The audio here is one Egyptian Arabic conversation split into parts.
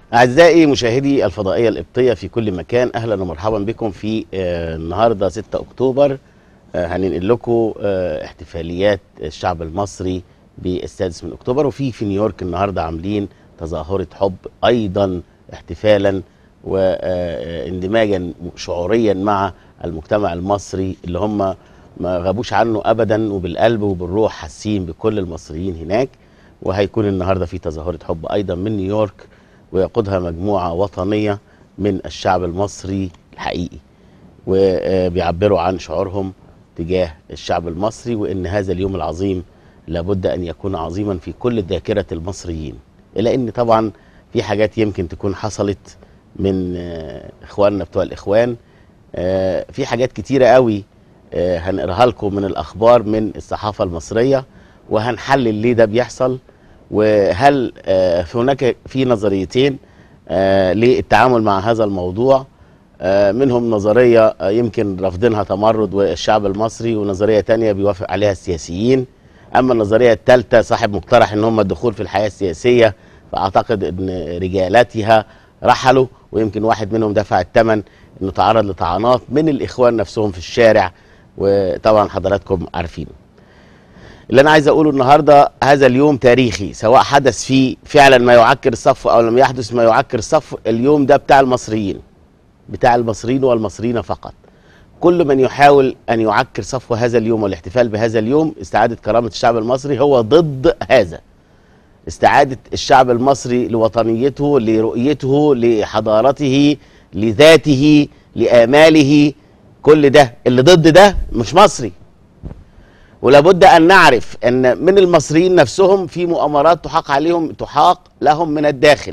أعزائي مشاهدي الفضائية القبطية في كل مكان أهلا ومرحبا بكم في آه، النهاردة 6 أكتوبر آه، هننقل لكم آه، احتفاليات الشعب المصري بالسادس من أكتوبر وفي في نيويورك النهاردة عاملين تظاهرة حب أيضا احتفالا واندماجا شعوريا مع المجتمع المصري اللي هم ما غابوش عنه أبدا وبالقلب وبالروح حاسين بكل المصريين هناك وهيكون النهارده في تظاهرة حب أيضا من نيويورك ويقودها مجموعة وطنية من الشعب المصري الحقيقي وبيعبروا عن شعورهم تجاه الشعب المصري وإن هذا اليوم العظيم لابد أن يكون عظيما في كل ذاكرة المصريين إلا أن طبعا في حاجات يمكن تكون حصلت من آه، إخواننا بتوع الإخوان آه، في حاجات كتيرة قوي آه، هنقراها لكم من الأخبار من الصحافة المصرية وهنحلل ليه ده بيحصل وهل آه، في هناك في نظريتين آه، للتعامل مع هذا الموضوع آه، منهم نظرية آه، يمكن رافضينها تمرد والشعب المصري ونظرية تانية بيوافق عليها السياسيين أما النظرية الثالثة صاحب مقترح إن هم الدخول في الحياة السياسية فأعتقد إن رجالاتها رحلوا ويمكن واحد منهم دفع الثمن إنه تعرض لطعنات من الإخوان نفسهم في الشارع وطبعا حضراتكم عارفين اللي انا عايز اقوله النهارده هذا اليوم تاريخي سواء حدث فيه فعلا ما يعكر الصف او لم يحدث ما يعكر الصف اليوم ده بتاع المصريين بتاع المصريين والمصريين فقط كل من يحاول ان يعكر صفو هذا اليوم والاحتفال بهذا اليوم استعاده كرامه الشعب المصري هو ضد هذا استعاده الشعب المصري لوطنيته لرؤيته لحضارته لذاته لاماله كل ده اللي ضد ده مش مصري ولابد ان نعرف ان من المصريين نفسهم في مؤامرات تحاق عليهم تحاق لهم من الداخل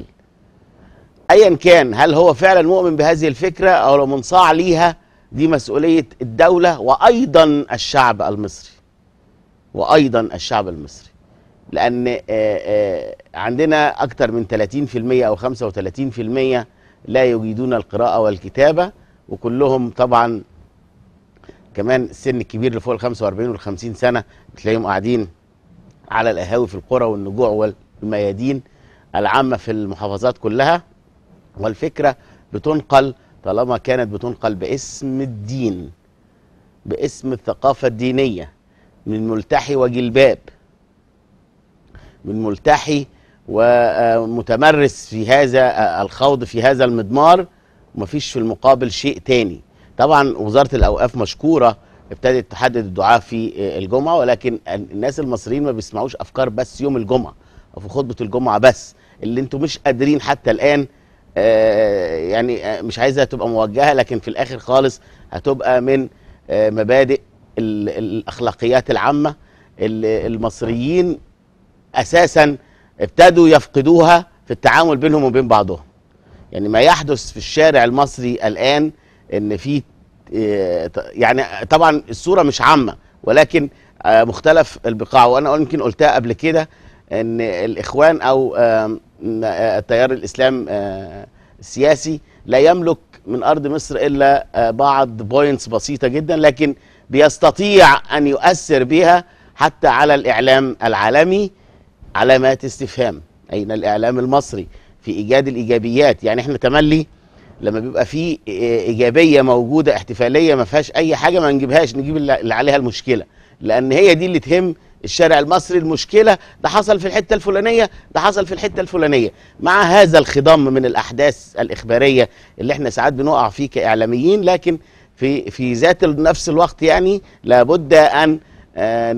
ايا كان هل هو فعلا مؤمن بهذه الفكره او لو منصاع ليها دي مسؤوليه الدوله وايضا الشعب المصري وايضا الشعب المصري لان آه، آه، عندنا اكثر من 30% او 35% لا يجيدون القراءه والكتابه وكلهم طبعا كمان السن الكبير اللي فوق ال 45 وال 50 سنه بتلاقيهم قاعدين على القهاوي في القرى والنجوع والميادين العامه في المحافظات كلها والفكره بتنقل طالما كانت بتنقل باسم الدين باسم الثقافه الدينيه من ملتحي وجلباب من ملتحي ومتمرس في هذا الخوض في هذا المضمار ومفيش في المقابل شيء تاني طبعا وزاره الاوقاف مشكوره ابتدت تحدد الدعاء في الجمعه ولكن الناس المصريين ما بيسمعوش افكار بس يوم الجمعه او في خطبه الجمعه بس اللي انتم مش قادرين حتى الان آه، يعني آه، مش عايزها تبقى موجهه لكن في الاخر خالص هتبقى من آه، مبادئ ال- الاخلاقيات العامه اللي المصريين اساسا ابتدوا يفقدوها في التعامل بينهم وبين بعضهم يعني ما يحدث في الشارع المصري الان ان في آه، ط- يعني طبعا الصوره مش عامه ولكن آه، مختلف البقاع وانا يمكن قلتها قبل كده ان الاخوان او آم، آه، التيار الاسلام آه، السياسي لا يملك من ارض مصر الا آه، بعض بوينتس بسيطه جدا لكن بيستطيع ان يؤثر بها حتى على الاعلام العالمي علامات استفهام اين الاعلام المصري في ايجاد الايجابيات يعني احنا تملي لما بيبقى في ايجابيه موجوده احتفاليه ما فيهاش اي حاجه ما نجيبهاش نجيب اللي اللي عليها المشكله لان هي دي اللي تهم الشارع المصري المشكله ده حصل في الحته الفلانيه ده حصل في الحته الفلانيه مع هذا الخضم من الاحداث الاخباريه اللي احنا ساعات بنقع فيه كاعلاميين لكن في في ذات نفس الوقت يعني لابد ان آه،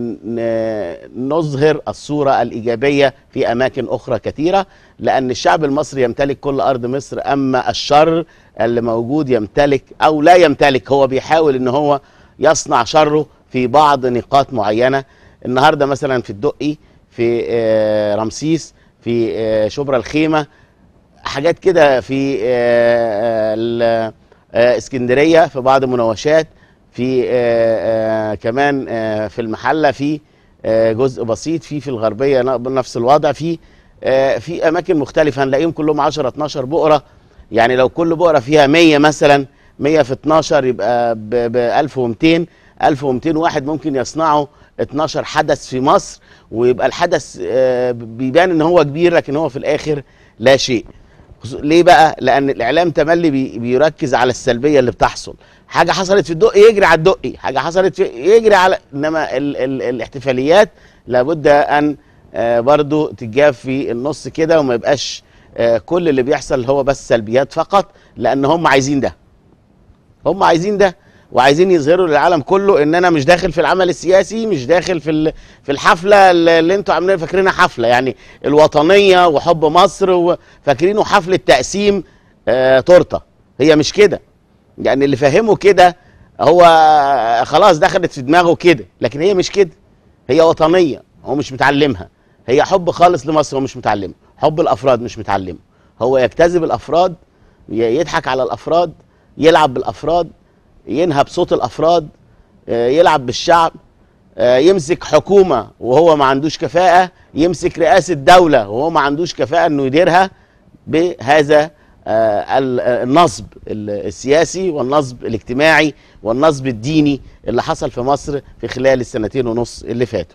ن- نظهر الصورة الإيجابية في أماكن أخرى كثيرة لأن الشعب المصري يمتلك كل أرض مصر أما الشر اللي موجود يمتلك أو لا يمتلك هو بيحاول إن هو يصنع شره في بعض نقاط معينة النهاردة مثلا في الدقي في آه، رمسيس في آه، شبرا الخيمة حاجات كده في آه، آه، ال- آه، اسكندريه في بعض المناوشات في آه، آه، كمان آه، في المحله في آه، جزء بسيط في في الغربيه ن- نفس الوضع في آه، في اماكن مختلفه هنلاقيهم كلهم 10 12 بقره يعني لو كل بقره فيها 100 مثلا 100 في 12 يبقى ب 1200 1200 واحد ممكن يصنعوا 12 حدث في مصر ويبقى الحدث آه، بيبان ان هو كبير لكن هو في الاخر لا شيء خصو- ليه بقى لان الاعلام تملي بي بيركز على السلبيه اللي بتحصل حاجه حصلت في الدقي يجري على الدقي حاجه حصلت في يجري على انما ال ال الاحتفاليات لابد ان آه برضو تتجاب في النص كده وما يبقاش آه كل اللي بيحصل هو بس سلبيات فقط لان هم عايزين ده هم عايزين ده وعايزين يظهروا للعالم كله ان انا مش داخل في العمل السياسي مش داخل في ال- في الحفله اللي اللي انتوا عاملين فاكرينها حفله يعني الوطنيه وحب مصر وفاكرينه حفله تقسيم آه تورته هي مش كده يعني اللي فهمه كده هو خلاص دخلت في دماغه كده لكن هي مش كده هي وطنيه هو مش متعلمها هي حب خالص لمصر هو مش متعلمه حب الافراد مش متعلمه هو يجتذب الافراد ي- يضحك على الافراد يلعب بالافراد ينهب صوت الافراد آه، يلعب بالشعب آه، يمسك حكومه وهو ما عندوش كفاءه يمسك رئاسه دوله وهو ما عندوش كفاءه انه يديرها بهذا آه، ال- آه، النصب ال- السياسي والنصب الاجتماعي والنصب الديني اللي حصل في مصر في خلال السنتين ونص اللي فاتوا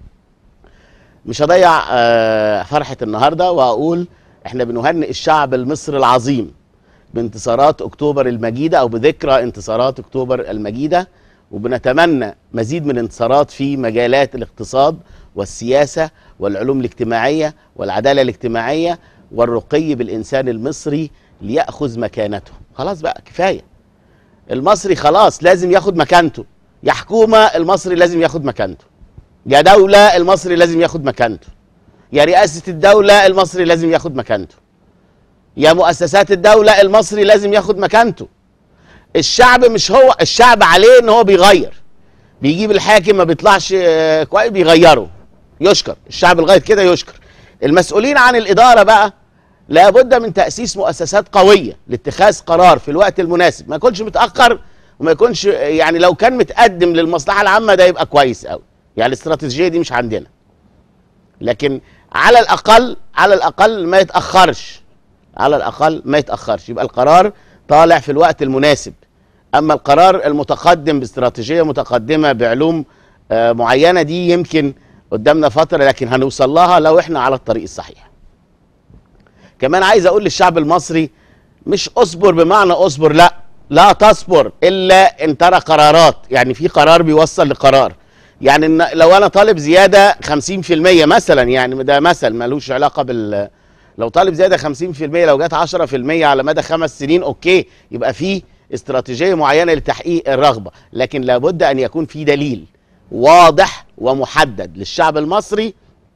مش هضيع آه، فرحة النهاردة وأقول احنا بنهنئ الشعب المصري العظيم بانتصارات أكتوبر المجيدة أو بذكرى انتصارات أكتوبر المجيدة وبنتمنى مزيد من الانتصارات في مجالات الاقتصاد والسياسة والعلوم الاجتماعية والعدالة الاجتماعية والرقي بالإنسان المصري ليأخذ مكانته خلاص بقى كفاية المصري خلاص لازم ياخد مكانته يا حكومة المصري لازم ياخد مكانته يا دولة المصري لازم ياخد مكانته يا رئاسة الدولة المصري لازم ياخد مكانته يا مؤسسات الدولة المصري لازم ياخد مكانته الشعب مش هو الشعب عليه ان هو بيغير بيجيب الحاكم ما بيطلعش آه، كويس بيغيره يشكر الشعب لغايه كده يشكر المسؤولين عن الاداره بقى لابد من تاسيس مؤسسات قويه لاتخاذ قرار في الوقت المناسب ما يكونش متاخر وما يكونش يعني لو كان متقدم للمصلحه العامه ده يبقى كويس قوي يعني الاستراتيجيه دي مش عندنا لكن على الاقل على الاقل ما يتاخرش على الاقل ما يتاخرش يبقى القرار طالع في الوقت المناسب اما القرار المتقدم باستراتيجيه متقدمه بعلوم آه، معينه دي يمكن قدامنا فتره لكن هنوصل لها لو احنا على الطريق الصحيح كمان عايز اقول للشعب المصري مش اصبر بمعنى اصبر لا لا تصبر الا ان ترى قرارات يعني في قرار بيوصل لقرار يعني إن لو انا طالب زياده 50% مثلا يعني ده مثل ملوش علاقه بال لو طالب زياده 50% لو جت 10% على مدى خمس سنين اوكي يبقى في استراتيجيه معينه لتحقيق الرغبه لكن لابد ان يكون في دليل واضح ومحدد للشعب المصري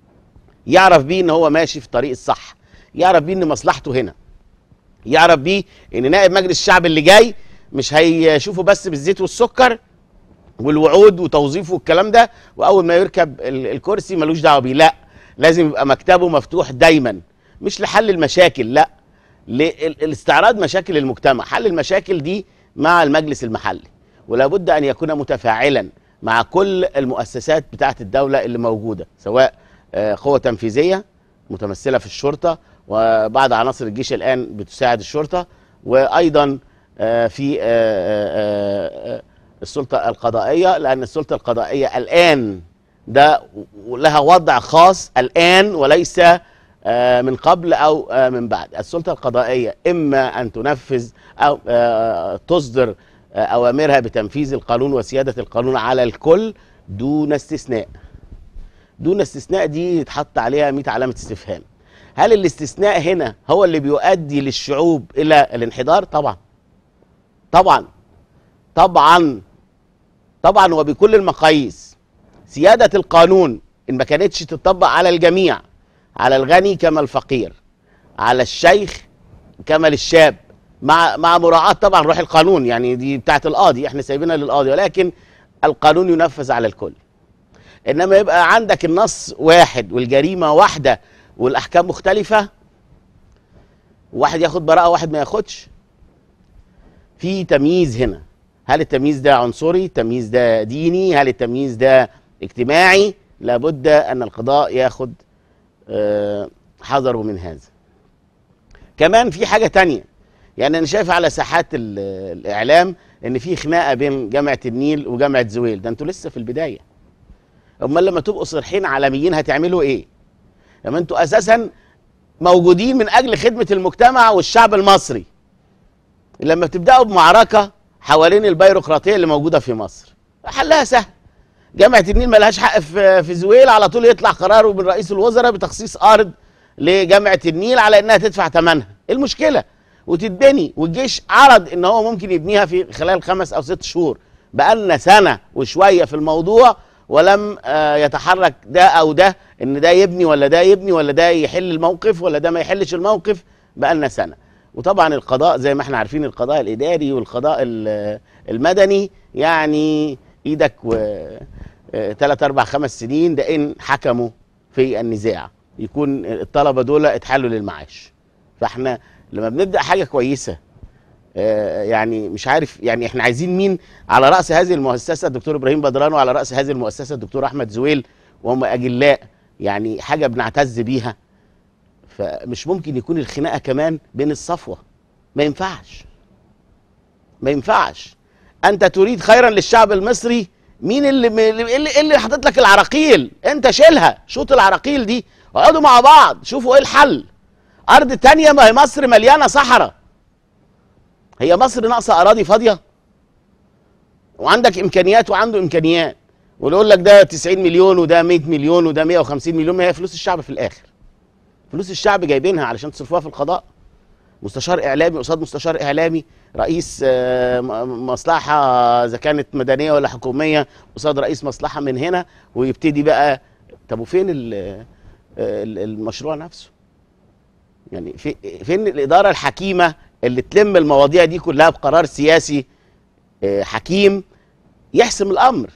يعرف بيه ان هو ماشي في الطريق الصح يعرف بيه ان مصلحته هنا يعرف بيه ان نائب مجلس الشعب اللي جاي مش هيشوفه بس بالزيت والسكر والوعود وتوظيفه والكلام ده واول ما يركب ال- الكرسي ملوش دعوه بيه لا لازم يبقى مكتبه مفتوح دايما مش لحل المشاكل لا لاستعراض مشاكل المجتمع حل المشاكل دي مع المجلس المحلي ولا بد ان يكون متفاعلا مع كل المؤسسات بتاعه الدوله اللي موجوده سواء آه، قوه تنفيذيه متمثله في الشرطه وبعض عناصر الجيش الان بتساعد الشرطه وايضا آه، في آه، آه، آه، السلطه القضائيه لان السلطه القضائيه الان ده لها وضع خاص الان وليس آه، من قبل او آه، من بعد السلطه القضائيه اما ان تنفذ او آه، تصدر آه، اوامرها بتنفيذ القانون وسياده القانون على الكل دون استثناء دون استثناء دي يتحط عليها 100 علامه استفهام هل الاستثناء هنا هو اللي بيؤدي للشعوب الى الانحدار طبعا طبعا طبعا طبعا وبكل المقاييس سياده القانون ان ما كانتش تطبق على الجميع على الغني كما الفقير على الشيخ كما للشاب مع مع مراعاه طبعا روح القانون يعني دي بتاعت القاضي احنا سايبينها للقاضي ولكن القانون ينفذ على الكل انما يبقى عندك النص واحد والجريمه واحده والاحكام مختلفه واحد ياخد براءه واحد ما ياخدش في تمييز هنا هل التمييز ده عنصري التمييز ده ديني هل التمييز ده اجتماعي لابد ان القضاء ياخد آه، حذره من هذا كمان في حاجه تانية يعني انا شايف على ساحات ال- الاعلام ان في خناقه بين جامعه النيل وجامعه زويل ده انتوا لسه في البدايه امال لما تبقوا صريحين عالميين هتعملوا ايه لما انتوا اساسا موجودين من اجل خدمه المجتمع والشعب المصري لما بتبداوا بمعركه حوالين البيروقراطيه اللي موجوده في مصر حلها سهل جامعه النيل ملهاش حق في في زويل على طول يطلع قرار من رئيس الوزراء بتخصيص ارض لجامعه النيل على انها تدفع ثمنها إيه المشكله وتتبني والجيش عرض ان هو ممكن يبنيها في خلال خمس او ست شهور بقالنا سنه وشويه في الموضوع ولم آه، يتحرك ده او ده ان ده يبني ولا ده يبني ولا ده يحل الموقف ولا ده ما يحلش الموقف بقالنا سنه وطبعا القضاء زي ما احنا عارفين القضاء الاداري والقضاء ال- المدني يعني ايدك و ثلاث اربع خمس سنين ده ان حكموا في النزاع يكون الطلبه دول اتحالوا للمعاش فاحنا لما بنبدا حاجه كويسه آه، يعني مش عارف يعني احنا عايزين مين على راس هذه المؤسسه الدكتور ابراهيم بدران وعلى راس هذه المؤسسه الدكتور احمد زويل وهم اجلاء يعني حاجه بنعتز بيها فمش ممكن يكون الخناقه كمان بين الصفوه ما ينفعش ما ينفعش انت تريد خيرا للشعب المصري مين اللي اللي اللي, اللي حاطط لك العراقيل انت شيلها شوط العراقيل دي اقعدوا مع بعض شوفوا ايه الحل ارض تانية ما هي مصر مليانه صحراء هي مصر ناقصه اراضي فاضيه وعندك امكانيات وعنده امكانيات ويقول لك ده 90 مليون وده 100 مليون وده 150 مليون ما هي فلوس الشعب في الاخر فلوس الشعب جايبينها علشان تصرفوها في القضاء مستشار اعلامي قصاد مستشار اعلامي رئيس آه، م- مصلحه اذا كانت مدنيه ولا حكوميه قصاد رئيس مصلحه من هنا ويبتدي بقى طب وفين ال- ال- المشروع نفسه يعني في فين الاداره الحكيمه اللي تلم المواضيع دي كلها بقرار سياسي آه، حكيم يحسم الامر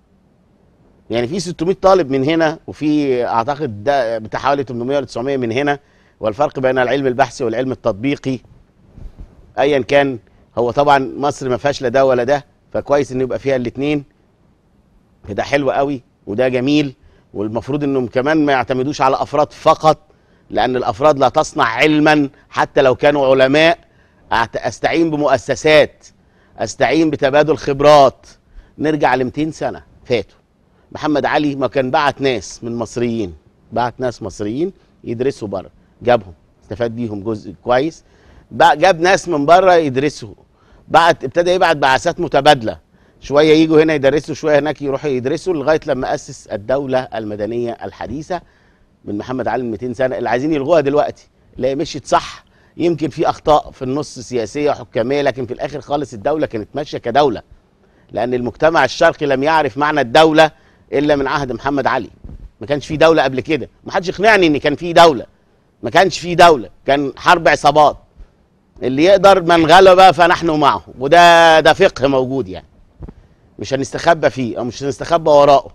يعني في 600 طالب من هنا وفي اعتقد ده بتاع حوالي 800 ولا 900 من هنا والفرق بين العلم البحثي والعلم التطبيقي ايا كان هو طبعا مصر ما فيهاش لا ده ولا ده فكويس ان يبقى فيها الاثنين ده حلو قوي وده جميل والمفروض انهم كمان ما يعتمدوش على افراد فقط لان الافراد لا تصنع علما حتى لو كانوا علماء أعت- استعين بمؤسسات استعين بتبادل خبرات نرجع ل 200 سنه فاتوا محمد علي ما كان بعت ناس من مصريين بعت ناس مصريين يدرسوا بره جابهم استفاد بيهم جزء كويس بقى جاب ناس من بره يدرسوا بعت ابتدى يبعت بعثات متبادله شويه يجوا هنا يدرسوا شويه هناك يروحوا يدرسوا لغايه لما اسس الدوله المدنيه الحديثه من محمد علي من 200 سنه اللي عايزين يلغوها دلوقتي اللي هي مشيت صح يمكن في اخطاء في النص سياسيه وحكاميه لكن في الاخر خالص الدوله كانت ماشيه كدوله لان المجتمع الشرقي لم يعرف معنى الدوله الا من عهد محمد علي ما كانش في دوله قبل كده ما حدش يقنعني ان كان في دوله ما كانش في دوله كان حرب عصابات اللي يقدر من غلب فنحن معه وده ده فقه موجود يعني مش هنستخبى فيه او مش هنستخبى وراءه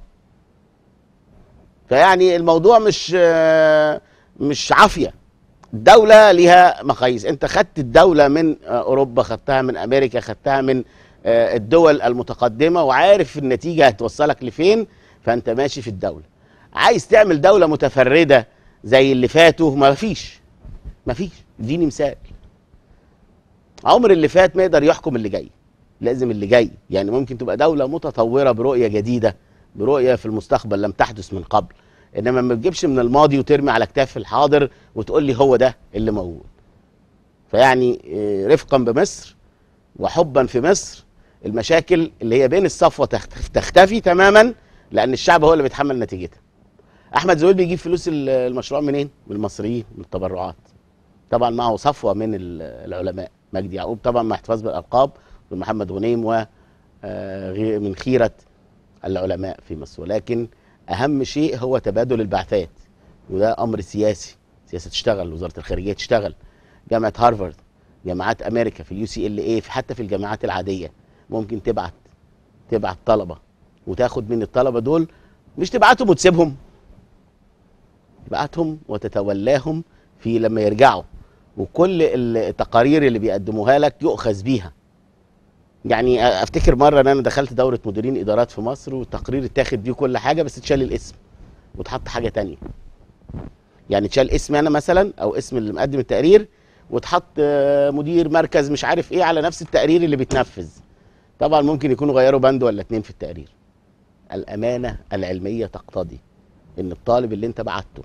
فيعني الموضوع مش آه، مش عافيه الدولة ليها مقاييس انت خدت الدولة من آه، اوروبا خدتها من امريكا خدتها من آه، الدول المتقدمة وعارف النتيجة هتوصلك لفين فانت ماشي في الدولة عايز تعمل دولة متفردة زي اللي فاتوا ما فيش ما فيش اديني مثال عمر اللي فات ما يقدر يحكم اللي جاي لازم اللي جاي يعني ممكن تبقى دولة متطورة برؤية جديدة برؤية في المستقبل لم تحدث من قبل انما ما تجيبش من الماضي وترمي على كتاف الحاضر وتقول لي هو ده اللي موجود فيعني آه، رفقا بمصر وحبا في مصر المشاكل اللي هي بين الصفوه تخت- تختفي تماما لان الشعب هو اللي بيتحمل نتيجتها احمد زويل بيجيب فلوس ال- المشروع منين من المصريين من التبرعات طبعا معه صفوه من ال- العلماء مجدي يعقوب طبعا مع احتفاظ بالالقاب ومحمد غنيم و آه، غي- من خيره العلماء في مصر ولكن اهم شيء هو تبادل البعثات وده امر سياسي سياسه تشتغل وزاره الخارجيه تشتغل جامعه هارفارد جامعات امريكا في اليو سي ال اي حتى في الجامعات العاديه ممكن تبعت تبعت طلبه وتاخد من الطلبه دول مش تبعتهم وتسيبهم تبعتهم وتتولاهم في لما يرجعوا وكل التقارير اللي بيقدموها لك يؤخذ بيها يعني افتكر مره ان انا دخلت دوره مديرين ادارات في مصر والتقرير اتاخد بيه كل حاجه بس اتشال الاسم واتحط حاجه تانية يعني اتشال اسمي انا مثلا او اسم اللي مقدم التقرير واتحط آه، مدير مركز مش عارف ايه على نفس التقرير اللي بيتنفذ طبعا ممكن يكونوا غيروا بند ولا اتنين في التقرير الامانه العلميه تقتضي ان الطالب اللي انت بعته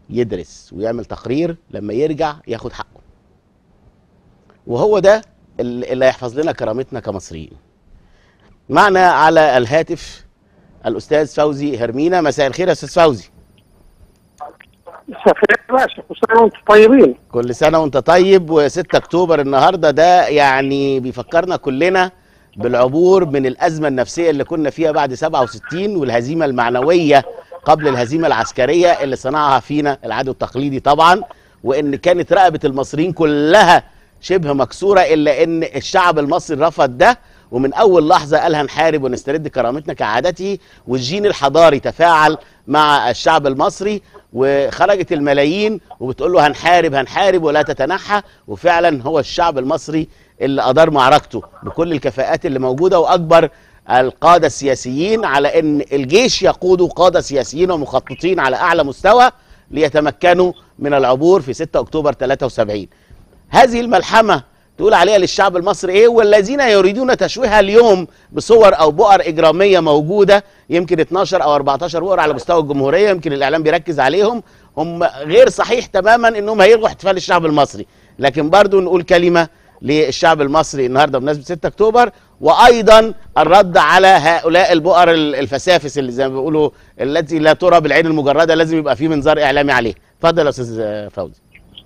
يدرس ويعمل تقرير لما يرجع ياخد حقه وهو ده اللي اللي هيحفظ لنا كرامتنا كمصريين معنا على الهاتف الاستاذ فوزي هرمينا مساء الخير يا استاذ فوزي مساء الخير يا باشا كل سنه وانتم طيبين كل سنه وانت طيب و6 اكتوبر النهارده ده يعني بيفكرنا كلنا بالعبور من الازمه النفسيه اللي كنا فيها بعد 67 والهزيمه المعنويه قبل الهزيمه العسكريه اللي صنعها فينا العدو التقليدي طبعا وان كانت رقبه المصريين كلها شبه مكسوره الا ان الشعب المصري رفض ده ومن اول لحظه قال هنحارب ونسترد كرامتنا كعادته والجين الحضاري تفاعل مع الشعب المصري وخرجت الملايين وبتقول له هنحارب هنحارب ولا تتنحى وفعلا هو الشعب المصري اللي ادار معركته بكل الكفاءات اللي موجوده واكبر القاده السياسيين على ان الجيش يقوده قاده سياسيين ومخططين على اعلى مستوى ليتمكنوا من العبور في 6 اكتوبر 73 هذه الملحمه تقول عليها للشعب المصري ايه والذين يريدون تشويهها اليوم بصور او بؤر اجراميه موجوده يمكن 12 او 14 بؤر على مستوى الجمهوريه يمكن الاعلام بيركز عليهم هم غير صحيح تماما انهم هيلغوا احتفال الشعب المصري لكن برضو نقول كلمه للشعب المصري النهارده بمناسبه 6 اكتوبر وايضا الرد على هؤلاء البؤر الفسافس اللي زي ما بيقولوا التي لا ترى بالعين المجرده لازم يبقى في منظار اعلامي عليه اتفضل يا استاذ فوزي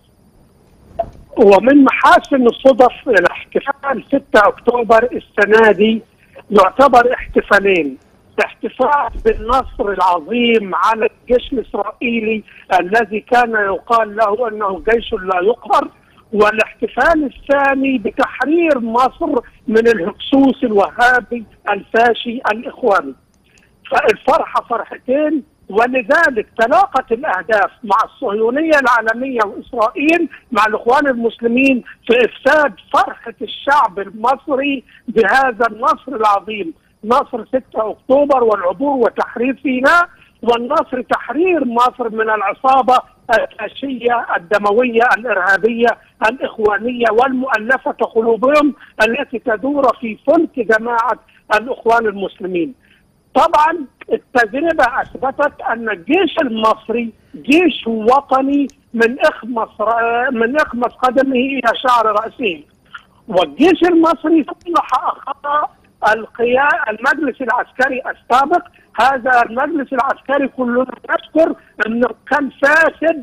ومن محاسن الصدف الاحتفال 6 اكتوبر السنه دي يعتبر احتفالين احتفال بالنصر العظيم على الجيش الاسرائيلي الذي كان يقال له انه جيش لا يقهر والاحتفال الثاني بتحرير مصر من الهكسوس الوهابي الفاشي الاخواني فالفرحه فرحتين ولذلك تلاقت الاهداف مع الصهيونيه العالميه واسرائيل مع الاخوان المسلمين في افساد فرحه الشعب المصري بهذا النصر العظيم نصر 6 اكتوبر والعبور وتحرير سيناء والنصر تحرير مصر من العصابه الفاشيه الدمويه الارهابيه الاخوانيه والمؤلفه قلوبهم التي تدور في فلك جماعه الاخوان المسلمين. طبعا التجربه اثبتت ان الجيش المصري جيش وطني من اخمص من اخمص قدمه الى شعر راسه. والجيش المصري صلح اخطاء القياء المجلس العسكري السابق هذا المجلس العسكري كلنا نشكر انه كان فاسد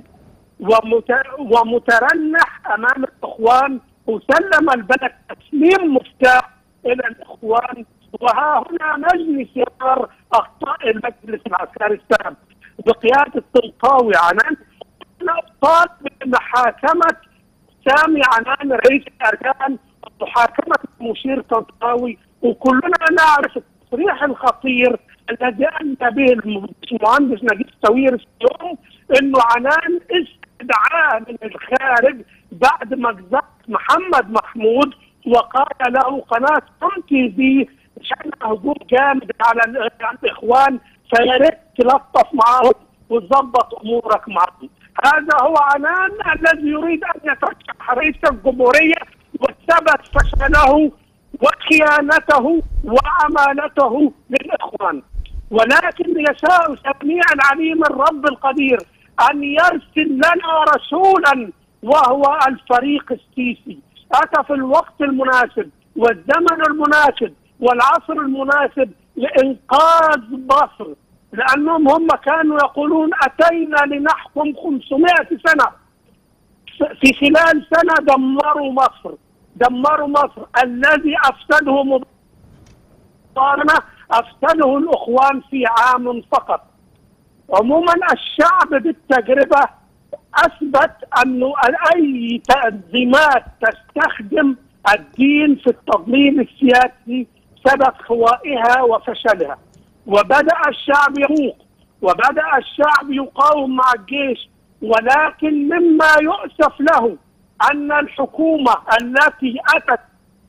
ومترنح امام الاخوان وسلم البلد تسليم مفتاح الى الاخوان وها هنا مجلس يرى اخطاء المجلس العسكري السابق بقياده الطنطاوي عنان طالب بمحاكمه سامي عنان رئيس الاركان ومحاكمه المشير طنطاوي وكلنا نعرف التصريح الخطير الذي انت به المهندس نجيب ساويرس اليوم انه عنان استدعاه من الخارج بعد ما جزت محمد محمود وقال له قناه ام تي في شان هجوم جامد على الاخوان فيا ريت تلطف معاهم وتظبط امورك معهم. هذا هو عنان الذي يريد ان يترشح رئيس الجمهوريه وثبت فشله وخيانته وعمالته للاخوان ولكن يشاء سميع العليم الرب القدير ان يرسل لنا رسولا وهو الفريق السيسي اتى في الوقت المناسب والزمن المناسب والعصر المناسب لانقاذ مصر لانهم هم كانوا يقولون اتينا لنحكم 500 سنه في خلال سنه دمروا مصر دمروا مصر الذي افسده مقارنه افسده الاخوان في عام فقط عموما الشعب بالتجربه اثبت انه اي تنظيمات تستخدم الدين في التضليل السياسي سبب خوائها وفشلها وبدا الشعب يموق وبدا الشعب يقاوم مع الجيش ولكن مما يؤسف له ان الحكومه التي اتت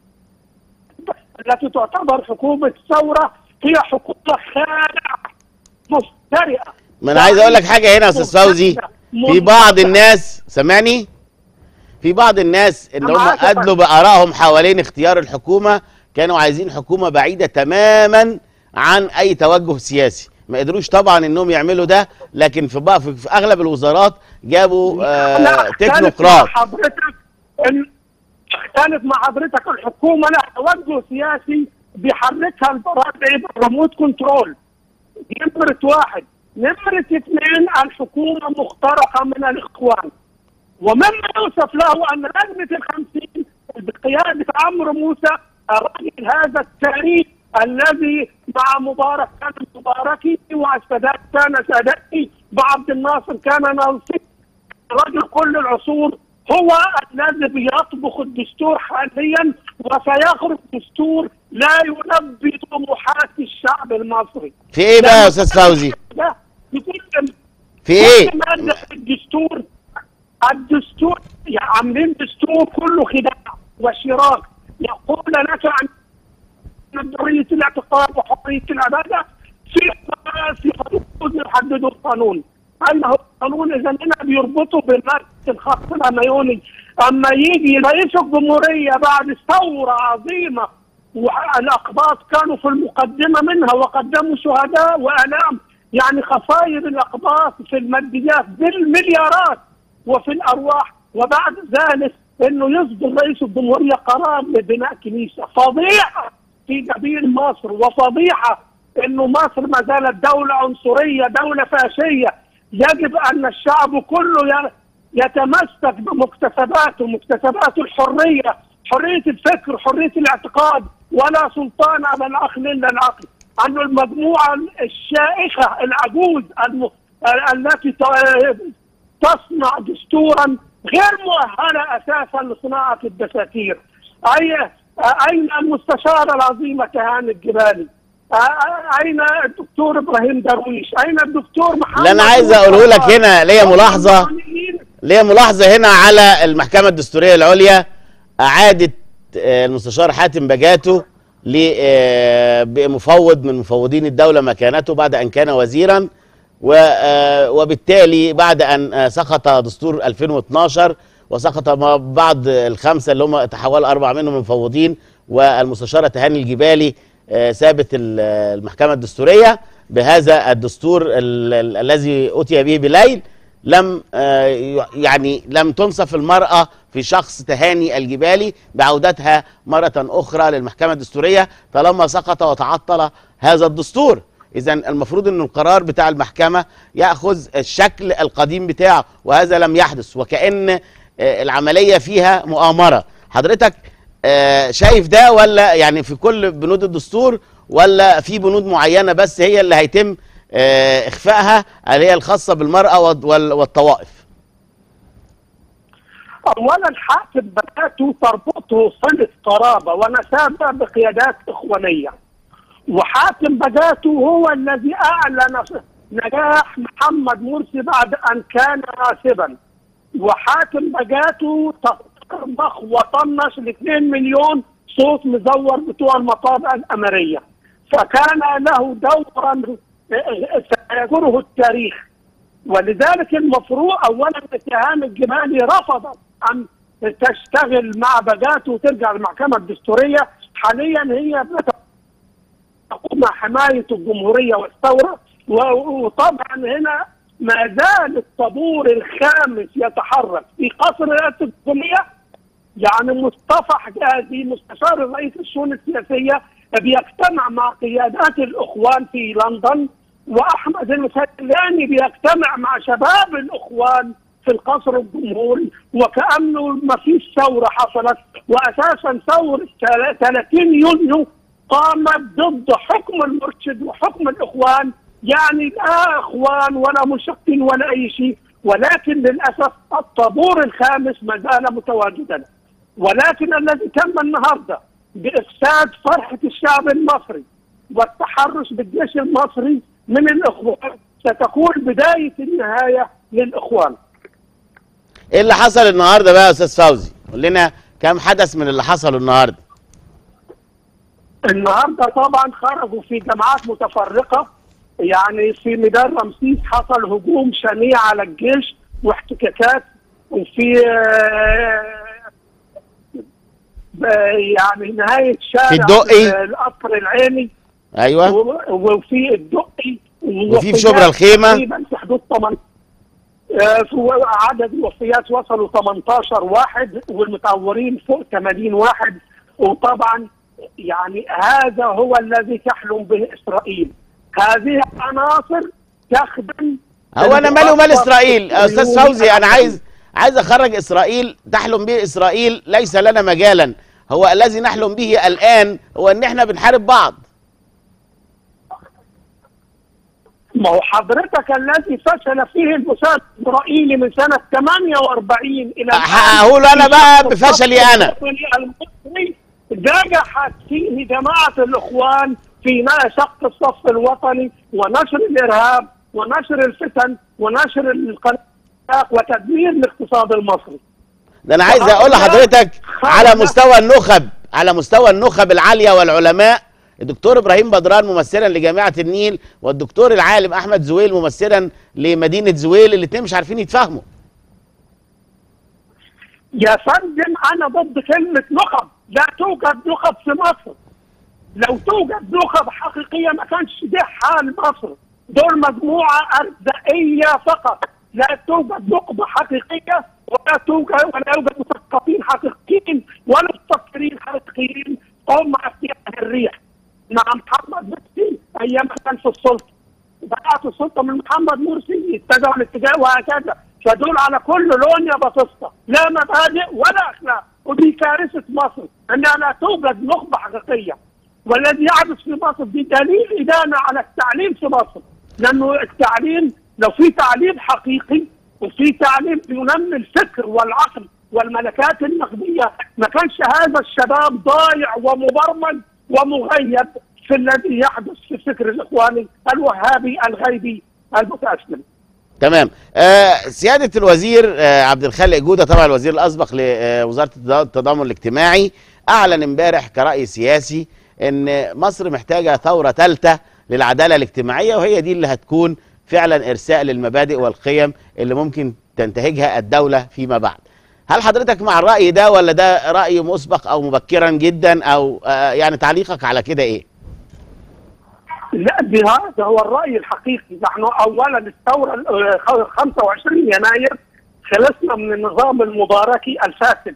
التي تعتبر حكومه ثوره هي حكومه خادعه مفترئه ما انا عايز اقول لك حاجه هنا يا استاذ فوزي في بعض الناس سامعني في بعض الناس اللي هم ادلوا بارائهم حوالين اختيار الحكومه كانوا عايزين حكومه بعيده تماما عن اي توجه سياسي ما قدروش طبعا انهم يعملوا ده لكن في بقى في, في اغلب الوزارات جابوا لا، آه أختلف تكنوقراط مع حضرتك إن اختلف مع حضرتك الحكومه لها توجه سياسي بيحركها البرامج بالريموت كنترول نمرة واحد نمرة اثنين الحكومة مخترقة من الإخوان ومما يوصف له أن لجنة الخمسين بقيادة عمرو موسى الرجل هذا التاريخ الذي مع مبارك كان مباركي والسادات كان سادتي وعبد الناصر كان ناصري رجل كل العصور هو الذي بيطبخ الدستور حاليا وسيخرج دستور لا يلبي طموحات الشعب المصري في ايه بقى يا استاذ فوزي ده بكل في ايه كل مادة في الدستور الدستور يعني عاملين دستور كله خداع وشراك يقول لك عن حرية الاعتقاد وحرية العبادة في في حدود يحددوا القانون أين هو القانون إذا هنا بيربطوا بمادة الخط الأميوني أما يجي رئيس الجمهورية بعد ثورة عظيمة والأقباط كانوا في المقدمة منها وقدموا شهداء وآلام يعني خسائر الأقباط في الماديات بالمليارات وفي الأرواح وبعد ذلك أنه يصدر رئيس الجمهورية قرار لبناء كنيسة فضيحة في جبين مصر وفضيحة أنه مصر ما زالت دولة عنصرية دولة فاشية يجب أن الشعب كله ي- يتمسك بمكتسباته مكتسبات الحرية حرية الفكر حرية الاعتقاد ولا سلطان على العقل إلا العقل أن المجموعة الشائخة العجوز الم... التي ت- تصنع دستورا غير مؤهلة أساسا لصناعة الدساتير أي أين المستشارة العظيمة كهان الجبالي أ- أين الدكتور إبراهيم درويش أين الدكتور محمد اللي انا عايز اقوله لك هنا ليا ملاحظه القانونيين ليا ملاحظه هنا على المحكمه الدستوريه العليا اعادت آه، المستشار حاتم بجاته ل- آه، بمفوض من مفوضين الدوله مكانته بعد ان كان وزيرا و- آه، وبالتالي بعد ان آه، سقط دستور 2012 وسقط ما بعض الخمسه اللي هم تحول اربع منهم مفوضين والمستشاره تهاني الجبالي آه، سابت ال- المحكمه الدستوريه بهذا الدستور ال- ال- الذي اتي به بليل لم آه، يعني لم تنصف المرأة في شخص تهاني الجبالي بعودتها مرة أخرى للمحكمة الدستورية طالما سقط وتعطل هذا الدستور إذا المفروض أن القرار بتاع المحكمة يأخذ الشكل القديم بتاعه وهذا لم يحدث وكأن آه، العملية فيها مؤامرة حضرتك آه، شايف ده ولا يعني في كل بنود الدستور ولا في بنود معينة بس هي اللي هيتم آه، اخفائها اللي هي الخاصه بالمراه وال- وال- والطوائف اولا حاتم بناته تربطه صله قرابه ونسابه بقيادات اخوانيه وحاتم بجاته هو الذي اعلن نجاح محمد مرسي بعد ان كان راسبا وحاتم بجاته تطبخ وطنش ل 2 مليون صوت مزور بتوع المطابع الامريه فكان له دورا سيذكره التاريخ ولذلك المفروض اولا اتهام الجبالي رفضت ان تشتغل مع بجاته وترجع للمحكمه الدستوريه حاليا هي تقوم مع حمايه الجمهوريه والثوره و- وطبعا هنا ما زال الطابور الخامس يتحرك في قصر رئاسه الجمهوريه يعني مصطفى حجازي مستشار الرئيس الشؤون السياسيه بيجتمع مع قيادات الاخوان في لندن واحمد المسلماني بيجتمع مع شباب الاخوان في القصر الجمهوري وكانه ما فيش ثوره حصلت واساسا ثوره 30 يونيو قامت ضد حكم المرشد وحكم الاخوان يعني لا اخوان ولا منشقين ولا اي شيء ولكن للاسف الطابور الخامس ما زال متواجدا ولكن الذي تم النهارده بافساد فرحه الشعب المصري والتحرش بالجيش المصري من الاخوان ستكون بدايه النهايه للاخوان. ايه اللي حصل النهارده بقى يا استاذ فوزي قول لنا كم حدث من اللي حصل النهارده النهارده طبعا خرجوا في جماعات متفرقه يعني في ميدان رمسيس حصل هجوم شنيع على الجيش واحتكاكات وفي آه، ب- يعني نهايه شارع في الدقي؟ القصر العيني ايوه و- وفي الدقي وفي في شبرا الخيمة. تقريبا في حدود 8 آه، في عدد الوفيات وصلوا 18 واحد والمتعورين فوق 80 واحد وطبعا يعني هذا هو الذي تحلم به اسرائيل هذه عناصر تخدم هو انا مالي ومال الأكبر اسرائيل استاذ الصهيوني فوزي انا عايز عايز اخرج اسرائيل تحلم به اسرائيل ليس لنا مجالا هو الذي نحلم به الان هو ان احنا بنحارب بعض ما هو حضرتك الذي فشل فيه المساعد الاسرائيلي من سنه 48 الى الآن هقول أنا بقى بفشلي أنا. المصري نجحت فيه جماعه الاخوان في شق الصف الوطني ونشر الارهاب ونشر الفتن ونشر القلاق وتدمير الاقتصاد المصري ده انا عايز اقول لحضرتك على مستوى النخب على مستوى النخب العاليه والعلماء الدكتور ابراهيم بدران ممثلا لجامعه النيل والدكتور العالم احمد زويل ممثلا لمدينه زويل الاثنين مش عارفين يتفاهموا يا فندم انا ضد كلمه نخب لا توجد نخب في مصر لو توجد نخب حقيقيه ما كانش ده حال مصر دول مجموعه ارزاقيه فقط لا توجد نخبه حقيقيه ولا توجد ولا يوجد مثقفين حقيقيين ولا مفكرين حقيقيين هم افتياء الريح مع محمد مرسي ايام ما كان في السلطه بدات السلطه من محمد مرسي اتجهوا الاتجاه وهكذا فدول على كل لون يا بطسطه لا مبادئ ولا اخلاق ودي كارثه مصر انها لا توجد نخبه حقيقيه والذي يحدث في مصر دي دليل ادانه على التعليم في مصر لانه التعليم لو في تعليم حقيقي وفي تعليم بينمي الفكر والعقل والملكات النقديه ما كانش هذا الشباب ضايع ومبرمج ومغيب في الذي يحدث في الفكر الاخواني الوهابي الغيبي المتاسلم. تمام آه سياده الوزير آه عبد الخالق جوده طبعا الوزير الاسبق لوزاره التضامن الاجتماعي اعلن امبارح كراي سياسي ان مصر محتاجه ثوره ثالثه للعداله الاجتماعيه وهي دي اللي هتكون فعلا ارساء للمبادئ والقيم اللي ممكن تنتهجها الدوله فيما بعد. هل حضرتك مع الراي ده ولا ده راي مسبق او مبكرا جدا او آه يعني تعليقك على كده ايه؟ لا دي هذا هو الراي الحقيقي نحن اولا الثوره ال- 25 يناير خلصنا من النظام المباركي الفاسد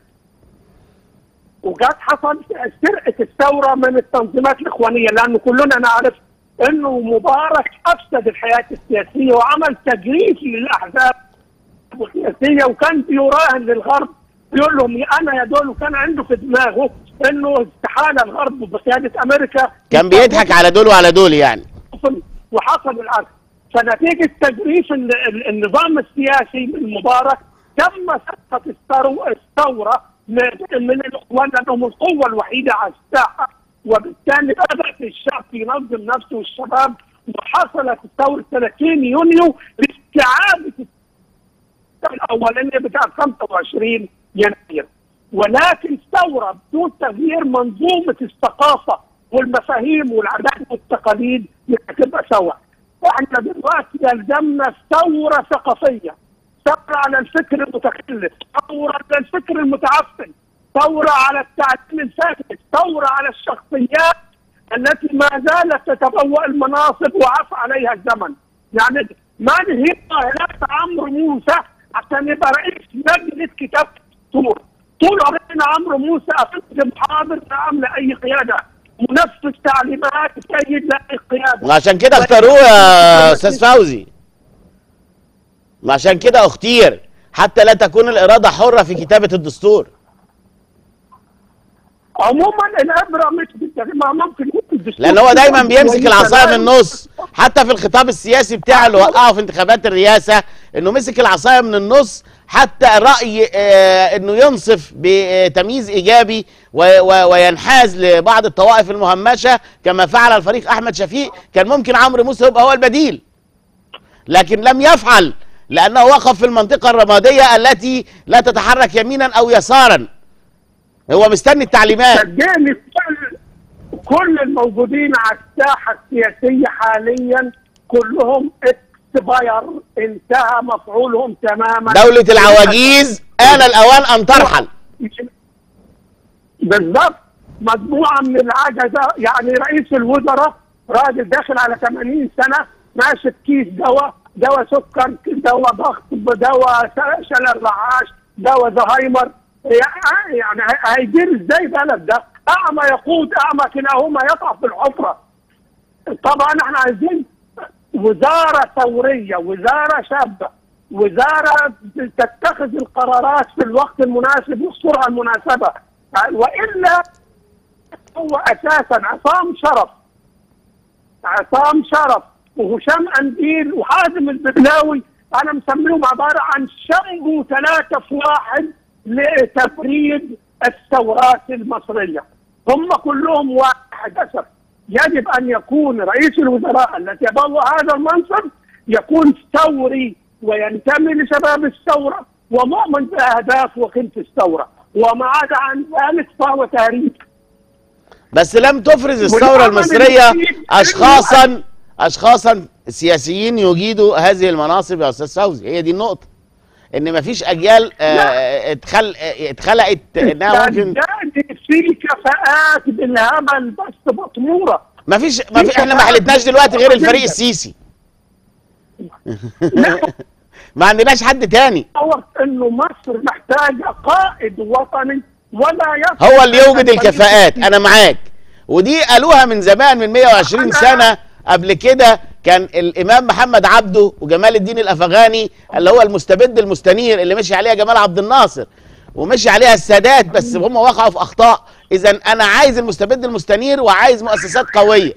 وجات حصل سرقه الثوره من التنظيمات الاخوانيه لانه كلنا نعرف انه مبارك افسد الحياه السياسيه وعمل تجريف للاحزاب السياسيه وكان بيراهن للغرب بيقول لهم يا انا يا دول وكان عنده في دماغه انه استحاله الغرب بقياده امريكا كان بيضحك على دول وعلى دول يعني حصل وحصل العكس فنتيجه تجريف ال- ال- النظام السياسي من مبارك تم سقط الثرو- الثوره من من الاخوان لانهم القوه الوحيده على الساحه وبالتالي بدا الشعب ينظم نفسه والشباب وحصلت الثوره 30 يونيو لاستعاده الاولانيه بتاع 25 يناير ولكن ثوره بدون تغيير منظومه الثقافه والمفاهيم والعادات والتقاليد مش هتبقى سوا. احنا دلوقتي يلزمنا ثوره ثقافيه ثوره على الفكر المتخلف، ثوره على الفكر المتعفن، ثوره على التعليم الفاسد، ثوره على الشخصيات التي ما زالت تتبوأ المناصب وعفى عليها الزمن. يعني من هي هناك عمرو موسى عشان يبقى رئيس لجنه كتابه الدستور. طول عمرنا عمرو موسى افندم حاضر لا عامل اي قياده منفذ تعليمات سيد لا اي قياده وعشان كده اختاروه يا استاذ فوزي ما عشان كده اختير حتى لا تكون الاراده حره في كتابه الدستور عموما الابره مش بالتغيير ما ممكن يكون الدستور لان هو دايما بيمسك كويس العصايه من تمام. النص حتى في الخطاب السياسي بتاعه اللي وقعه في انتخابات الرئاسه انه مسك العصايه من النص حتى راي آه انه ينصف بتمييز ايجابي و- و- وينحاز لبعض الطوائف المهمشه كما فعل الفريق احمد شفيق كان ممكن عمرو موسى يبقى هو البديل لكن لم يفعل لانه وقف في المنطقه الرماديه التي لا تتحرك يمينا او يسارا هو مستني التعليمات صدقني كل كل الموجودين على الساحه السياسيه حاليا كلهم اكسباير انتهى مفعولهم تماما دولة العواجيز آن الأوان أن ترحل بالضبط مجموعه من العجزه يعني رئيس الوزراء راجل داخل على 80 سنه ماشي كيس دواء دواء سكر دواء ضغط دواء شلل رعاش دواء زهايمر يعني يعني هيدير ازاي بلد ده؟ اعمى يقود اعمى كلاهما يقع في الحفره. طبعا احنا عايزين وزاره ثوريه، وزاره شابه، وزاره تتخذ القرارات في الوقت المناسب والسرعه المناسبه، والا هو اساسا عصام شرف عصام شرف وهشام انديل وحازم البدلاوي انا مسميهم عباره عن شنبو ثلاثه في واحد لتبريد الثورات المصريه هم كلهم واحد اسف يجب ان يكون رئيس الوزراء الذي يبوأ هذا المنصب يكون ثوري وينتمي لشباب الثوره ومؤمن باهداف وقيمه الثوره وما عدا عن ذلك فهو تهريج بس لم تفرز الثوره والعمل المصريه الجديد اشخاصا اشخاصا سياسيين يجيدوا هذه المناصب يا استاذ فوزي هي دي النقطه ان مفيش اجيال آه، اتخل آه، اتخلقت انها ممكن صدقني في كفاءات بالهبل بس مطموره مفيش مفيش احنا ما حلتناش دلوقتي غير الفريق السيسي لا ما عندناش حد تاني تصور انه مصر محتاجه قائد وطني ولا يصل هو اللي يوجد الفريق الكفاءات السيسي. انا معاك ودي قالوها من زمان من 120 أنا- سنه قبل كده كان الامام محمد عبده وجمال الدين الافغاني اللي هو المستبد المستنير اللي مشي عليها جمال عبد الناصر ومشي عليها السادات بس هم وقعوا في اخطاء اذا انا عايز المستبد المستنير وعايز مؤسسات قويه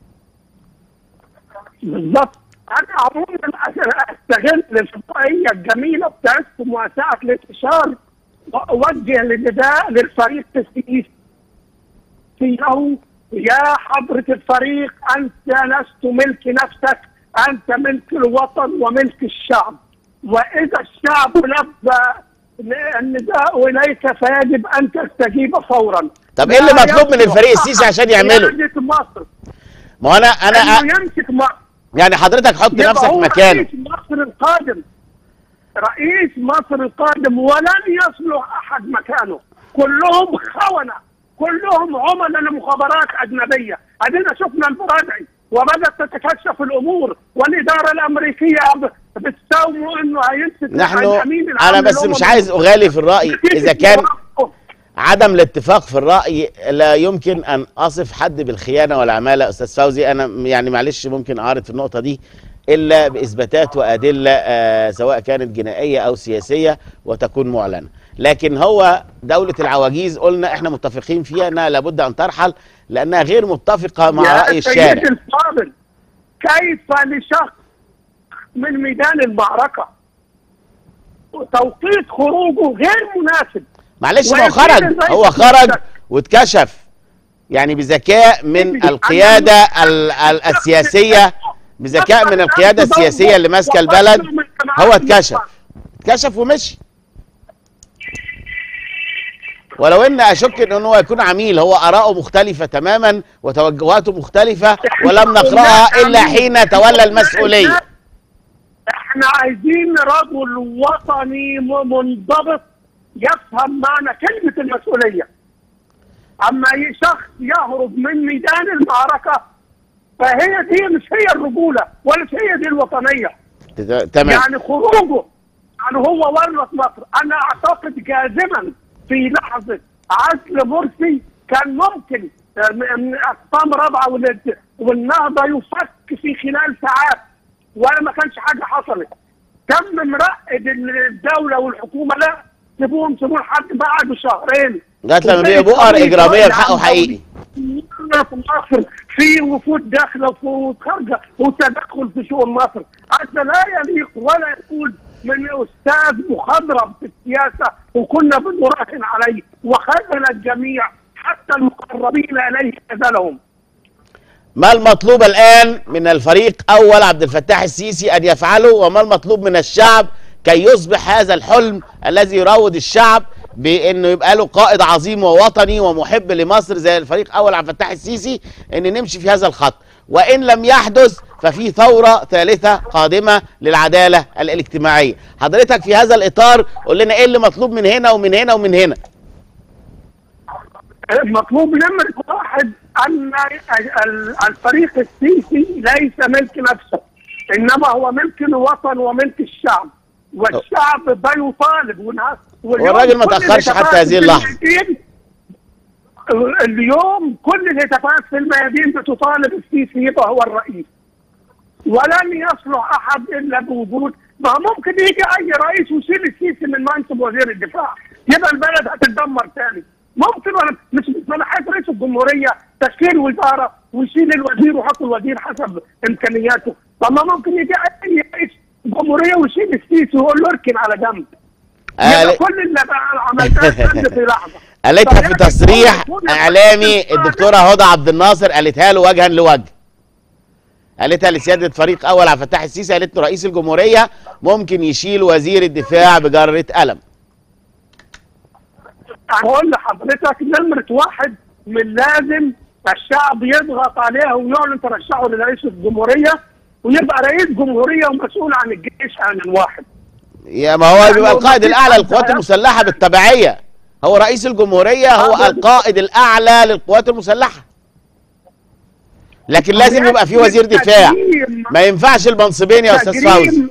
بالظبط انا عموما عشان استغل الفضائيه الجميله بتاعتكم وساعه الانتشار واوجه لنداء للفريق السياسي له يا حضرة الفريق أنت لست ملك نفسك أنت ملك الوطن وملك الشعب وإذا الشعب لبى النداء إليك فيجب أن تستجيب فورا طب ايه اللي لا مطلوب من يصلح الفريق السيسي عشان يعمله قيادة مصر ما هو انا انا انه يمسك مصر يعني حضرتك حط يبقى نفسك هو مكانه رئيس مصر القادم رئيس مصر القادم ولن يصلح احد مكانه كلهم خونه كلهم عملاء لمخابرات اجنبيه ادينا شفنا البرادعي وبدات تتكشف الامور والاداره الامريكيه ب- بتساوموا انه هيمسك نحن الامين العام انا بس للأمم مش عايز اغالي في الراي اذا كان عدم الاتفاق في الرأي لا يمكن أن أصف حد بالخيانة والعمالة أستاذ فوزي أنا يعني معلش ممكن أعرض في النقطة دي إلا بإثباتات وأدلة آه سواء كانت جنائية أو سياسية وتكون معلنة لكن هو دولة العواجيز قلنا إحنا متفقين فيها أنها لابد أن ترحل لأنها غير متفقة مع يا رأي سيدي الشارع الفاضل كيف لشخص من ميدان المعركه توقيت خروجه غير مناسب معلش ما هو ويصير خرج الرئيس هو خرج المستقبل. واتكشف يعني بذكاء من القيادة ال- ال- السياسية بذكاء من القيادة السياسية اللي ماسكة البلد هو اتكشف اتكشف ومشي ولو ان اشك ان هو يكون عميل هو اراءه مختلفة تماما وتوجهاته مختلفة ولم نقرأها الا حين تولى المسؤولية احنا عايزين رجل وطني م- منضبط يفهم معنى كلمة المسؤولية اما ي- شخص يهرب من ميدان المعركة فهي دي مش هي الرجولة ولا هي دي الوطنية ت- تمام يعني خروجه يعني هو ورث مصر انا اعتقد جازما في لحظه عزل مرسي كان ممكن آه، م- من اقسام رابعه وال- والنهضه يفك في خلال ساعات ولا ما كانش حاجه حصلت تم مرقد ال- الدوله والحكومه لا سيبوهم سيبوه لحد بعد شهرين لغايه لما بقى بؤر اجراميه بحقه حقيقي هنا في مصر في وفود داخله وفود خارجه وتدخل في شؤون مصر هذا لا يليق ولا يكون من استاذ مخضرم في السياسه وكنا بنراهن عليه وخذل الجميع حتى المقربين اليه خذلهم ما المطلوب الآن من الفريق أول عبد الفتاح السيسي أن يفعله وما المطلوب من الشعب كي يصبح هذا الحلم الذي يراود الشعب بأنه يبقى له قائد عظيم ووطني ومحب لمصر زي الفريق أول عبد الفتاح السيسي أن نمشي في هذا الخط وإن لم يحدث ففي ثورة ثالثة قادمة للعدالة الاجتماعية حضرتك في هذا الإطار قول لنا إيه اللي مطلوب من هنا ومن هنا ومن هنا المطلوب نمرة واحد أن ال- الفريق السيسي ليس ملك نفسه انما هو ملك الوطن وملك الشعب والشعب بيطالب والناس والراجل ما تأخرش حتى هذه اللحظة. اليوم كل الهتافات في الميادين بتطالب السيسي يبقى هو الرئيس ولن يصلح احد الا بوجود ما ممكن يجي اي رئيس ويشيل السيسي من منصب وزير الدفاع يبقى البلد هتتدمر تاني ممكن ولا مش من صلاحيات رئيس الجمهوريه تشكيل وزاره ويشيل الوزير ويحط الوزير حسب امكانياته طب ما ممكن يجي اي رئيس جمهوريه ويشيل السيسي ويقول له اركن على جنب يبقى قال- كل اللي بقى عملتها تم في لحظه قالتها طب في يا تصريح يكون اعلامي الرئيس الدكتوره هدى عبد الناصر قالتها له وجها لوجه قالتها لسياده فريق اول عبد الفتاح السيسي قالت له رئيس الجمهوريه ممكن يشيل وزير الدفاع بجره قلم هقول لحضرتك نمرة واحد من لازم الشعب يضغط عليها ويعلن ترشحه لرئيس الجمهورية ويبقى رئيس جمهورية ومسؤول عن الجيش عن الواحد يا ما هو بيبقى القائد الاعلى للقوات المسلحه بالتبعيه هو رئيس الجمهوريه هو آه، القائد الاعلى للقوات المسلحه لكن لازم يبقى في وزير دفاع تجريم- ما ينفعش المنصبين يا استاذ تجريم فوزي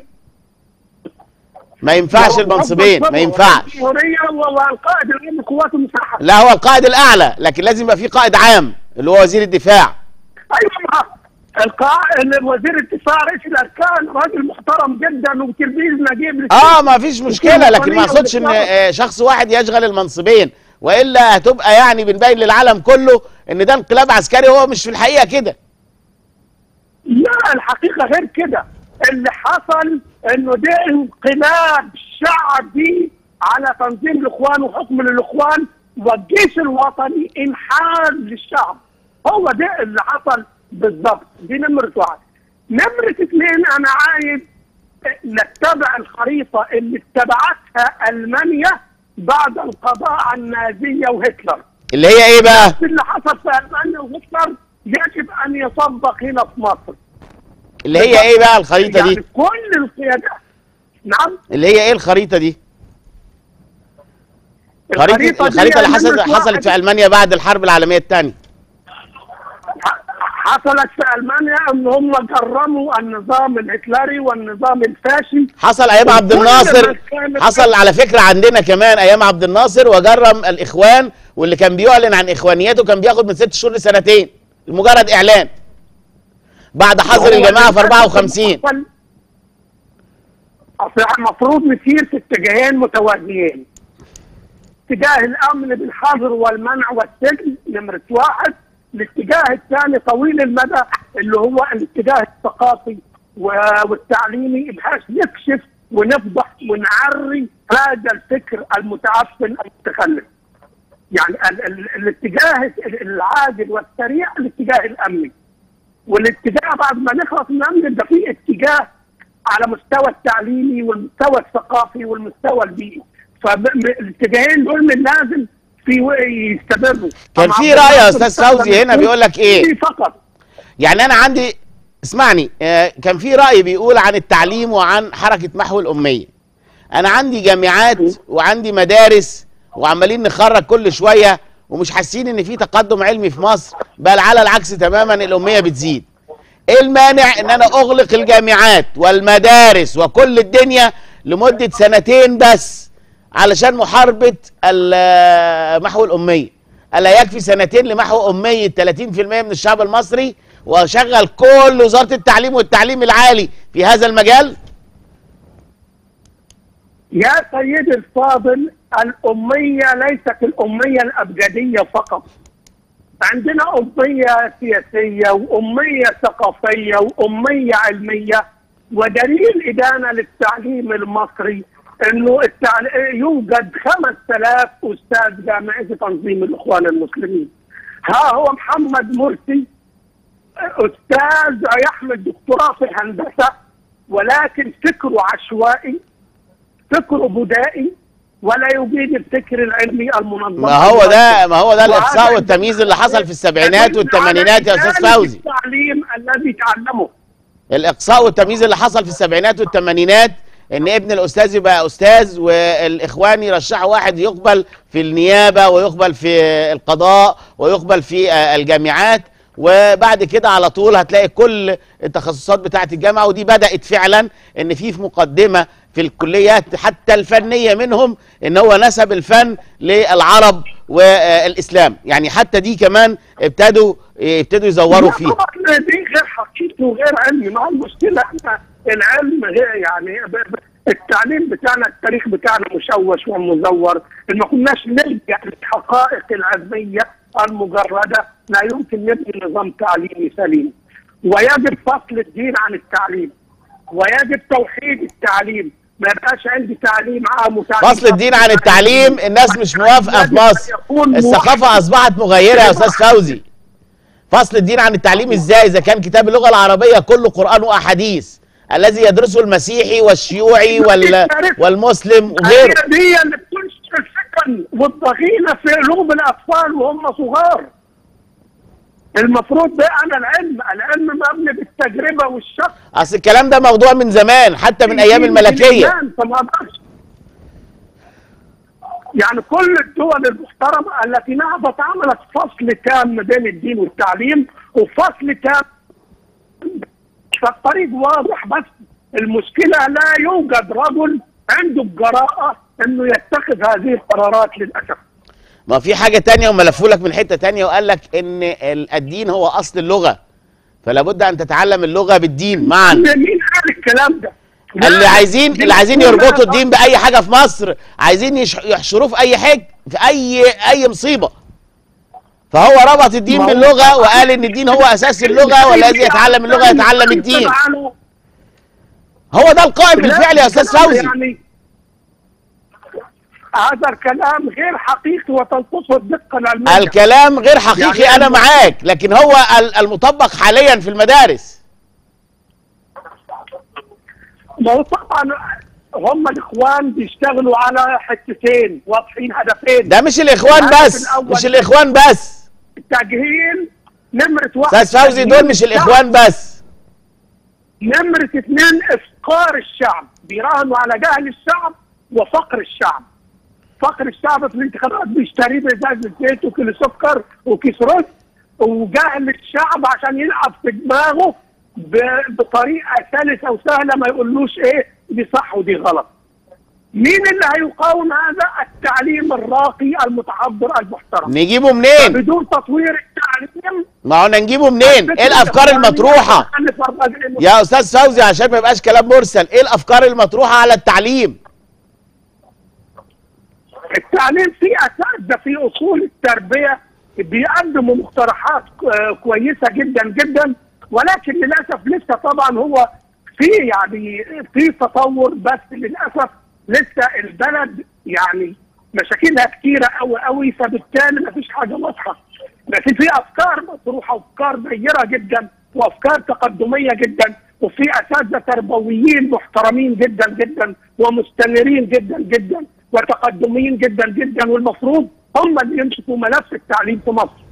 ما ينفعش المنصبين ما ينفعش الجمهورية والقائد العام للقوات المسلحة لا هو القائد الاعلى لكن لازم يبقى في قائد عام اللي هو وزير الدفاع ايوه ما القائد وزير الدفاع رئيس الاركان راجل محترم جدا وتلميذ نجيب اه ما فيش مشكله لكن ما اقصدش ان والإسلام. آه، شخص واحد يشغل المنصبين والا هتبقى يعني بنبين للعالم كله ان ده انقلاب عسكري هو مش في الحقيقه كده لا الحقيقة غير كده اللي حصل انه ده انقلاب شعبي على تنظيم الاخوان وحكم للاخوان والجيش الوطني انحاز للشعب هو ده اللي حصل بالضبط دي نمرة واحد نمرة اثنين انا عايز نتبع الخريطة اللي اتبعتها المانيا بعد القضاء على النازية وهتلر اللي هي ايه بقى اللي حصل في المانيا وهتلر يجب ان يطبق هنا في مصر اللي هي ايه بقى الخريطه يعني دي كل القيادات نعم اللي هي ايه الخريطه دي خريطه دي الخريطه اللي حصلت نمرة حصلت واحد في المانيا بعد الحرب العالميه الثانيه حصلت في المانيا ان هم جرموا النظام الهتلري والنظام الفاشي حصل ايام عبد وكل الناصر ما كانت- حصل على فكره عندنا كمان ايام عبد الناصر وجرم الاخوان واللي كان بيعلن عن اخوانيته كان بياخد من ست شهور لسنتين لمجرد اعلان بعد حظر الجماعه في 54 أصل المفروض نسير في اتجاهين متوازيين اتجاه الامن بالحظر والمنع والسجن نمرة واحد الاتجاه الثاني طويل المدى اللي هو الاتجاه الثقافي و- والتعليمي بحيث نكشف ونفضح ونعري هذا الفكر المتعفن المتخلف يعني ال- ال- الاتجاه العاجل والسريع الاتجاه الامني والاتجاه بعد ما نخلص من الامن يبقى في اتجاه على مستوى التعليمي والمستوى الثقافي والمستوى البيئي فالاتجاهين دول من لازم في و- يستمروا كان أما في عبد رأي يا الناصر أستاذ فوزي هنا بيقول لك إيه؟ في فقط يعني انا عندي اسمعني آه، كان في راي بيقول عن التعليم وعن حركه محو الاميه انا عندي جامعات وعندي مدارس وعمالين نخرج كل شويه ومش حاسين ان في تقدم علمي في مصر بل على العكس تماما الاميه بتزيد ايه المانع ان انا اغلق الجامعات والمدارس وكل الدنيا لمده سنتين بس علشان محاربه ال- محو الاميه الا يكفي سنتين لمحو اميه 30% من الشعب المصري واشغل كل وزاره التعليم والتعليم العالي في هذا المجال يا سيدي الفاضل الأمية ليست الأمية الأبجدية فقط عندنا أمية سياسية وأمية ثقافية وأمية علمية ودليل إدانة للتعليم المصري أنه التعل... يوجد 5000 أستاذ جامعي في تنظيم الإخوان المسلمين ها هو محمد مرسي أستاذ يحمل دكتوراه في الهندسة ولكن فكره عشوائي فكره بدائي ولا يجيد الفكر العلمي المنظم ما هو ده ما هو ده وهذا الاقصاء والتمييز اللي حصل في السبعينات والثمانينات يا استاذ على فوزي التعليم الذي تعلمه الاقصاء والتمييز اللي حصل في السبعينات والثمانينات ان ابن الاستاذ يبقى استاذ والاخوان يرشحوا واحد يقبل في النيابه ويقبل في القضاء ويقبل في آه، الجامعات وبعد كده على طول هتلاقي كل التخصصات بتاعه الجامعه ودي بدات فعلا ان في في مقدمه في الكليات حتى الفنيه منهم ان هو نسب الفن للعرب والاسلام يعني حتى دي كمان ابتدوا ابتدوا يزوروا فيها طبعا دي غير حقيقي وغير علمي مع المشكله احنا العلم غير يعني ب- ب- التعليم بتاعنا التاريخ بتاعنا مشوش ومزور ما كناش نلجا للحقائق العلميه المجرده لا يمكن نبني نظام تعليمي سليم ويجب فصل الدين عن التعليم ويجب توحيد التعليم ما يبقاش عندي تعليم عام وتعليم فصل الدين عن التعليم الناس مش موافقه في مصر الثقافه اصبحت مغيره يا استاذ فوزي فصل الدين عن التعليم ازاي اذا كان كتاب اللغه العربيه كله قران واحاديث الذي يدرسه المسيحي والشيوعي وال... والمسلم وغيره هي دي اللي بتنشر الفتن والضغينه في قلوب الاطفال وهم صغار المفروض ده انا العلم العلم مبني بالتجربه والشق اصل الكلام ده موضوع من زمان حتى من ايام الملكيه فما اقدرش يعني كل الدول المحترمه التي نهضت عملت فصل تام بين الدين والتعليم وفصل تام فالطريق واضح بس المشكله لا يوجد رجل عنده الجراءه انه يتخذ هذه القرارات للاسف ما في حاجه تانية هم لفوا لك من حته تانية وقال لك ان ال- الدين هو اصل اللغه فلا بد ان تتعلم اللغه بالدين معا مين قال الكلام ده؟ اللي عايزين دي اللي عايزين كلها يربطوا الدين باي حاجه في مصر عايزين يش- يحشروه في اي حج في اي اي مصيبه فهو ربط الدين ما هو- باللغه وقال ان الدين هو اساس اللغه والذي يتعلم اللغه يتعلم الدين هو ده القائم بالفعل يا استاذ كلام فوزي يعني هذا الكلام غير حقيقي وتنقصه الدقه العلميه الكلام غير حقيقي يعني انا الم- معاك لكن هو ال- المطبق حاليا في المدارس ما هو طبعا هم الاخوان بيشتغلوا على حتتين واضحين هدفين ده مش الاخوان الهدف بس الأول مش الاخوان بس تجهيل نمرة واحد استاذ فوزي دول مش تجهيل الاخوان بس نمرة اثنين افقار الشعب بيراهنوا على جهل الشعب وفقر الشعب فقر الشعب في الانتخابات بيشتري بإزازة زيت وكيلو سكر وكيس رز وجهل الشعب عشان يلعب في دماغه ب- بطريقة سلسة وسهلة ما يقولوش ايه دي صح ودي غلط مين اللي هيقاوم هذا التعليم الراقي المتحضر المحترم نجيبه منين بدون تطوير التعليم ما قلنا نجيبه منين ايه الافكار المطروحه يا استاذ فوزي عشان ما يبقاش كلام مرسل ايه الافكار المطروحه على التعليم التعليم في اساتذه في اصول التربيه بيقدموا مقترحات ك- كويسه جدا جدا ولكن للاسف لسه طبعا هو في يعني في تطور بس للاسف لسه البلد يعني مشاكلها كتيره قوي قوي فبالتالي ما فيش حاجه واضحه لكن في افكار مطروحه وافكار نيره جدا وافكار تقدميه جدا وفي اساتذه تربويين محترمين جدا جدا ومستنيرين جدا جدا وتقدميين جدا جدا والمفروض هم اللي يمسكوا ملف التعليم في مصر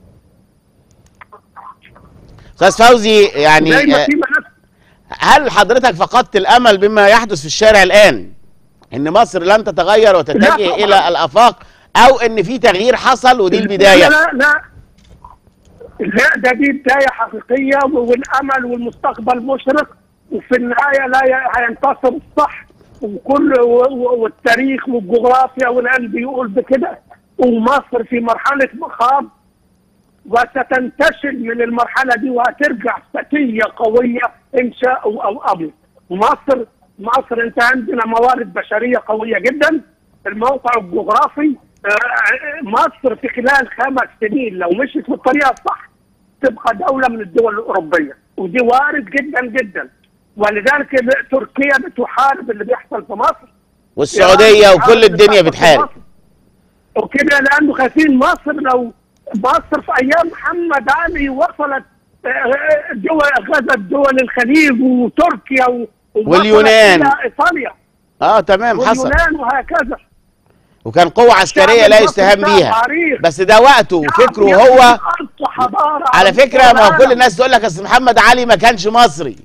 استاذ فوزي يعني زي ما آه، في ملف هل حضرتك فقدت الامل بما يحدث في الشارع الان ان مصر لن تتغير لا وتتجه طبعاً. الى الافاق او ان في تغيير حصل ودي لا البدايه لا لا لا ده دي بدايه حقيقيه والامل والمستقبل مشرق وفي النهايه لا ي- هينتصر الصح وكل و- و- والتاريخ والجغرافيا والعلم بيقول بكده ومصر في مرحله مخاض وستنتشل من المرحله دي وهترجع فتيه قويه ان شاء او ابوا ومصر مصر انت عندنا موارد بشريه قويه جدا الموقع الجغرافي آه، مصر في خلال خمس سنين لو مشيت بالطريقه الصح تبقى دوله من الدول الاوروبيه ودي وارد جدا جدا ولذلك تركيا بتحارب اللي بيحصل في مصر والسعوديه وكل الدنيا بتحارب وكده لانه خايفين مصر لو مصر في ايام محمد علي وصلت آه، دول غزت دول الخليج وتركيا و- ووصلت واليونان. الى ايطاليا اه تمام حصل واليونان وهكذا وكان قوه عسكريه الشعب لا المصري يستهان شعب بيها عريق. بس ده وقته وفكره شعب هو يملك حضارة على فكره ما هو كل العالم. الناس تقول لك اصل محمد علي ما كانش مصري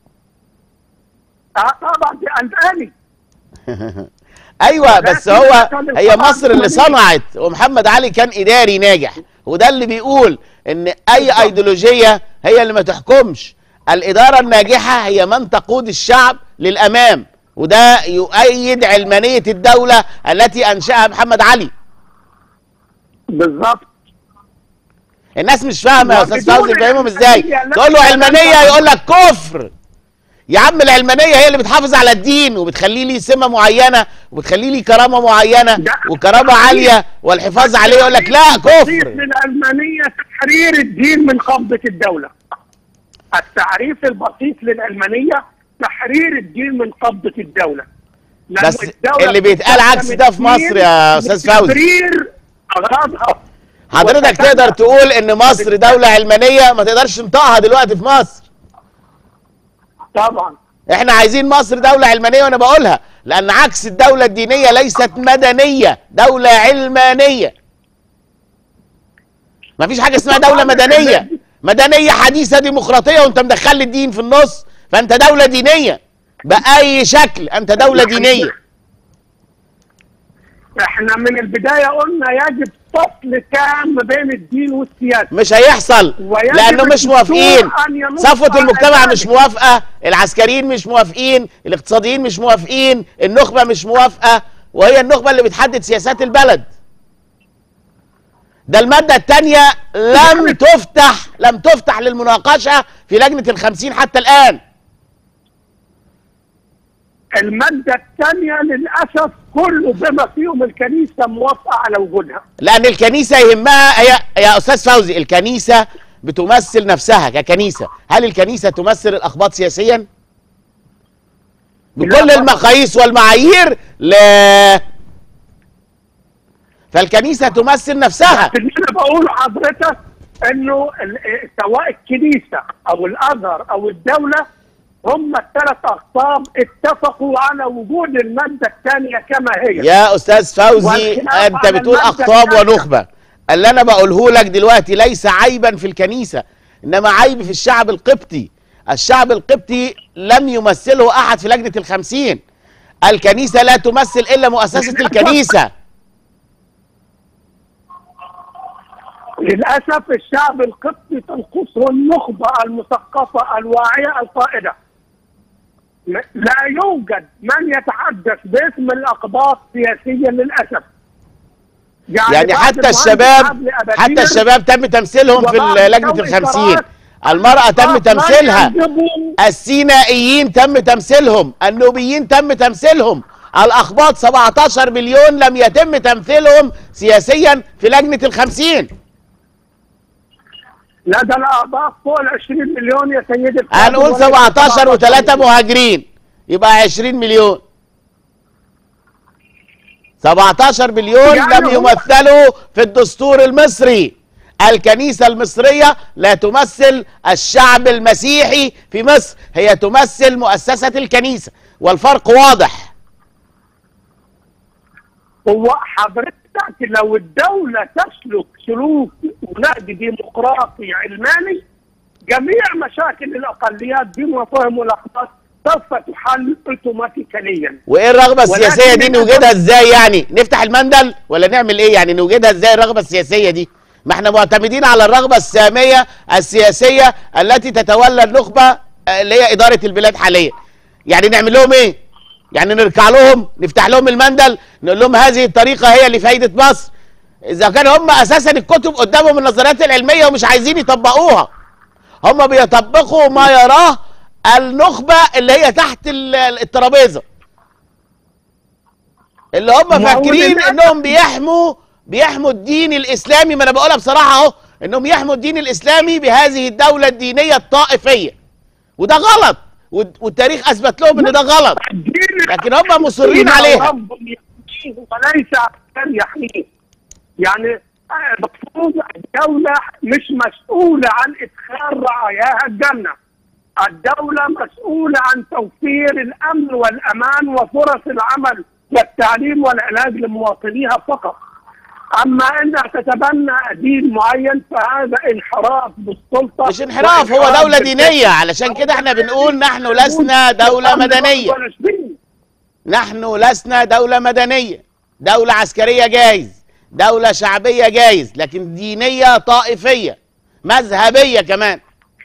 اه طبعا دي ألباني ايوه بس لكن هو كان هي القرآن مصر اللي الكريم- صنعت ومحمد علي كان اداري ناجح وده اللي بيقول ان اي ايديولوجيه هي اللي ما تحكمش الاداره الناجحه هي من تقود الشعب للامام وده يؤيد علمانيه الدوله التي انشاها محمد علي بالظبط الناس مش فاهمه يا استاذ وبدون فوزي فاهمهم ازاي العلمانية لا تقول له يتم علمانيه أن- يقول لك كفر يا عم العلمانيه هي اللي بتحافظ على الدين وبتخليه ليه سمه معينه وبتخليه ليه كرامه معينه ده- وكرامه عاليه والحفاظ عليه يقول لك لا التعريف كفر للعلمانية تحرير الدين من قبضة الدولة التعريف البسيط للعلمانية تحرير الدين من قبضة الدولة لأن بس الدولة اللي بيتقال عكس بتستخدم ده في مصر الدين يا أستاذ فوزي. لتبرير أغراضها حضرتك وتتبع- تقدر تقول ان مصر دوله علمانيه ما تقدرش تنطقها دلوقتي في مصر طبعا احنا عايزين مصر دولة علمانية وانا بقولها لان عكس الدولة الدينية ليست مدنية دولة علمانية مفيش حاجة اسمها دولة مدنية مدنية حديثة ديمقراطية وانت مدخل لي الدين في النص فانت دولة دينية بأي شكل انت دولة دينية احنا من البداية قلنا يجب فصل تام بين الدين والسياسة مش هيحصل ويجب لانه مش الدستور موافقين أن ينص صفوة على المجتمع ذلك. مش موافقة العسكريين مش موافقين الاقتصاديين مش موافقين النخبة مش موافقة وهي النخبة اللي بتحدد سياسات البلد ده المادة التانية لم تفتح لم تفتح للمناقشة في لجنة الخمسين حتى الآن المادة الثانية للأسف كله بما فيهم الكنيسة موافقة على وجودها لأن الكنيسة يهمها هي يا أستاذ فوزي الكنيسة بتمثل نفسها ككنيسة هل الكنيسة تمثل الأخباط سياسيا؟ لا بكل طبعا. المقاييس والمعايير لا فالكنيسة تمثل نفسها اللي انا بقول لحضرتك انه ال- سواء الكنيسه او الازهر او الدوله هم الثلاث اقطاب اتفقوا على وجود الماده الثانيه كما هي يا أستاذ فوزي والخلاف أنت على بتقول المادة أقطاب الثانية. ونخبة اللي أنا بقوله لك دلوقتي ليس عيبا في الكنيسة إنما عيب في الشعب القبطي الشعب القبطي لم يمثله أحد في لجنة الخمسين الكنيسة لا تمثل إلا مؤسسة الكنيسة للاسف الشعب القبطي تنقصه النخبه المثقفه الواعيه القائده م- لا يوجد من يتحدث باسم الاقباط سياسيا للاسف يعني بعد حتى المهندس الشباب عبد الأبدير حتى الشباب تم تمثيلهم في وبعض لجنة ذوي الخمسين قرارات المرأة تم لا تمثيلها يجبوا السينائيين تم تمثيلهم النوبيين تم تمثيلهم الأخباط 17 مليون لم يتم تمثيلهم سياسيا في لجنة الخمسين لا ده الاعضاء فوق ال 20 مليون يا سيدي الفاضل هنقول وليس 17 وثلاثة 17 مهاجرين يبقى 20 مليون 17 مليون يعني لم هو- يمثلوا في الدستور المصري الكنيسة المصرية لا تمثل الشعب المسيحي في مصر هي تمثل مؤسسة الكنيسة والفرق واضح هو حضرتك لو الدولة تسلك سلوك نهج ديمقراطي علماني جميع مشاكل الأقليات بما فهم الأخبار سوف تحل اوتوماتيكيا وايه الرغبة ولكن السياسية دي للأسف- نوجدها ازاي يعني نفتح المندل ولا نعمل ايه يعني نوجدها ازاي الرغبة السياسية دي ما احنا معتمدين على الرغبة السامية السياسية التي تتولى النخبة آه، اللي هي إدارة البلاد حاليا يعني نعمل لهم ايه يعني نركع لهم نفتح لهم المندل نقول لهم هذه الطريقة هي لفايدة مصر اذا كان هم اساسا الكتب قدامهم النظريات العلمية ومش عايزين يطبقوها هم بيطبقوا ما يراه النخبة اللي هي تحت ال- الترابيزة اللي هم ما هو فاكرين للأسف- انهم بيحموا بيحموا الدين الاسلامي ما انا بقولها بصراحه اهو انهم يحموا الدين الاسلامي بهذه الدوله الدينيه الطائفيه وده غلط والد- والتاريخ اثبت لهم ان ده غلط الدين لكن هم مصرين الدين عليها رب يحميه وليس عسكر يحميه يعني آه، المفروض الدولة مش مسؤولة عن إدخال رعاياها الجنة الدولة مسؤولة عن توفير الأمن والأمان وفرص العمل والتعليم والعلاج لمواطنيها فقط أما أنها تتبنى دين معين فهذا انحراف بالسلطة مش انحراف هو وإنحراف دوله بالفكر. دينيه علشان كده احنا بنقول نحن لسنا دوله مدنيه نحن لسنا دولة مدنية دولة عسكرية جايز دولة شعبية جايز لكن دينية طائفية مذهبيه كمان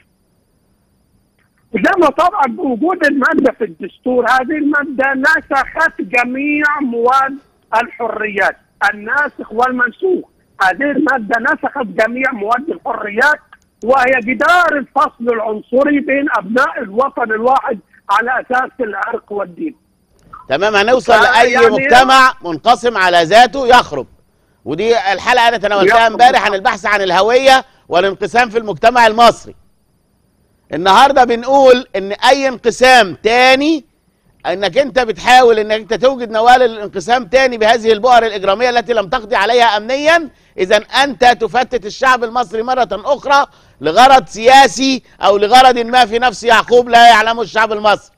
لما طبعا بوجود الماده في الدستور هذه الماده نسخت جميع مواد الحريات الناسخ والمنسوخ هذه الماده نسخت جميع مواد الحريات وهي جدار الفصل العنصري بين ابناء الوطن الواحد على اساس العرق والدين تمام هنوصل فا لاي يعني- مجتمع منقسم على ذاته يخرب ودي الحلقه انا تناولتها يخرب. امبارح عن البحث عن الهويه والانقسام في المجتمع المصري النهارده بنقول ان اي انقسام تاني انك انت بتحاول انك انت توجد نوال الانقسام تاني بهذه البؤر الاجراميه التي لم تقضي عليها امنيا اذا انت تفتت الشعب المصري مره اخرى لغرض سياسي او لغرض ما في نفس يعقوب لا يعلمه الشعب المصري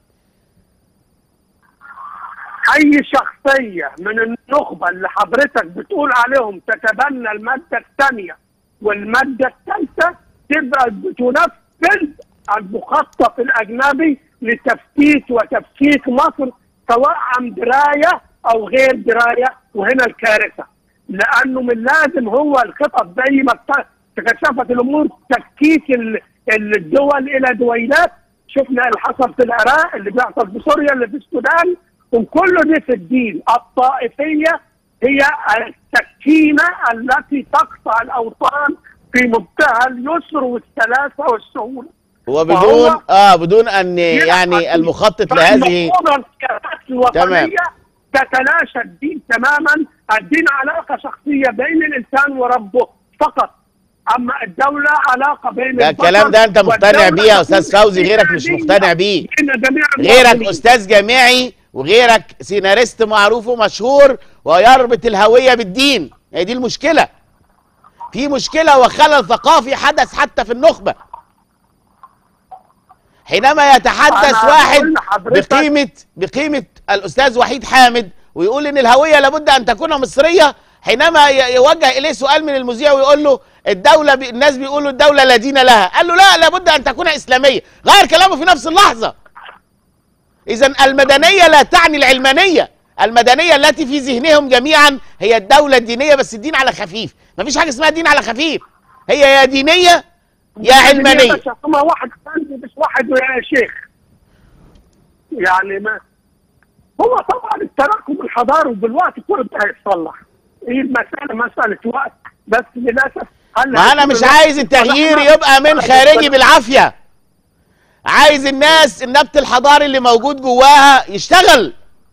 اي شخصيه من النخبه اللي حضرتك بتقول عليهم تتبنى الماده الثانيه والماده الثالثه تبقى بتنفذ المخطط الاجنبي لتفتيت وتفكيك مصر سواء عن درايه او غير درايه وهنا الكارثه لانه من لازم هو الخطط زي ما ت- تكشفت الامور تفكيك ال- الدول الى دويلات شفنا اللي حصل في العراق اللي بيحصل في سوريا اللي في السودان وكل ده في الدين الطائفيه هي السكينه التي تقطع الاوطان في منتهى اليسر والسلاسه والسهوله وبدون وهو- اه بدون ان يعني المخطط لهذه فالمفروض السياسات الوطنيه تمام. تتلاشى الدين تماما الدين علاقه شخصيه بين الانسان وربه فقط اما الدوله علاقه بين ده البشر الكلام ده انت مقتنع والدولة بيه يا استاذ تكون فوزي غيرك مش إنسانية مقتنع بيه بين جميع غيرك المواطنين. استاذ جامعي وغيرك سيناريست معروف ومشهور ويربط الهويه بالدين هي دي المشكله في مشكله وخلل ثقافي حدث حتى في النخبه حينما يتحدث أنا واحد أقول لحضرتك- بقيمه بقيمه الاستاذ وحيد حامد ويقول ان الهويه لابد ان تكون مصريه حينما ي- يوجه اليه سؤال من المذيع ويقول له الدوله بي الناس بيقولوا الدوله لا دين لها قال له لا لابد ان تكون اسلاميه غير كلامه في نفس اللحظه اذا المدنيه لا تعني العلمانيه المدنيه التي في ذهنهم جميعا هي الدوله الدينيه بس الدين على خفيف مفيش حاجه اسمها دين على خفيف هي يا دينيه يا علمانيه بس هما واحد عندي مش واحد يا شيخ يعني ما هو طبعا التراكم الحضاري وبالوقت كل ده هيتصلح هي المساله مساله وقت بس للاسف هل ما انا مش عايز التغيير يبقى من خارجي بالعافيه عايز الناس النبت الحضاري اللي موجود جواها يشتغل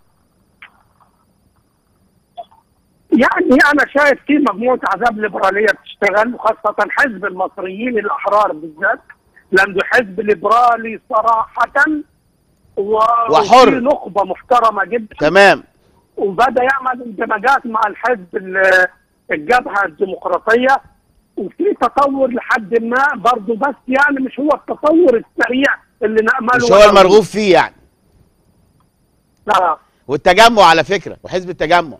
يعني انا شايف في مجموعه احزاب ليبراليه بتشتغل وخاصه حزب المصريين الاحرار بالذات لانه حزب ليبرالي صراحه و... وحر. وفي نخبه محترمه جدا تمام وبدا يعمل اندماجات مع الحزب ال- الجبهه الديمقراطيه وفي تطور لحد ما برضه بس يعني مش هو التطور السريع اللي نامله مش هو المرغوب فيه يعني لا والتجمع على فكره وحزب التجمع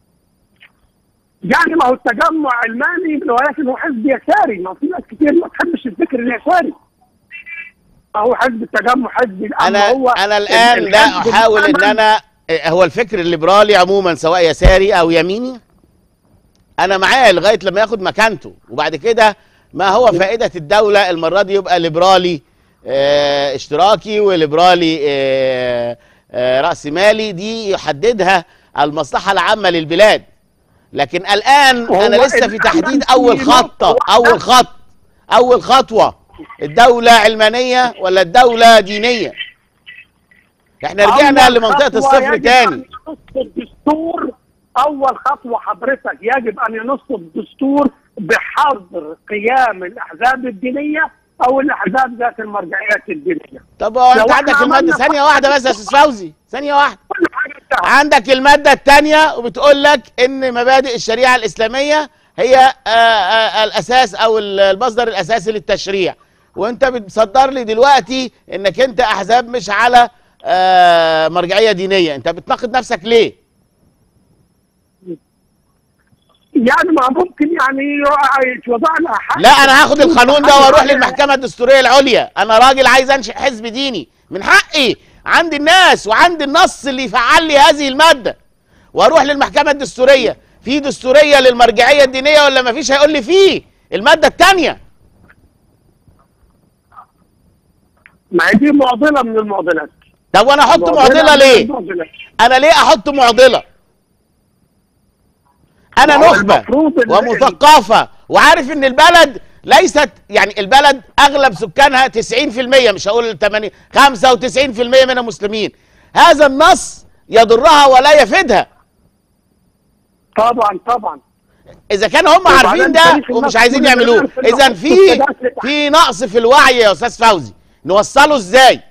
يعني ما هو التجمع علماني ولكن هو حزب يساري ما في ناس كتير ما تحبش الفكر اليساري ما هو حزب التجمع حزب أما انا هو انا الان ال- لا الحزب احاول ان الأمل- انا هو الفكر الليبرالي عموما سواء يساري او يميني انا معاه لغايه لما ياخد مكانته وبعد كده ما هو فائده الدوله المره دي يبقى ليبرالي آه اشتراكي وليبرالي آه آه راس مالي دي يحددها المصلحه العامه للبلاد لكن الان هو انا لسه في الأمل تحديد في اول خطه نقطة اول خط اول خطوه الدوله علمانيه ولا الدوله دينيه احنا رجعنا أول لمنطقه خطوة الصفر يجب تاني أن ينص الدستور اول خطوه حضرتك يجب ان ينص الدستور بحظر قيام الاحزاب الدينيه او الاحزاب ذات المرجعيات الدينيه طب هو لو انت احنا عندك الماده عملنا ثانيه خط- واحده بس يا استاذ فوزي ثانيه واحده كل حاجه انتهت عندك الماده الثانيه وبتقول لك ان مبادئ الشريعه الاسلاميه هي آه، آه، الاساس او ال- المصدر الاساسي للتشريع وانت بتصدر لي دلوقتي انك انت احزاب مش على آه، مرجعيه دينيه انت بتناقض نفسك ليه يعني ما ممكن يعني يتوضع لها حق لا انا هاخد القانون ده واروح للمحكمه الدستوريه العليا انا راجل عايز انشئ حزب ديني من حقي عند الناس وعند النص اللي يفعل لي هذه الماده واروح للمحكمه الدستوريه في دستوريه للمرجعيه الدينيه ولا ما فيش هيقول لي فيه الماده الثانيه ما هي دي معضله من المعضلات طب وانا احط معضله من ليه المعضلات. انا ليه احط معضله انا ما هو نخبه المفروض إن- ومثقفه وعارف ان البلد ليست يعني البلد اغلب سكانها 90% مش هقول 80 95% منها مسلمين هذا النص يضرها ولا يفيدها طبعا طبعا اذا كان هم وبعدين عارفين ده تاريخ ومش النص عايزين كله يعملوه بيعرف إن اذا حقوق في التداخل- في نقص في الوعي يا استاذ فوزي نوصله ازاي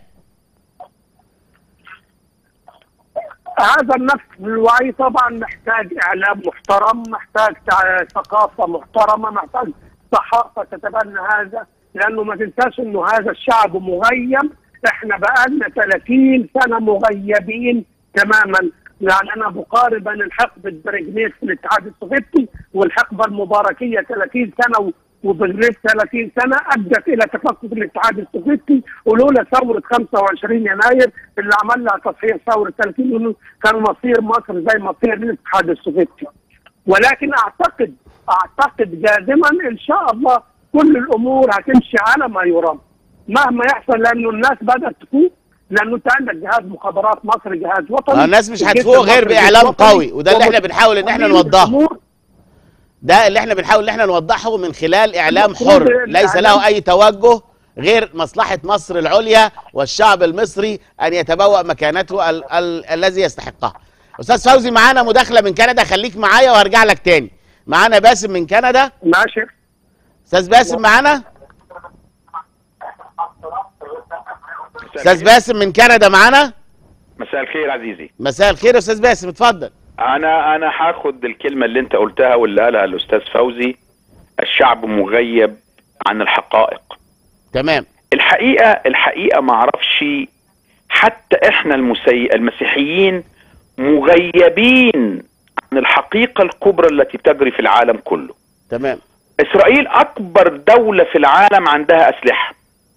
هذا النفس الوعي طبعا محتاج اعلام محترم محتاج تع- ثقافه محترمه محتاج صحافه تتبنى هذا لانه ما تنساش انه هذا الشعب مغيب احنا بقالنا 30 سنه مغيبين تماما يعني انا بقارن بين الحقبه البرجنيت في الاتحاد السوفيتي والحقبه المباركيه 30 سنه و- وبرجنيت 30 سنه ادت الى تفكك الاتحاد السوفيتي ولولا ثوره 25 يناير اللي عمل لها تصحيح ثوره 30 يونيو كان مصير مصر زي مصير الاتحاد السوفيتي ولكن اعتقد اعتقد جازما ان شاء الله كل الامور هتمشي على ما يرام مهما يحصل لانه الناس بدات تفوق لانه انت عندك جهاز مخابرات مصر جهاز وطني آه، الناس مش الجيش هتفوق غير المصري بإعلام جيش وطني، قوي، وده اللي إحنا بنحاول إن إحنا ومن نوضحه. الأمور ده اللي احنا بنحاول ان احنا نوضحه من خلال اعلام المفروض حر إن ليس الإعلام- له اي توجه غير مصلحة مصر العليا والشعب المصري ان يتبوأ مكانته ال ال الذي يستحقها استاذ فوزي معانا مداخلة من كندا خليك معايا وهرجع لك تاني معانا باسم من كندا ماشي استاذ باسم معانا استاذ باسم من كندا معانا مساء الخير عزيزي مساء الخير يا استاذ باسم اتفضل انا انا هاخد الكلمه اللي انت قلتها واللي قالها الاستاذ فوزي الشعب مغيب عن الحقائق تمام الحقيقه الحقيقه ما اعرفش حتى احنا المسي... المسيحيين مغيبين عن الحقيقه الكبرى التي تجري في العالم كله تمام اسرائيل اكبر دوله في العالم عندها اسلحه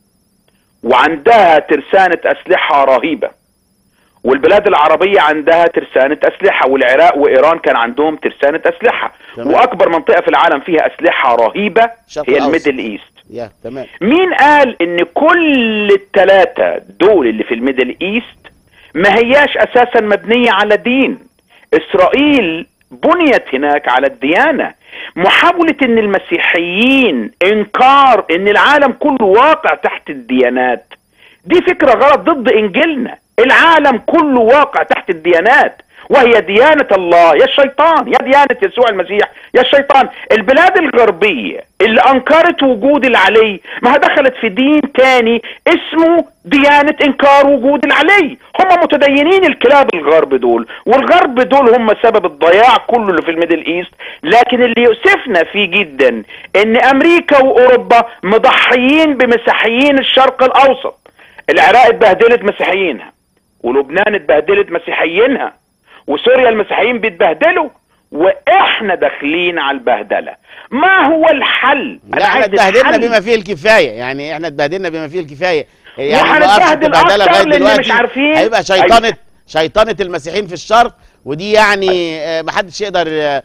وعندها ترسانه اسلحه رهيبه والبلاد العربيه عندها ترسانه اسلحه والعراق وايران كان عندهم ترسانه اسلحه تمام. واكبر منطقه في العالم فيها اسلحه رهيبه الشرق هي الأوسط. الميدل ايست يا تمام مين قال ان كل الثلاثه دول اللي في الميدل ايست ما هياش اساسا مبنيه على دين اسرائيل بنيت هناك على الديانه محاوله ان المسيحيين انكار ان العالم كله واقع تحت الديانات دي فكره غلط ضد انجيلنا العالم كله واقع تحت الديانات وهي ديانة الله يا الشيطان يا ديانة يسوع المسيح يا الشيطان البلاد الغربية اللي أنكرت وجود العلي ما دخلت في دين تاني اسمه ديانة إنكار وجود العلي هم متدينين الكلاب الغرب دول والغرب دول هم سبب الضياع كله اللي في الميدل إيست لكن اللي يؤسفنا فيه جدا إن أمريكا وأوروبا مضحيين بمسيحيين الشرق الأوسط العراق اتبهدلت مسيحيينها ولبنان اتبهدلت مسيحيينها وسوريا المسيحيين بيتبهدلوا واحنا داخلين على البهدله ما هو الحل لا احنا عايز اتبهدلنا الحل. بما فيه الكفايه يعني احنا اتبهدلنا بما فيه الكفايه يعني وهنتبهدل ما وقفت البهدله أكتر لغايه لأن دلوقتي مش عارفين. هيبقى شيطانه شيطانه المسيحيين في الشرق ودي يعني آه، محدش يقدر آه،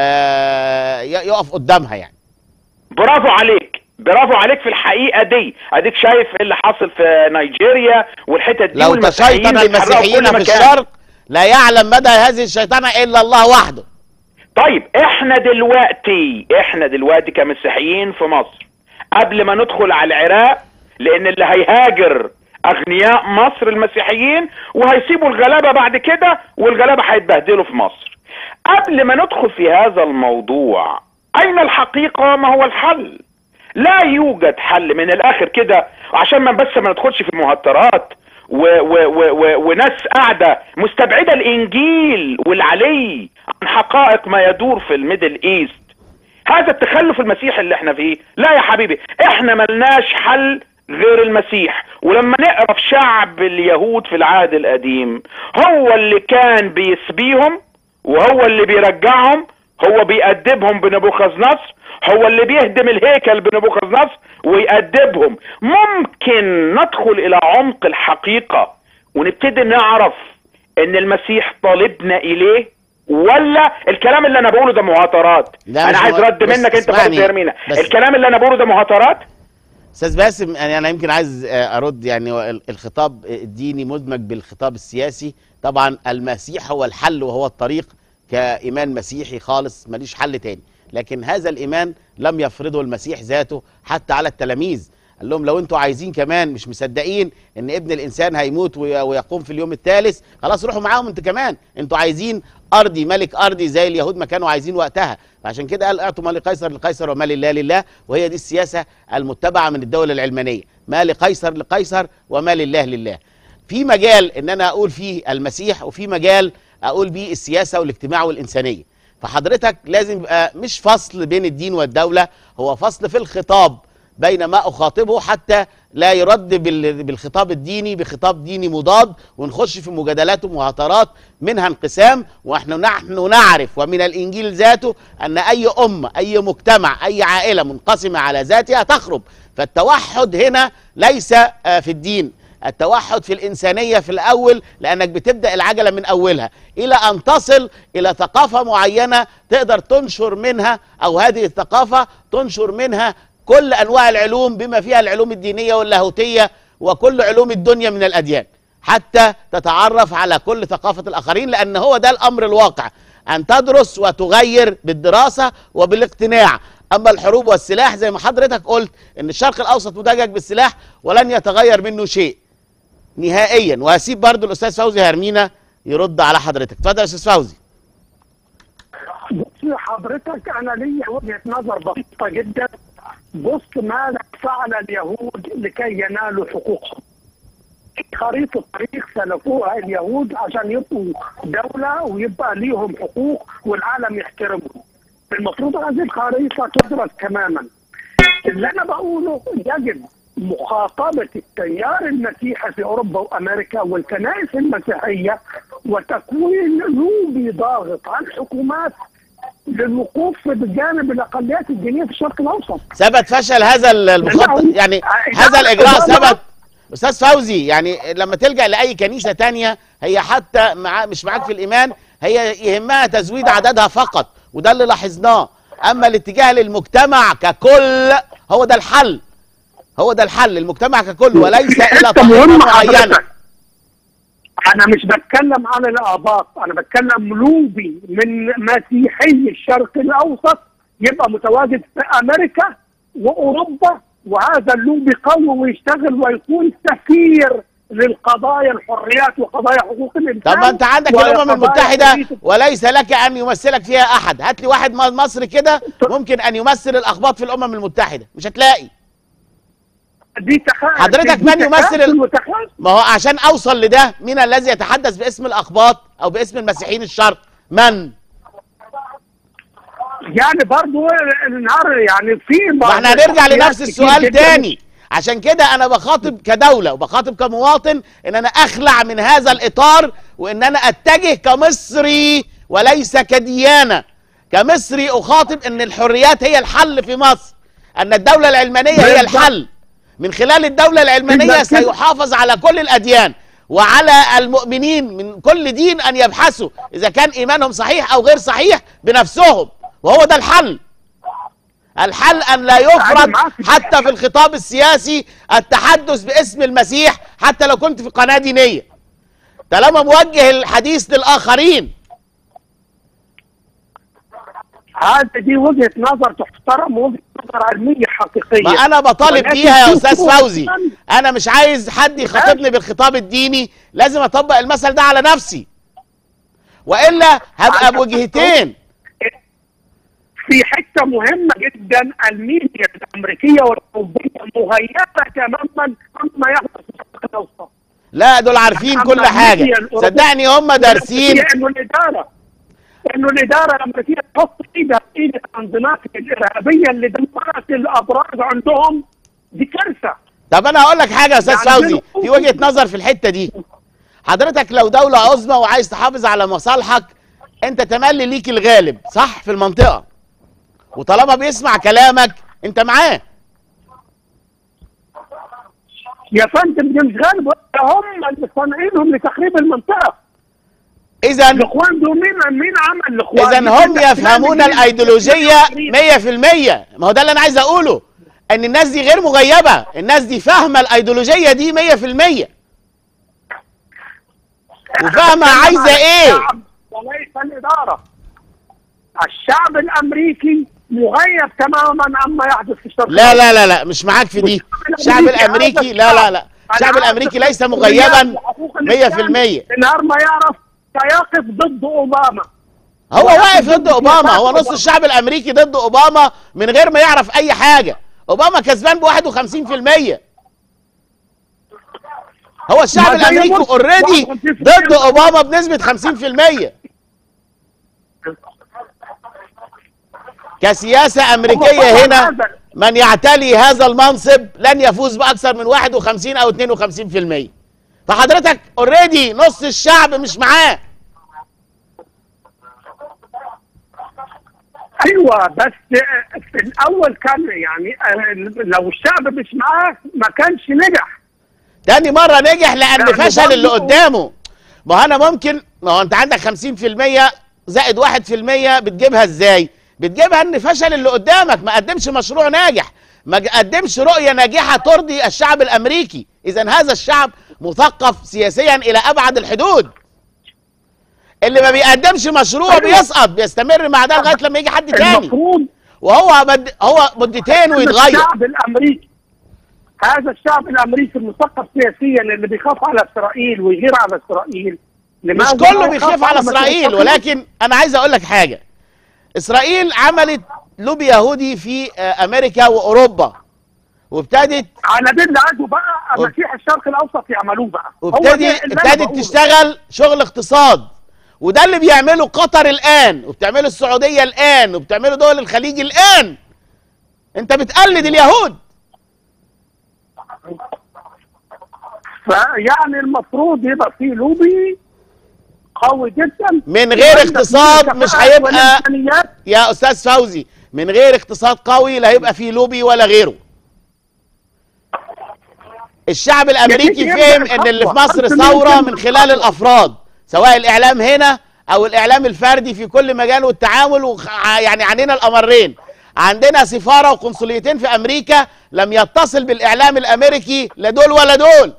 آه، ي- يقف قدامها يعني برافو عليك برافو عليك في الحقيقه دي اديك شايف إيه اللي حاصل في نيجيريا والحتت دي لو والمسيحيين تشيطن بيتحركوا المسيحيين كل في مكان. الشرق لا يعلم مدى هذه الشيطنه الا الله وحده طيب احنا دلوقتي احنا دلوقتي كمسيحيين في مصر قبل ما ندخل على العراق لان اللي هيهاجر اغنياء مصر المسيحيين وهيسيبوا الغلابه بعد كده والغلابه هيتبهدلوا في مصر قبل ما ندخل في هذا الموضوع اين الحقيقه ما هو الحل لا يوجد حل من الاخر كده عشان ما بس ما ندخلش في مهترات و و و و وناس قاعده مستبعده الانجيل والعلي عن حقائق ما يدور في الميدل ايست هذا التخلف المسيحي اللي احنا فيه لا يا حبيبي احنا ملناش حل غير المسيح ولما نقرا في شعب اليهود في العهد القديم هو اللي كان بيسبيهم وهو اللي بيرجعهم هو بيأدبهم بنبوخذ نصر هو اللي بيهدم الهيكل بنبوخذ نصر ويأدبهم ممكن ندخل الى عمق الحقيقة ونبتدي نعرف ان المسيح طالبنا اليه ولا الكلام اللي انا بقوله ده مهاترات لا انا مش عايز مه- رد بس منك انت اسمعني، برضه يا رمينا بس- الكلام اللي انا بقوله ده مهاترات استاذ باسم يعني انا يمكن عايز آه، ارد يعني هو ال- الخطاب الديني مدمج بالخطاب السياسي طبعا المسيح هو الحل وهو الطريق كايمان مسيحي خالص ماليش حل تاني لكن هذا الايمان لم يفرضه المسيح ذاته حتى على التلاميذ قال لهم لو انتوا عايزين كمان مش مصدقين ان ابن الانسان هيموت وي- ويقوم في اليوم الثالث خلاص روحوا معاهم انتوا كمان انتوا عايزين ارضي ملك ارضي زي اليهود ما كانوا عايزين وقتها فعشان كده قال اعطوا ما لقيصر لقيصر وما لله لله وهي دي السياسه المتبعه من الدوله العلمانيه ما لقيصر لقيصر وما لله لله في مجال ان انا اقول فيه المسيح وفي مجال اقول بيه السياسه والاجتماع والانسانيه فحضرتك لازم يبقى مش فصل بين الدين والدوله هو فصل في الخطاب بين ما اخاطبه حتى لا يرد بال- بالخطاب الديني بخطاب ديني مضاد ونخش في مجادلات ومهاترات منها انقسام ونحن نحن نعرف ومن الانجيل ذاته ان اي امه اي مجتمع اي عائله منقسمه على ذاتها تخرب فالتوحد هنا ليس آه، في الدين التوحد في الإنسانية في الأول لأنك بتبدأ العجلة من أولها إلى أن تصل إلى ثقافة معينة تقدر تنشر منها أو هذه الثقافة تنشر منها كل أنواع العلوم بما فيها العلوم الدينية واللاهوتية وكل علوم الدنيا من الأديان حتى تتعرف على كل ثقافة الآخرين لأن هو ده الأمر الواقع أن تدرس وتغير بالدراسة وبالاقتناع أما الحروب والسلاح زي ما حضرتك قلت أن الشرق الأوسط مدجج بالسلاح ولن يتغير منه شيء نهائيا وهسيب برضو الأستاذ فوزي هرمينا يرد على حضرتك اتفضل يا أستاذ فوزي بص حضرتك انا لي وجهه نظر بسيطه جدا بص ماذا فعل اليهود لكي ينالوا حقوقهم خريطة طريق سلكوها اليهود عشان يبقوا دولة ويبقى ليهم حقوق والعالم يحترمهم. المفروض هذه الخريطة تدرس تماما. اللي أنا بقوله يجب مخاطبة التيار المسيحي في أوروبا وأمريكا والكنائس المسيحية وتكوين لوبي ضاغط على الحكومات للوقوف بجانب الأقليات الدينية في الشرق الأوسط. ثبت فشل هذا المخطط نعم. يعني آه، هذا الإجراء لا، لا. ثبت أستاذ فوزي يعني لما تلجأ لأي كنيسة تانية هي حتى مع مش معاك في الإيمان هي يهمها تزويد عددها فقط وده اللي لاحظناه أما الاتجاه للمجتمع ككل هو ده الحل هو ده الحل المجتمع ككل وليس إلى حتة طائفة مهمة معينة حضرتك. أنا مش بتكلم عن الآباط، أنا بتكلم لوبي من مسيحي الشرق الأوسط يبقى متواجد في أمريكا وأوروبا وهذا اللوبي قوي ويشتغل ويكون سفير للقضايا الحريات وقضايا حقوق الإنسان طب ما انت عندك الامم وقضايا المتحده حرية وليس لك ان يمثلك فيها احد هات لي واحد م- مصري كده ممكن ان يمثل الاخباط في الامم المتحده مش هتلاقي دي تخاذل حضرتك دي من يمثل تخاذل ال- وتخاذل. ما هو عشان اوصل لده مين الذي يتحدث باسم الاخباط او باسم المسيحيين الشرق من يعني برضو النهار يعني في ما احنا هنرجع لنفس كتير السؤال جداً. تاني عشان كده انا بخاطب كدولة وبخاطب كمواطن ان انا اخلع من هذا الاطار وان انا اتجه كمصري وليس كديانة كمصري اخاطب ان الحريات هي الحل في مصر ان الدولة العلمانية هي بالظبط. الحل من خلال الدولة العلمانية بالظبط كده. سيحافظ على كل الاديان وعلى المؤمنين من كل دين ان يبحثوا اذا كان ايمانهم صحيح او غير صحيح بنفسهم وهو ده الحل الحل ان لا يفرض أنا معاك في دي. حتى في الخطاب السياسي التحدث باسم المسيح حتى لو كنت في قناة دينية طالما موجه الحديث للآخرين هذه دي وجهه نظر تحترم وجهه نظر علميه حقيقيه ما أنا بطالب ولكن بيها يا في أستاذ فروق فوزي كمان. أنا مش عايز حد يخاطبني بالخطاب الديني لازم أطبق المثل ده على نفسي وإلا هبقى على بوجهتين في حته مهمه جدا الميديا الامريكيه والاوروبيه مهيئه تماما عما يحدث في الشرق الاوسط لا دول عارفين أما كل حاجة الميديا الأوروبية- صدقني هم دارسين هي انه الاداره انه الاداره لما تيجي تحط ايدها في ايد التنظيمات الارهابيه اللي دمرت الابراج عندهم دي كارثه طب انا هقول لك حاجه يا استاذ يعني فوزي بينهم- في وجهه نظر في الحته دي حضرتك لو دوله عظمى وعايز تحافظ على مصالحك انت تملي ليك الغالب صح في المنطقه وطالما بيسمع كلامك انت معاه يا فندم دي مش غالب هم اللي صانعينهم لتخريب المنطقه اذا الاخوان دول مين مين عمل الاخوان؟ اذا هم يفهمون الايديولوجيه 100% ما هو ده اللي انا عايز اقوله ان الناس دي غير مغيبه الناس دي فاهمه الايديولوجيه دي 100% وفاهمه عايزه ايه الشعب وليس الإدارة الشعب الأمريكي مغيب تماما عما يحدث في الشرق لا لا لا لا مش معاك في دي الشعب الامريكي لا لا لا الشعب الامريكي ليس مغيبا 100% نهار ما يعرف سيقف ضد أوباما هو واقف ضد اوباما هو نص الشعب الامريكي ضد اوباما من غير ما يعرف اي حاجه اوباما كسبان ب 51% هو الشعب ما زي الامريكي مرسي، اوريدي 51% ضد اوباما بنسبه 50% كسياسه امريكيه هنا من يعتلي هذا المنصب لن يفوز باكثر من 51 او 52% فحضرتك اوريدي نص الشعب مش معاه ايوه بس في الاول كان يعني لو الشعب مش معاه ما كانش نجح تاني مرة نجح لأن يعني فشل اللي برضه- قدامه ما هو أنا ممكن ما هو أنت عندك 50% زائد 1% بتجيبها إزاي؟ بتجيبها إن فشل اللي قدامك ما قدمش مشروع ناجح ما ج- قدمش رؤية ناجحة ترضي الشعب الأمريكي إذا هذا الشعب مثقف سياسيا إلى أبعد الحدود اللي ما بيقدمش مشروع أيوة. بيسقط بيستمر مع ده لغاية لما يجي حد تاني المفروض وهو مد... هو مدتين ويتغير الشعب الامريكي هذا الشعب الامريكي المثقف سياسيا اللي بيخاف على اسرائيل ويغير على اسرائيل مش لماذا كله لا بيخاف يخاف على مسؤولية اسرائيل اسرائيل؟ ولكن انا عايز اقول لك حاجه اسرائيل عملت لوبي يهودي في آه، امريكا واوروبا وابتدت على دين عادوا بقى وب- مسيح الشرق الاوسط يعملوه بقى هو وابتدي ده اللي أنا ابتدت بقوله. تشتغل شغل اقتصاد وده اللي بيعمله قطر الان وبتعمله السعوديه الان وبتعمله دول الخليج الان انت بتقلد اليهود فيعني المفروض يبقى في لوبي قوي جدا من غير وعندك اقتصاد مش الكفاءات هيبقى والإمكانيات. يا استاذ فوزي من غير اقتصاد قوي لا هيبقى فيه لوبي ولا غيره الشعب الامريكي يا فهم سيدي ان اللي في خطوة. مصر أنت ثوره ممكن من خلال الافراد سواء الاعلام هنا او الاعلام الفردي في كل مجال والتعامل وخ- يعني عنينا الامرين عندنا سفاره وقنصليتين في امريكا لم يتصل بالاعلام الامريكي لا دول ولا دول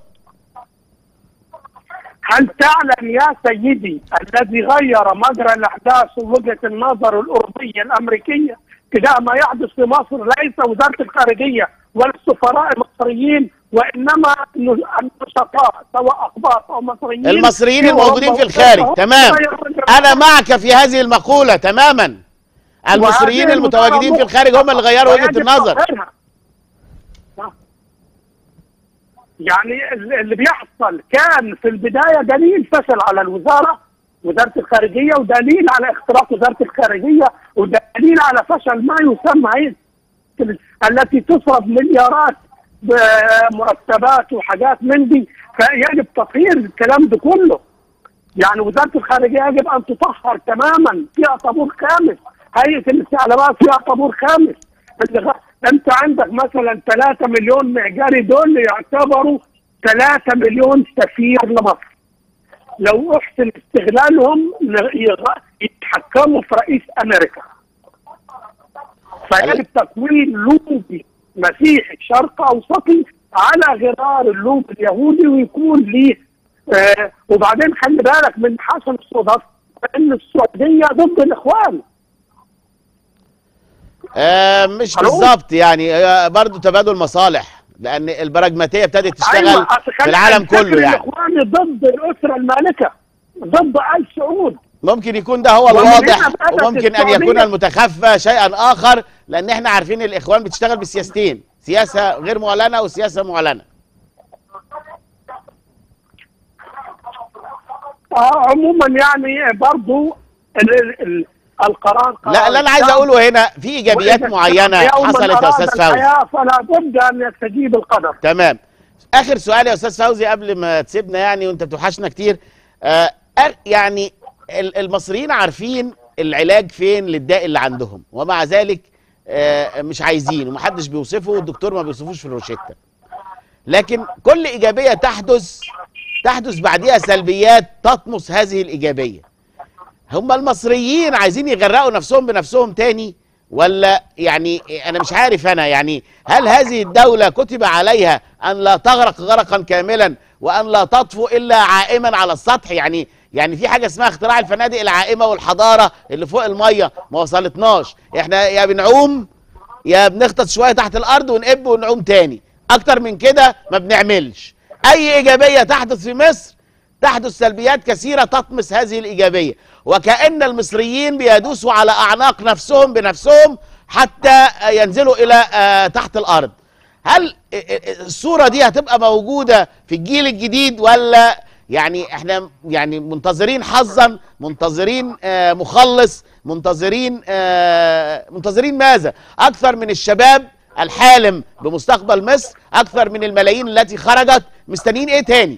هل تعلم يا سيدي الذي غير مجرى الاحداث ووجهه النظر الاوروبيه الامريكيه تجاه ما يحدث في مصر ليس وزاره الخارجيه ولا السفراء المصريين وانما النشطاء سواء اقباط او مصريين المصريين في الموجودين أوروبا في الخارج وغيرهم. تمام غير مجرى انا معك في هذه المقوله تماما المصريين وهذه المتواجدين في المقارنة الخارج هم اللي غيروا وجهه ويجب النظر تغييرها. يعني ال- اللي بيحصل كان في البدايه دليل فشل على الوزاره وزاره الخارجيه ودليل على اختراق وزاره الخارجيه ودليل على فشل ما يسمى هيئة ال- التي تصرف مليارات بمرتبات وحاجات من دي فيجب تطهير الكلام ده كله يعني وزاره الخارجيه يجب ان تطهر تماما فيها طابور خامس هيئه الاستعلامات فيها طابور خامس اللي غ- انت عندك مثلا 3 مليون معجري دول يعتبروا 3 مليون سفير لمصر لو احسن استغلالهم ل- يغ- يتحكموا في رئيس امريكا فيجب تكوين لوبي مسيحي شرق اوسطي على غرار اللوب اليهودي ويكون ليه آه وبعدين خلي بالك من حسن الصدف ان السعوديه ضد الاخوان آه مش ألو؟ بالظبط يعني آه برضو تبادل مصالح لان البراجماتيه ابتدت تشتغل أيوة، أصل في خلي- العالم الفكر كله يعني الاخواني ضد الاسره المالكه ضد ال سعود ممكن يكون ده هو ومن الواضح هنا بدأت وممكن ان يكون السعودية- المتخفى شيئا اخر لان احنا عارفين الاخوان بتشتغل بالسياستين سياسه غير معلنه وسياسه معلنه آه عموما يعني برضو ال ال ال القرار لا اللي انا عايز اقوله هنا في ايجابيات وإذا معينه يوماً حصلت يا أراد استاذ فوزي الحياة فلا بد ان يستجيب القدر تمام اخر سؤال يا استاذ فوزي قبل ما تسيبنا يعني وانت بتوحشنا كتير آه أر- يعني ال- المصريين عارفين العلاج فين للداء اللي عندهم ومع ذلك آه مش عايزين ومحدش بيوصفه والدكتور ما بيوصفوش في الروشته لكن كل ايجابيه تحدث تحدث بعدها سلبيات تطمس هذه الايجابيه هم المصريين عايزين يغرقوا نفسهم بنفسهم تاني ولا يعني انا مش عارف انا يعني هل هذه الدوله كتب عليها ان لا تغرق غرقا كاملا وان لا تطفو الا عائما على السطح يعني يعني في حاجه اسمها اختراع الفنادق العائمه والحضاره اللي فوق الميه ما وصلتناش احنا يا بنعوم يا بنغطس شويه تحت الارض ونقب ونعوم تاني اكتر من كده ما بنعملش اي ايجابيه تحدث في مصر تحدث سلبيات كثيره تطمس هذه الايجابيه وكأن المصريين بيدوسوا على اعناق نفسهم بنفسهم حتى ينزلوا الى آه، تحت الارض هل الصوره دي هتبقى موجوده في الجيل الجديد ولا يعني احنا يعني منتظرين حظا منتظرين آه، مخلص منتظرين آه، منتظرين ماذا اكثر من الشباب الحالم بمستقبل مصر اكثر من الملايين التي خرجت مستنيين ايه تاني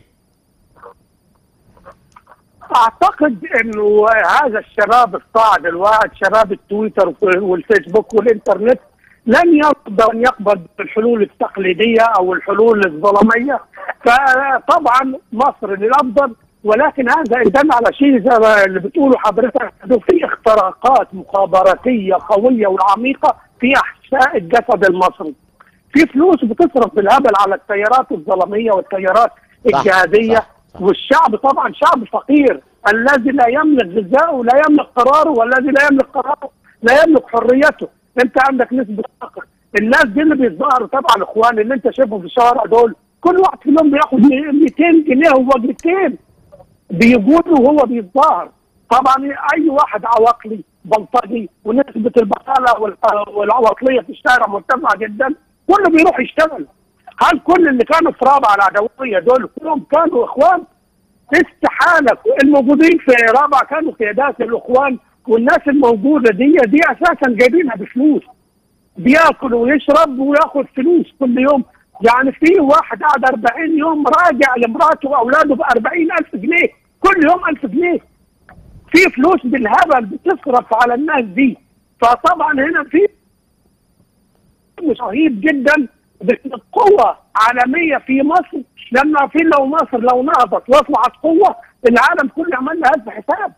اعتقد انه هذا الشباب الصاعد الواعد شباب التويتر والفيسبوك والانترنت لن يرضى ان يقبل بالحلول التقليديه او الحلول الظلميه فطبعا مصر للافضل ولكن هذا يدل على شيء زي ما اللي بتقوله حضرتك انه في اختراقات مخابراتيه قويه وعميقه في احشاء الجسد المصري. في فلوس بتصرف بالهبل على التيارات الظلميه والتيارات صح، الجهاديه صح، صح. والشعب طبعا شعب فقير الذي لا يملك غذائه لا يملك قراره والذي لا يملك قراره لا يملك حريته انت عندك نسبه فقر الناس دي اللي بيتظاهروا طبعا الاخوان اللي انت شايفهم في الشوارع دول كل واحد فيهم بياخد 200 جنيه ووجبتين بيقولوا وهو بيتظاهر طبعا اي واحد عواقلي بلطجي ونسبه البطاله وال- والعواطليه في الشارع مرتفعه جدا كله بيروح يشتغل هل كل اللي كانوا في رابعه العدويه دول كلهم كانوا اخوان؟ استحاله الموجودين في رابعه كانوا قيادات الاخوان والناس الموجوده دي دي اساسا جايبينها بفلوس بياكل ويشرب وياخد فلوس كل يوم يعني في واحد قعد 40 يوم راجع لمراته واولاده ب 40000 جنيه كل يوم 1000 جنيه في فلوس بالهبل بتصرف على الناس دي فطبعا هنا في مش رهيب جدا قوة عالمية في مصر لما في لو مصر لو نهضت واطلعت قوة العالم كله عمل لها ألف حساب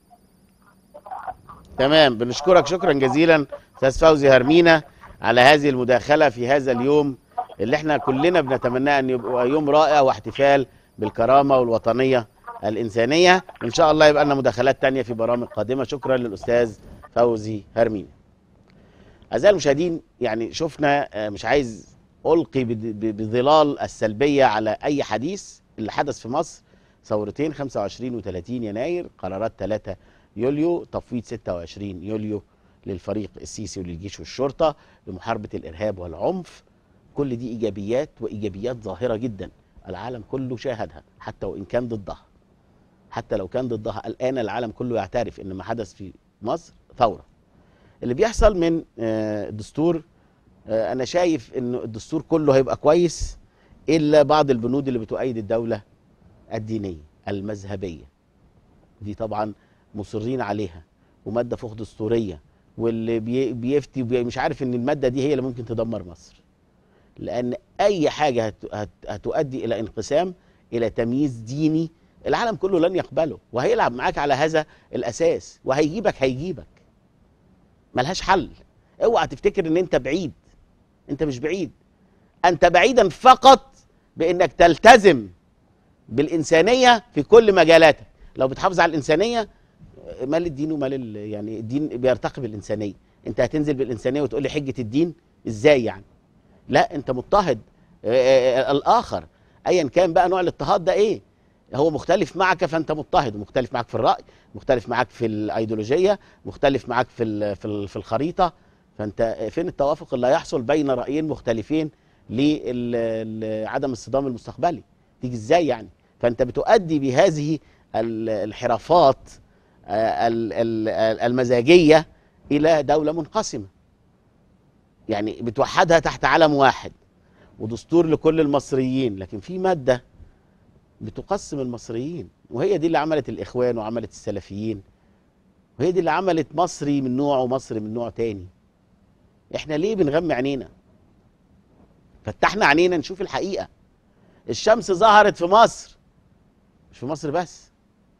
تمام بنشكرك شكرا جزيلا استاذ فوزي هرمينا على هذه المداخله في هذا اليوم اللي احنا كلنا بنتمناه ان يبقى يوم رائع واحتفال بالكرامه والوطنيه الانسانيه ان شاء الله يبقى لنا مداخلات تانية في برامج قادمه شكرا للاستاذ فوزي هرمينا اعزائي المشاهدين يعني شفنا آه، مش عايز القي بد- ب- بظلال السلبيه على اي حديث اللي حدث في مصر ثورتين 25 و30 يناير قرارات 3 يوليو تفويض 26 يوليو للفريق السيسي وللجيش والشرطه لمحاربه الارهاب والعنف كل دي ايجابيات وايجابيات ظاهره جدا العالم كله شاهدها حتى وان كان ضدها حتى لو كان ضدها الان العالم كله يعترف ان ما حدث في مصر ثوره اللي بيحصل من آه، الدستور آه، انا شايف ان الدستور كله هيبقى كويس الا بعض البنود اللي بتؤيد الدوله الدينيه المذهبيه دي طبعا مصرين عليها وماده فوق دستوريه واللي بي- بيفتي وبي- مش عارف ان الماده دي هي اللي ممكن تدمر مصر لان اي حاجه هت هت هتؤدي الى انقسام الى تمييز ديني العالم كله لن يقبله وهيلعب معاك على هذا الاساس وهيجيبك هيجيبك ملهاش حل اوعى تفتكر ان انت بعيد انت مش بعيد انت بعيدا فقط بانك تلتزم بالانسانيه في كل مجالاتك لو بتحافظ على الانسانيه مال الدين ومال ال- يعني الدين بيرتقي بالانسانيه انت هتنزل بالانسانيه وتقول لي حجه الدين ازاي يعني لا انت مضطهد آه، آه، الاخر ايا كان بقى نوع الاضطهاد ده ايه هو مختلف معك فانت مضطهد مختلف معك في الراي مختلف معك في الايديولوجيه مختلف معك في ال- في ال- في الخريطه فانت فين التوافق اللي هيحصل بين رايين مختلفين لعدم الصدام المستقبلي تيجي ازاي يعني فانت بتؤدي بهذه ال- الانحرافات آه، ال- ال- المزاجيه الى دوله منقسمه يعني بتوحدها تحت علم واحد ودستور لكل المصريين لكن في ماده بتقسم المصريين وهي دي اللي عملت الاخوان وعملت السلفيين وهي دي اللي عملت مصري من نوع ومصري من نوع تاني احنا ليه بنغمي عينينا فتحنا عينينا نشوف الحقيقه الشمس ظهرت في مصر مش في مصر بس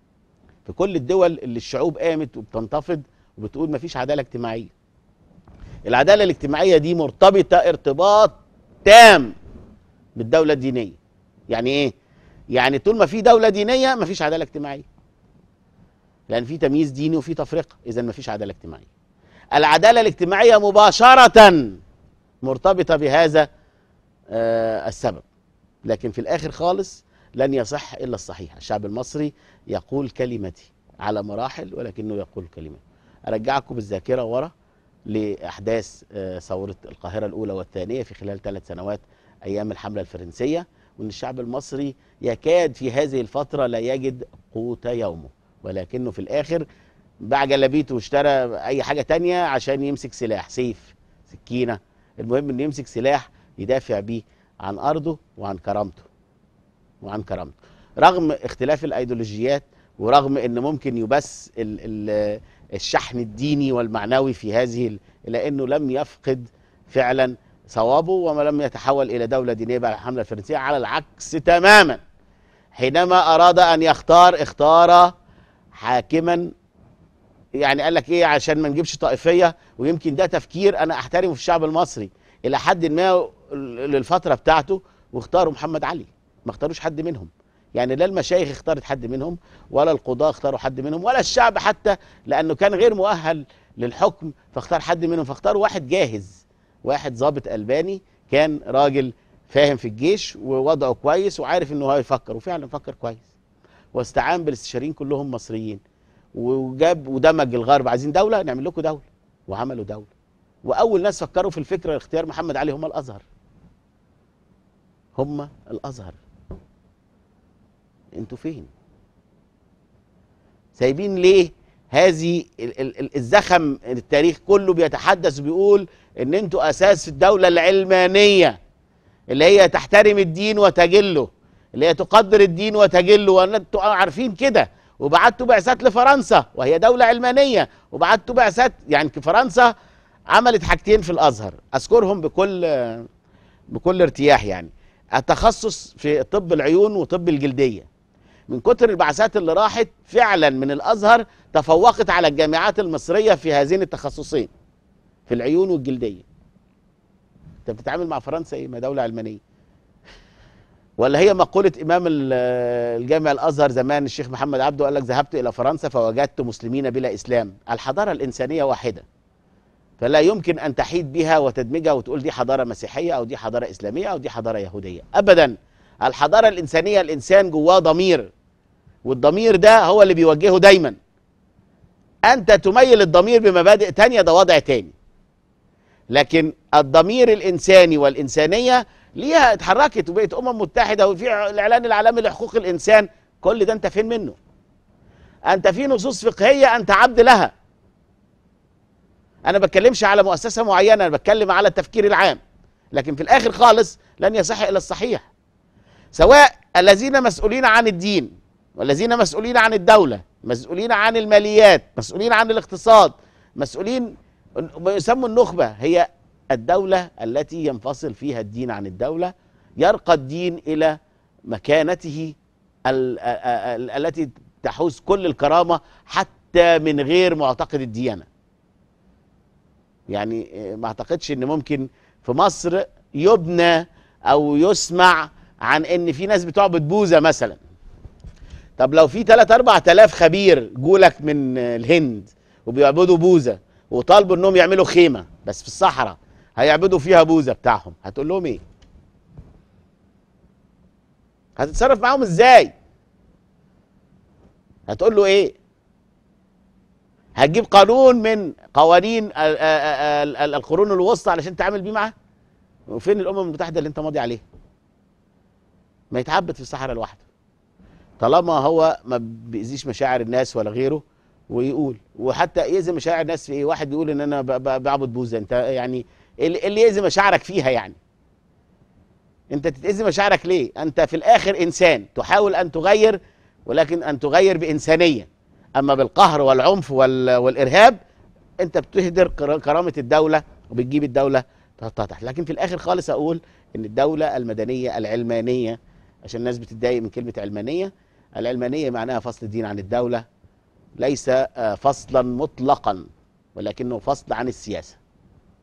في كل الدول اللي الشعوب قامت وبتنتفض وبتقول مفيش عداله اجتماعيه العداله الاجتماعيه دي مرتبطه ارتباط تام بالدوله الدينيه يعني ايه يعني طول ما في دوله دينيه مفيش عداله اجتماعيه لان في تمييز ديني وفي تفرقه اذا مفيش عداله اجتماعيه العداله الاجتماعيه مباشره مرتبطه بهذا آه السبب لكن في الاخر خالص لن يصح الا الصحيح الشعب المصري يقول كلمتي على مراحل ولكنه يقول كلمه ارجعكم بالذاكره ورا لاحداث آه، ثوره القاهره الاولى والثانيه في خلال ثلاث سنوات ايام الحمله الفرنسيه وان الشعب المصري يكاد في هذه الفتره لا يجد قوت يومه ولكنه في الاخر باع جلابيته واشترى اي حاجه تانية عشان يمسك سلاح سيف سكينه المهم انه يمسك سلاح يدافع بيه عن ارضه وعن كرامته وعن كرامته رغم اختلاف الايديولوجيات ورغم ان ممكن يبث ال ال الشحن الديني والمعنوي في هذه ال- الا انه لم يفقد فعلا صوابه وما لم يتحول الى دوله دينيه بعد الحمله الفرنسيه على العكس تماما حينما اراد ان يختار اختار حاكما يعني قال لك ايه عشان ما نجيبش طائفيه ويمكن ده تفكير انا احترمه في الشعب المصري الى حد ما للفتره بتاعته واختاروا محمد علي ما اختاروش حد منهم يعني لا المشايخ اختارت حد منهم ولا القضاة اختاروا حد منهم ولا الشعب حتى لانه كان غير مؤهل للحكم فاختار حد منهم فاختاروا واحد جاهز واحد ضابط الباني كان راجل فاهم في الجيش ووضعه كويس وعارف انه هو يفكر وفعلا فكر كويس واستعان بالاستشاريين كلهم مصريين وجاب ودمج الغرب عايزين دوله نعمل لكم دوله وعملوا دوله واول ناس فكروا في الفكره اختيار محمد علي هم الازهر هم الازهر انتوا فين سايبين ليه هذه ال- ال- ال- الزخم التاريخ كله بيتحدث بيقول ان انتوا اساس الدوله العلمانيه اللي هي تحترم الدين وتجله اللي هي تقدر الدين وتجله وانتوا عارفين كده وبعتوا بعثات لفرنسا وهي دوله علمانيه وبعتوا بعثات يعني فرنسا عملت حاجتين في الازهر اذكرهم بكل بكل ارتياح يعني التخصص في طب العيون وطب الجلديه من كتر البعثات اللي راحت فعلا من الازهر تفوقت على الجامعات المصريه في هذين التخصصين في العيون والجلديه انت بتتعامل مع فرنسا ايه ما دوله علمانيه ولا هي مقولة إمام ال- الجامع الأزهر زمان الشيخ محمد عبده قال لك ذهبت إلى فرنسا فوجدت مسلمين بلا إسلام الحضارة الإنسانية واحدة فلا يمكن أن تحيد بها وتدمجها وتقول دي حضارة مسيحية أو دي حضارة إسلامية أو دي حضارة يهودية أبدا الحضارة الإنسانية الإنسان جواه ضمير والضمير ده هو اللي بيوجهه دايما أنت تميل الضمير بمبادئ تانية ده وضع تاني لكن الضمير الإنساني والإنسانية ليها اتحركت وبقت أمم متحدة وفي الإعلان العالمي لحقوق الإنسان كل ده أنت فين منه أنت في نصوص فقهية أنت عبد لها انا بتكلمش على مؤسسه معينه انا بتكلم على التفكير العام لكن في الاخر خالص لن يصح الا الصحيح سواء الذين مسؤولين عن الدين والذين مسؤولين عن الدوله مسؤولين عن الماليات مسؤولين عن الاقتصاد مسؤولين ما يسموا النخبه هي الدوله التي ينفصل فيها الدين عن الدوله يرقى الدين الى مكانته ال- ال- ال- التي تحوز كل الكرامه حتى من غير معتقد الديانه يعني آه، ما اعتقدش ان ممكن في مصر يبنى او يسمع عن ان في ناس بتعبد بوذا مثلا طب لو في 3 4000 خبير جولك من آه، الهند وبيعبدوا بوذا وطالبوا انهم يعملوا خيمه بس في الصحراء هيعبدوا فيها بوذا بتاعهم هتقول لهم ايه هتتصرف معاهم ازاي هتقول له ايه هتجيب قانون من قوانين ال- ال- ال- ال- القرون الوسطى علشان تعمل بيه معاه وفين الامم المتحده اللي انت ماضي عليها ما يتعبد في الصحراء لوحده طالما هو ما بيأذيش مشاعر الناس ولا غيره ويقول وحتى يأذي مشاعر الناس في ايه واحد بيقول ان انا ب- ب- بعبد بوذا انت يعني إيه اللي إيه اللي يأذي مشاعرك فيها يعني انت تتأذي مشاعرك ليه انت في الاخر انسان تحاول ان تغير ولكن ان تغير بانسانيه اما بالقهر والعنف وال- والارهاب انت بتهدر كرا- كرامه الدوله وبتجيب الدوله تحطها تحت لكن في الاخر خالص اقول ان الدوله المدنيه العلمانيه عشان الناس بتتضايق من كلمه علمانيه العلمانيه معناها فصل الدين عن الدوله ليس آه، فصلا مطلقا ولكنه فصل عن السياسه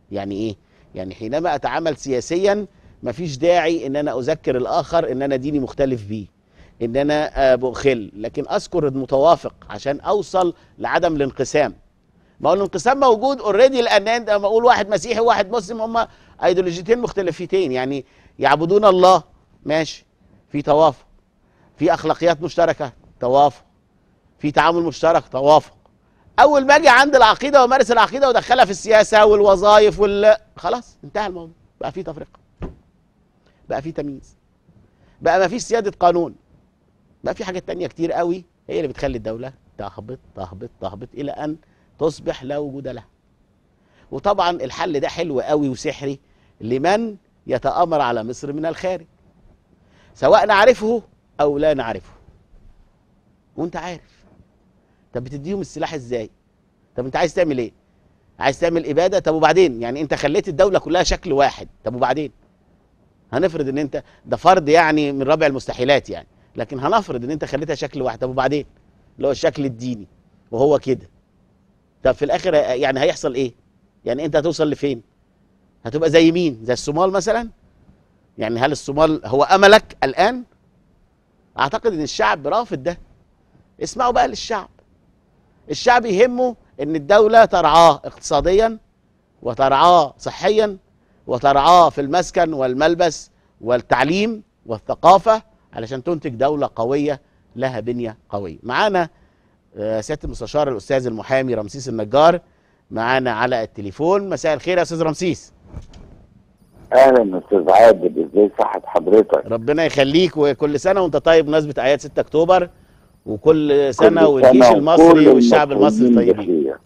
يعني ايه يعني حينما اتعامل سياسيا مفيش داعي ان انا اذكر الاخر ان انا ديني مختلف بيه ان انا آه، بخل لكن اذكر المتوافق عشان اوصل لعدم الانقسام ما هو الانقسام موجود اوريدي لان انت لما اقول واحد مسيحي وواحد مسلم هم ايديولوجيتين مختلفتين يعني يعبدون الله ماشي في توافق في اخلاقيات مشتركه توافق في تعامل مشترك توافق اول ما اجي عند العقيده وامارس العقيده وادخلها في السياسه والوظائف وال خلاص انتهى الموضوع بقى في تفرقه بقى في تمييز بقى ما فيش سياده قانون بقى في حاجات تانية كتير قوي هي اللي بتخلي الدوله تهبط تهبط تهبط الى ان تصبح لا وجود لها وطبعا الحل ده حلو قوي وسحري لمن يتامر على مصر من الخارج سواء نعرفه او لا نعرفه وانت عارف طب بتديهم السلاح ازاي طب انت عايز تعمل ايه عايز تعمل اباده طب وبعدين يعني انت خليت الدوله كلها شكل واحد طب وبعدين هنفرض ان انت ده فرض يعني من رابع المستحيلات يعني لكن هنفرض ان انت خليتها شكل واحد طب وبعدين اللي هو الشكل الديني وهو كده طب في الاخر يعني هيحصل ايه يعني انت هتوصل لفين هتبقى زي مين زي الصومال مثلا يعني هل الصومال هو املك الان اعتقد ان الشعب رافض ده اسمعوا بقى للشعب الشعب يهمه ان الدولة ترعاه اقتصاديا وترعاه صحيا وترعاه في المسكن والملبس والتعليم والثقافة علشان تنتج دولة قوية لها بنية قوية معانا آه، سيادة المستشار الأستاذ المحامي رمسيس النجار معانا على التليفون مساء الخير يا أستاذ رمسيس اهلا استاذ عادل ازاي صحة حضرتك ربنا يخليك وكل سنة وانت طيب بمناسبة أعياد 6 أكتوبر وكل سنة كل والجيش سنة المصري وكل والشعب المصري المصريين طيبين بخير.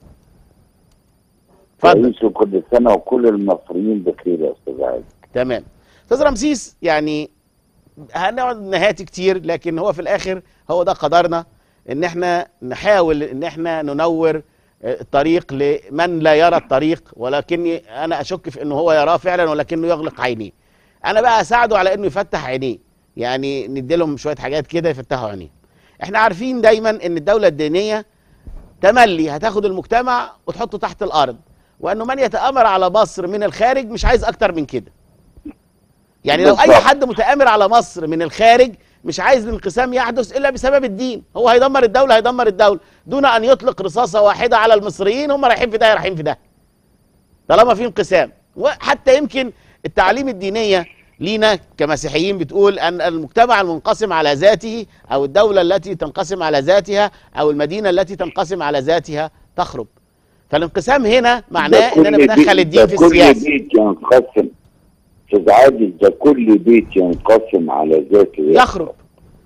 اتفضل تعيشوا كل سنة وكل المصريين بخير يا استاذ عادل تمام استاذ رمسيس يعني هنقعد نهاتي كتير لكن هو في الاخر هو ده قدرنا ان احنا نحاول ان احنا ننور آه، الطريق لمن لا يرى الطريق ولكني انا اشك في انه هو يراه فعلا ولكنه يغلق عينيه انا بقى اساعده على انه يفتح عينيه يعني نديلهم شويه حاجات كده يفتحوا عينيه احنا عارفين دايما ان الدوله الدينيه تملي هتاخد المجتمع وتحطه تحت الارض وانه من يتامر على مصر من الخارج مش عايز اكتر من كده يعني لو اي بالظبط. حد متآمر على مصر من الخارج مش عايز الانقسام يحدث الا بسبب الدين هو هيدمر الدوله هيدمر الدوله دون ان يطلق رصاصه واحده على المصريين هم رايحين في ده رايحين في ده طالما في انقسام وحتى يمكن التعاليم الدينيه لينا كمسيحيين بتقول ان المجتمع المنقسم على ذاته او الدوله التي تنقسم على ذاتها او المدينه التي تنقسم على ذاتها تخرب فالانقسام هنا معناه ده ان انا كل بدخل بيت- الدين ده في كل السياسه بيت ينقسم استاذ عادل ده كل بيت ينقسم على ذاته يخرب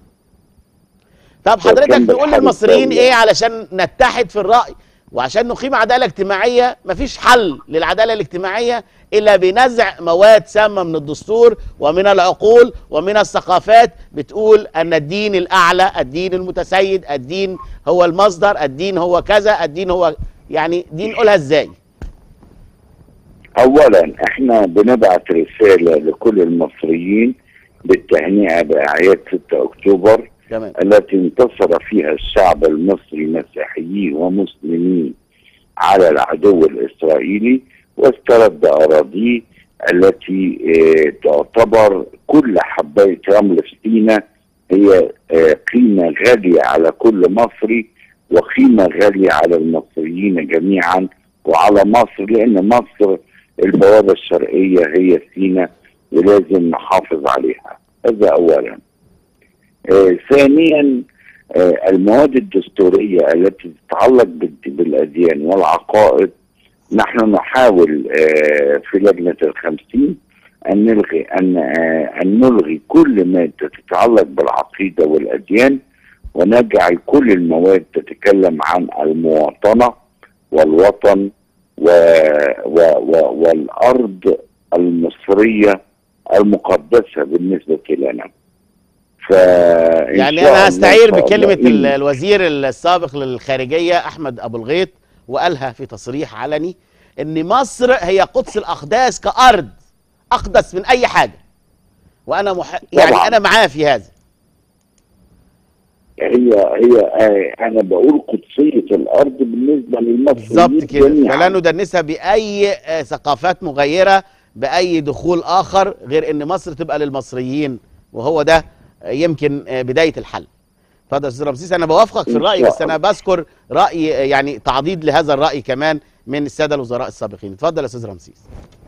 طب حضرتك كان تقول بالحديث للمصريين ده. ايه علشان نتحد في الرأي وعشان نقيم عدالة اجتماعية مفيش حل للعدالة الاجتماعية إلا بنزع مواد سامة من الدستور ومن العقول ومن الثقافات بتقول أن الدين الأعلى الدين المتسيد الدين هو المصدر الدين هو كذا الدين هو يعني دي نقولها ازاي اولا احنا بنبعت رسالة لكل المصريين بالتهنئة باعياد 6 اكتوبر تمام التي انتصر فيها الشعب المصري مسيحيين ومسلمين على العدو الإسرائيلي واسترد أراضيه التي آه، تعتبر كل حباية رمل في سينا هي آه، قيمة غالية على كل مصري وقيمة غالية على المصريين جميعا وعلى مصر لأن مصر البوابة الشرقية هي سينا ولازم نحافظ عليها هذا أولا آه، ثانيا آه، المواد الدستورية التي تتعلق بال- بالأديان والعقائد نحن نحاول آه، في لجنة الخمسين أن نلغي أن آه، أن نلغي كل مادة تتعلق بالعقيدة والأديان ونجعل كل المواد تتكلم عن المواطنة والوطن و و و والأرض المصرية المقدسة بالنسبة لنا فإن يعني شاء الله- انا هستعير إن شاء بكلمه الله ال- إن- الوزير السابق للخارجيه احمد ابو الغيط وقالها في تصريح علني ان مصر هي قدس الاقداس كارض اقدس من اي حاجه وانا مح... يعني طبعاً. انا معاه في هذا هي هي آه، انا بقول قدسيه الارض بالنسبه للمصريين بالظبط كده جميعاً. فلا ندنسها باي آه، ثقافات مغيره باي دخول اخر غير ان مصر تبقى للمصريين وهو ده آه، يمكن آه، بدايه الحل اتفضل يا استاذ رمسيس انا بوافقك في إن الراي شاء بس انا بذكر راي آه، يعني تعضيد لهذا الراي كمان من الساده الوزراء السابقين اتفضل يا استاذ رمسيس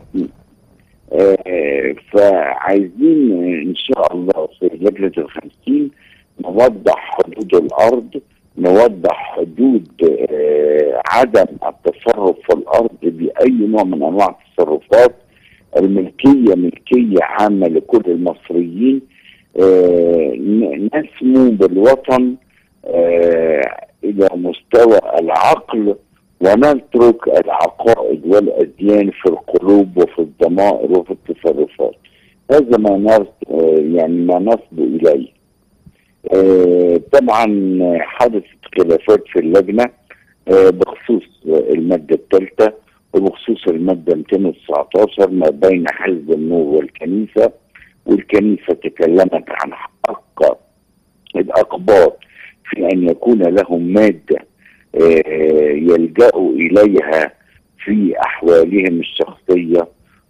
آه، فعايزين آه، ان شاء الله في لجنه الخمسين نوضح حدود الارض نوضح حدود آه، عدم التصرف في الارض باي نوع من انواع التصرفات الملكيه ملكيه عامه لكل المصريين آه، ن- نسمو بالوطن آه، الى مستوى العقل ونترك العقائد والاديان في القلوب وفي الضمائر وفي التصرفات هذا ما نرس يعني ما نصب اليه آه، طبعا حدثت خلافات في اللجنه آه، بخصوص الماده الثالثه وبخصوص الماده 219 ما بين حزب النور والكنيسه والكنيسه تكلمت عن حق الاقباط في ان يكون لهم ماده آه، يلجأوا إليها في أحوالهم الشخصية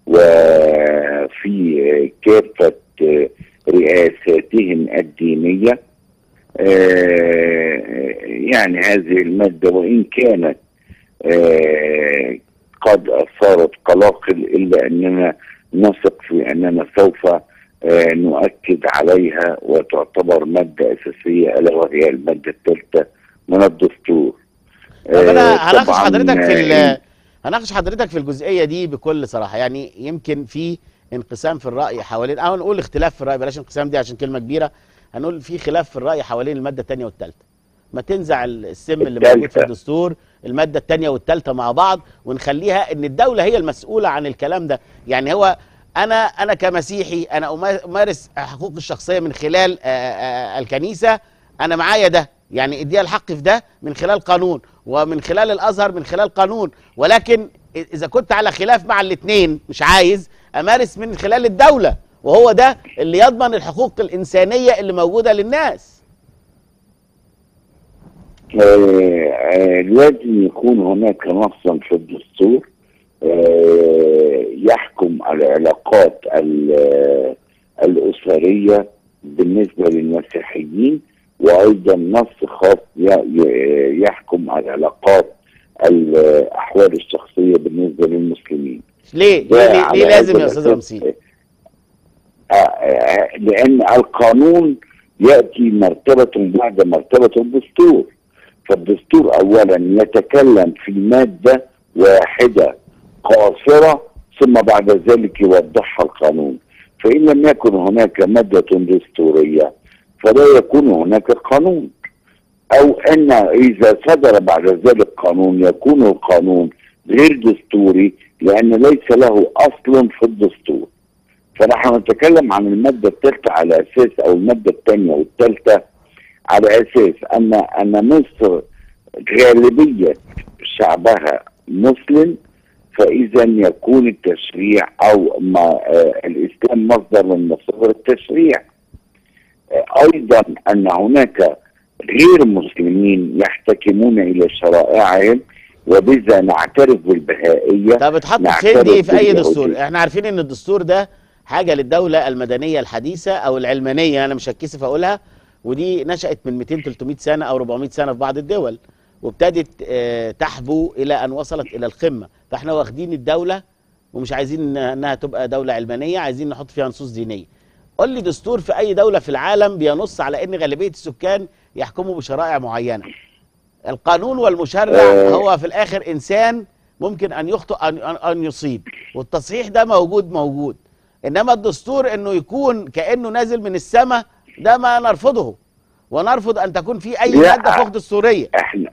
وفي كافة آه، رئاساتهم الدينية آه، يعني هذه المادة وإن كانت آه، قد أثارت قلاقل إلا أننا نثق في أننا سوف آه، نؤكد عليها وتعتبر مادة أساسية ألا وهي المادة الثالثة من الدستور طب انا آه، هناقش طبعاً، حضرتك في آه، ال- هناقش حضرتك في الجزئيه دي بكل صراحه يعني يمكن في انقسام في الراي حوالين او نقول اختلاف في الراي بلاش انقسام دي عشان كلمه كبيره هنقول في خلاف في الراي حوالين الماده الثانيه والثالثه ما تنزع السم اللي موجود في التالتة. الدستور الماده الثانيه والثالثه مع بعض ونخليها ان الدوله هي المسؤوله عن الكلام ده يعني هو انا انا كمسيحي انا أما- امارس حقوقي الشخصيه من خلال آه، آه، الكنيسه انا معايا ده يعني اديها الحق في ده من خلال قانون ومن خلال الازهر من خلال قانون ولكن اذا كنت على خلاف مع الاثنين مش عايز امارس من خلال الدوله وهو ده اللي يضمن الحقوق الانسانيه اللي موجوده للناس آه، آه، لازم يكون هناك نصا في الدستور آه، يحكم العلاقات ال- الأسرية بالنسبة للمسيحيين وأيضا نص خاص ي- ي- يحكم العلاقات الأحوال الشخصية بالنسبة للمسلمين ليه ده ليه, ليه, على ليه لازم هذا يا استاذ الأساس، رمسيس آه، آه، لأن القانون يأتي مرتبة بعد مرتبة الدستور فالدستور أولا يتكلم في مادة واحدة قاصرة ثم بعد ذلك يوضحها القانون فإن لم يكن هناك مادة دستورية فلا يكون هناك قانون أو أن إذا صدر بعد ذلك قانون يكون القانون غير دستوري لأن ليس له أصل في الدستور فنحن نتكلم عن المادة الثالثة على أساس أو المادة الثانية والثالثة على أساس أن أن مصر غالبية شعبها مسلم فإذا يكون التشريع أو ما آه الإسلام مصدر من مصادر التشريع آه أيضا أن هناك غير مسلمين يحتكمون إلى شرائعهم وبذا نعترف بالبهائية طب اتحط فين نعترف دي في اي باليهودية. دستور احنا عارفين ان الدستور ده حاجه للدوله المدنيه الحديثه او العلمانيه انا مش هتكسف اقولها ودي نشات من 200 300 سنه او 400 سنه في بعض الدول وابتدت آه، تحبو الى ان وصلت الى القمه فاحنا واخدين الدوله ومش عايزين انها تبقى دوله علمانيه عايزين نحط فيها نصوص دينيه قول لي دستور في اي دوله في العالم بينص على ان غالبيه السكان يحكموا بشرائع معينه القانون والمشرع آه. هو في الاخر انسان ممكن ان يخطئ ان ان ان يصيب والتصحيح ده موجود موجود انما الدستور انه يكون كانه نازل من السماء ده ما نرفضه ونرفض ان تكون في اي لا. ماده فوق دستوريه احنا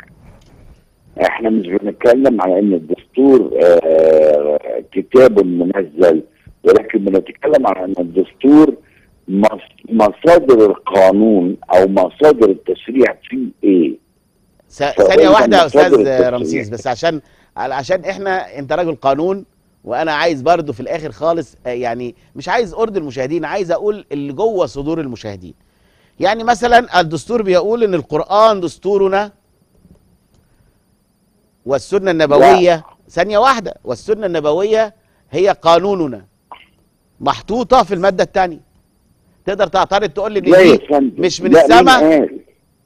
احنا مش بنتكلم على ان الدستور آه كتاب منزل ولكن بنتكلم على ان الدستور مص- مصادر القانون او مصادر التشريع فيه ايه س- ثانيه واحده يا مصادر استاذ التشريع. رمسيس بس عشان عشان احنا انت راجل قانون وانا عايز برضو في الاخر خالص آه، يعني مش عايز ارضي المشاهدين عايز اقول اللي جوه صدور المشاهدين يعني مثلا الدستور بيقول ان القرآن دستورنا والسنة النبوية ثانية واحدة والسنة النبوية هي قانوننا محطوطة في المادة الثانية تقدر تعترض تقول لي لا ان يا دي فندم مش من لا، مين السماء قال؟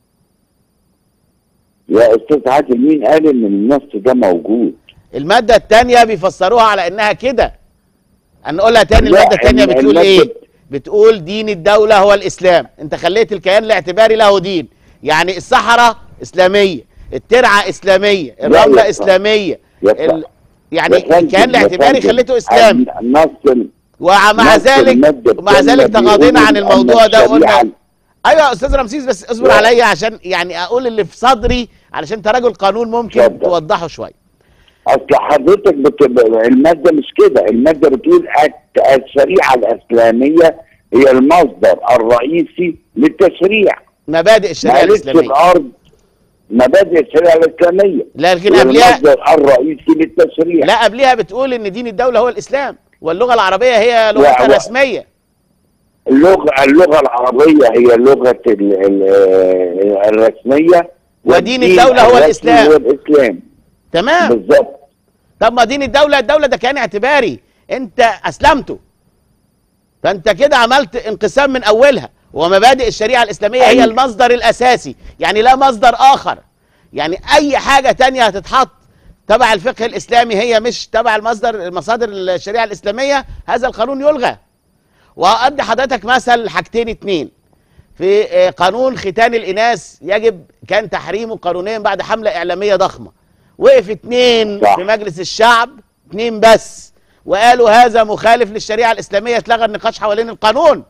يا استاذ عادل مين قال ان النص ده موجود المادة الثانية بيفسروها على انها كده هنقولها تاني لا، المادة الثانية الم- بتقول المادة- ايه بتقول دين الدولة هو الاسلام انت خليت الكيان الاعتباري له دين يعني الصحراء اسلامية الترعة اسلامية لا الرملة يا اسلامية يا ال... يعني يا فندم، الكيان يا الاعتباري فندم، خليته اسلامي النص ال- ومع نص ذلك المادة ومع ذلك الثانية تغاضينا بيقول عن أن الموضوع ده الشريعة- وقلنا ايوه يا استاذ رمسيس بس اصبر لا. عليا عشان يعني اقول اللي في صدري علشان انت راجل قانون ممكن اتفضل. توضحه شويه اصل حضرتك بت... الماده مش كده الماده بتقول الت- الشريعه الاسلاميه هي المصدر الرئيسي للتشريع مبادئ الشريعه معلش الاسلاميه الارض مبادئ الشريعه الاسلاميه لكن هي قبلها المصدر الرئيسي للتشريع لا قبلها بتقول ان دين الدوله هو الاسلام واللغه العربيه هي لغتها لا، و- الرسميه اللغه اللغه العربيه هي لغه ال... ال... آه، الرسميه ودين والدين الدولة هو الرسمي الإسلام. هو الاسلام تمام بالظبط طب ما دين الدوله الدوله ده كيان اعتباري انت اسلمته فانت كده عملت انقسام من اولها ومبادئ الشريعه الاسلاميه هي أيوة. المصدر الاساسي يعني لا مصدر اخر يعني اي حاجه تانية هتتحط تبع الفقه الاسلامي هي مش تبع المصدر مصادر الشريعه الاسلاميه هذا القانون يلغى وأدي حضرتك مثل حاجتين اتنين في آه، قانون ختان الإناث يجب كان تحريمه قانونيا بعد حملة إعلامية ضخمة وقف اتنين صح. في مجلس الشعب اتنين بس وقالوا هذا مخالف للشريعة الإسلامية اتلغى النقاش حوالين القانون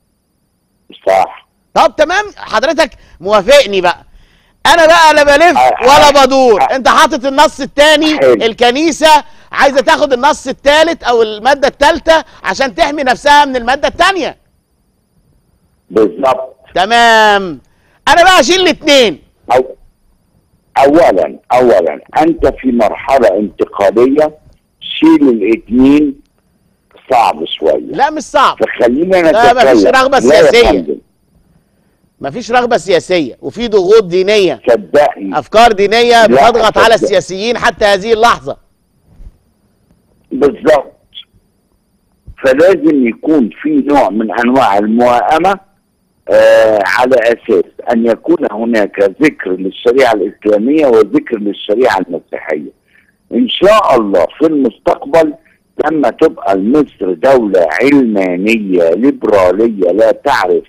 صح طب تمام حضرتك موافقني بقى انا بقى لا بلف آه، ولا آه، بدور آه. انت حاطط النص التاني حلو. الكنيسة عايزة تاخد النص التالت او المادة التالتة عشان تحمي نفسها من المادة التانية بالظبط تمام انا بقى اشيل الاتنين أو اولا اولا انت في مرحله انتقاليه شيل الاثنين صعب شويه لا مش صعب فخلينا لا، نتكلم مفيش رغبة لا يا سياسية. فندم، مفيش رغبة سياسية وفي ضغوط دينية صدقني افكار دينية لا، بتضغط على صدق. السياسيين حتى هذه اللحظة بالظبط فلازم يكون في نوع من انواع الموائمه آه على اساس ان يكون هناك ذكر للشريعه الاسلاميه وذكر للشريعه المسيحيه. ان شاء الله في المستقبل لما تبقى مصر دوله علمانيه ليبراليه لا تعرف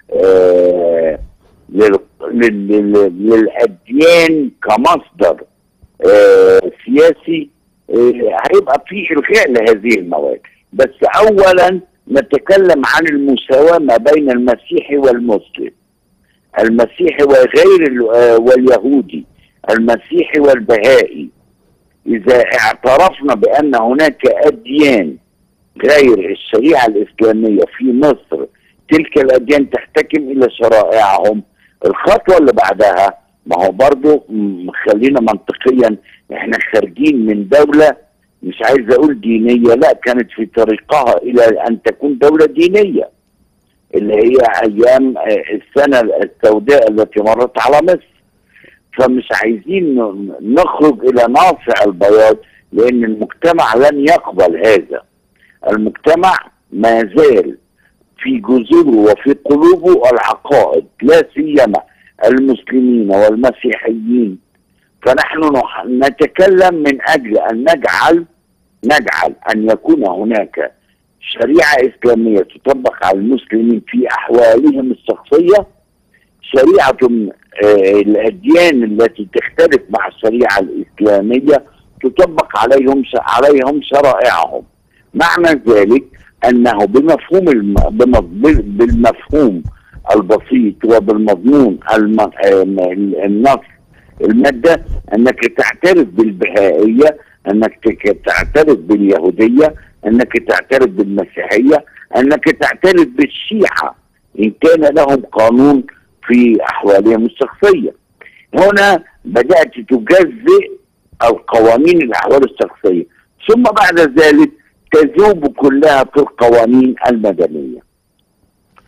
آه لل- لل- لل- للاديان كمصدر آه سياسي آه، هيبقى في الغاء لهذه المواد بس اولا نتكلم عن المساواه ما بين المسيحي والمسلم المسيحي وغير ال- آه، واليهودي المسيحي والبهائي اذا اعترفنا بان هناك اديان غير الشريعه الاسلاميه في مصر تلك الاديان تحتكم الى شرائعهم الخطوه اللي بعدها ما هو برضو م- خلينا منطقيا احنا خارجين من دوله مش عايز اقول دينيه لا كانت في طريقها الى ان تكون دوله دينيه اللي هي ايام آه، السنه السوداء التي مرت على مصر فمش عايزين ن- نخرج الى ناصع البياض لان المجتمع لن يقبل هذا المجتمع ما زال في جذوره وفي قلوبه العقائد لا سيما المسلمين والمسيحيين فنحن نح- نتكلم من اجل ان نجعل نجعل ان يكون هناك شريعه اسلاميه تطبق على المسلمين في احوالهم الشخصيه شريعه آه، الاديان التي تختلف مع الشريعه الاسلاميه تطبق عليهم ش- عليهم شرائعهم معنى ذلك انه بمفهوم الم... بم- بالمفهوم البسيط وبالمضمون الم... آم، النص الماده انك تعترف بالبهائيه انك تك- تعترف باليهوديه انك تعترف بالمسيحيه انك تعترف بالشيعه ان كان لهم قانون في احوالهم الشخصيه هنا بدات تجزئ القوانين الاحوال الشخصيه ثم بعد ذلك تذوب كلها في القوانين المدنيه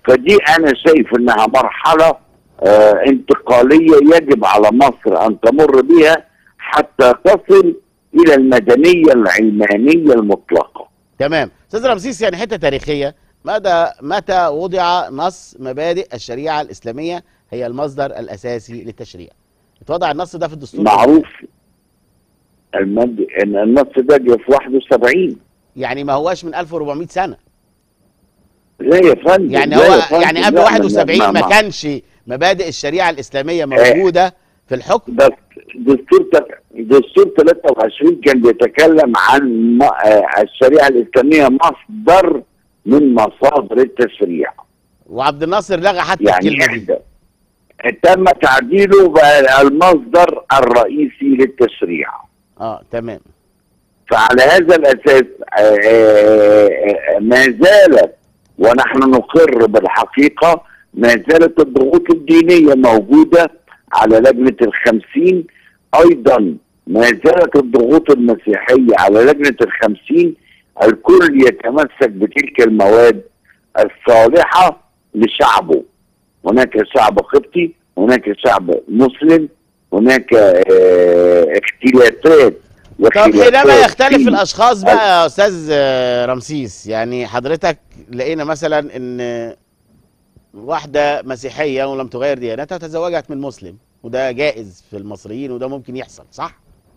فدي انا شايف انها مرحله آه انتقاليه يجب على مصر ان تمر بها حتى تصل الى المدنيه العلمانيه المطلقه تمام استاذ رمسيس يعني حته تاريخيه مدى متى وضع نص مبادئ الشريعه الاسلاميه هي المصدر الاساسي للتشريع اتوضع النص ده في الدستور معروف المد... ان النص ده جه في 71 يعني ما هواش من 1400 سنه لا يا فندم يعني لا هو يا فندم، يعني قبل لا، 71 ما ما- كانش مبادئ الشريعه الاسلاميه موجوده في الحكم بس دستور تك- دستور 23 كان بيتكلم عن م- آه، الشريعه الاسلاميه مصدر من مصادر التشريع وعبد الناصر لغى حتى يعني الكلمه دي احدى تم تعديله بقى المصدر الرئيسي للتشريع اه تمام فعلى هذا الاساس آه، آه، آه، ما زالت ونحن نقر بالحقيقه ما زالت الضغوط الدينيه موجوده على لجنه الخمسين ايضا ما زالت الضغوط المسيحيه على لجنه الخمسين الكل يتمسك بتلك المواد الصالحه لشعبه هناك شعب قبطي هناك شعب مسلم هناك آه، اختلافات طب حينما وخلافات يختلف في الاشخاص بقى يا استاذ آه، رمسيس يعني حضرتك لقينا مثلا ان واحده مسيحيه ولم تغير ديانتها تزوجت من مسلم وده جائز في المصريين وده ممكن يحصل صح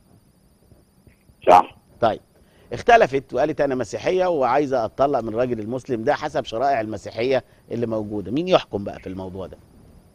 صح طيب اختلفت وقالت انا مسيحيه وعايزه اتطلق من الراجل المسلم ده حسب شرائع المسيحيه اللي موجوده مين يحكم بقى في الموضوع ده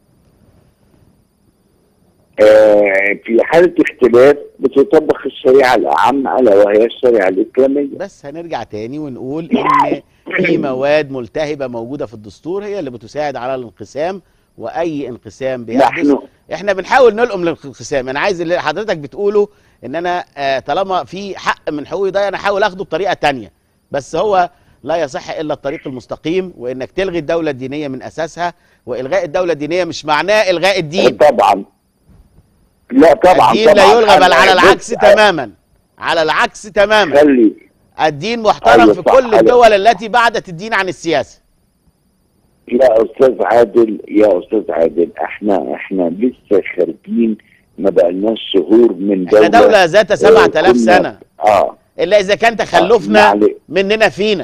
آه في حالة اختلاف بتطبق الشريعة الأعم ألا وهي الشريعة الإسلامية بس هنرجع تاني ونقول ان في مواد ملتهبه موجوده في الدستور هي اللي بتساعد على الانقسام واي انقسام بيحدث نحن احنا بنحاول نلقم للانقسام انا عايز اللي حضرتك بتقوله ان انا آه، طالما في حق من حقوقي ده انا احاول اخده بطريقه تانية بس هو لا يصح الا الطريق المستقيم وانك تلغي الدوله الدينيه من اساسها والغاء الدوله الدينيه مش معناه الغاء الدين طبعا لا طبعا الدين لا طبعا يلغى بل أنا على بص، العكس تماما على العكس تماما خلي الدين محترم أيوة في صح، كل أيوة. الدول التي بعدت الدين عن السياسه يا أستاذ عادل يا أستاذ عادل احنا احنا لسه خارجين ما بقالناش شهور من احنا دولة دوله ذات 7000 كنا- سنه اه الا اذا كان تخلفنا معلش. مننا فينا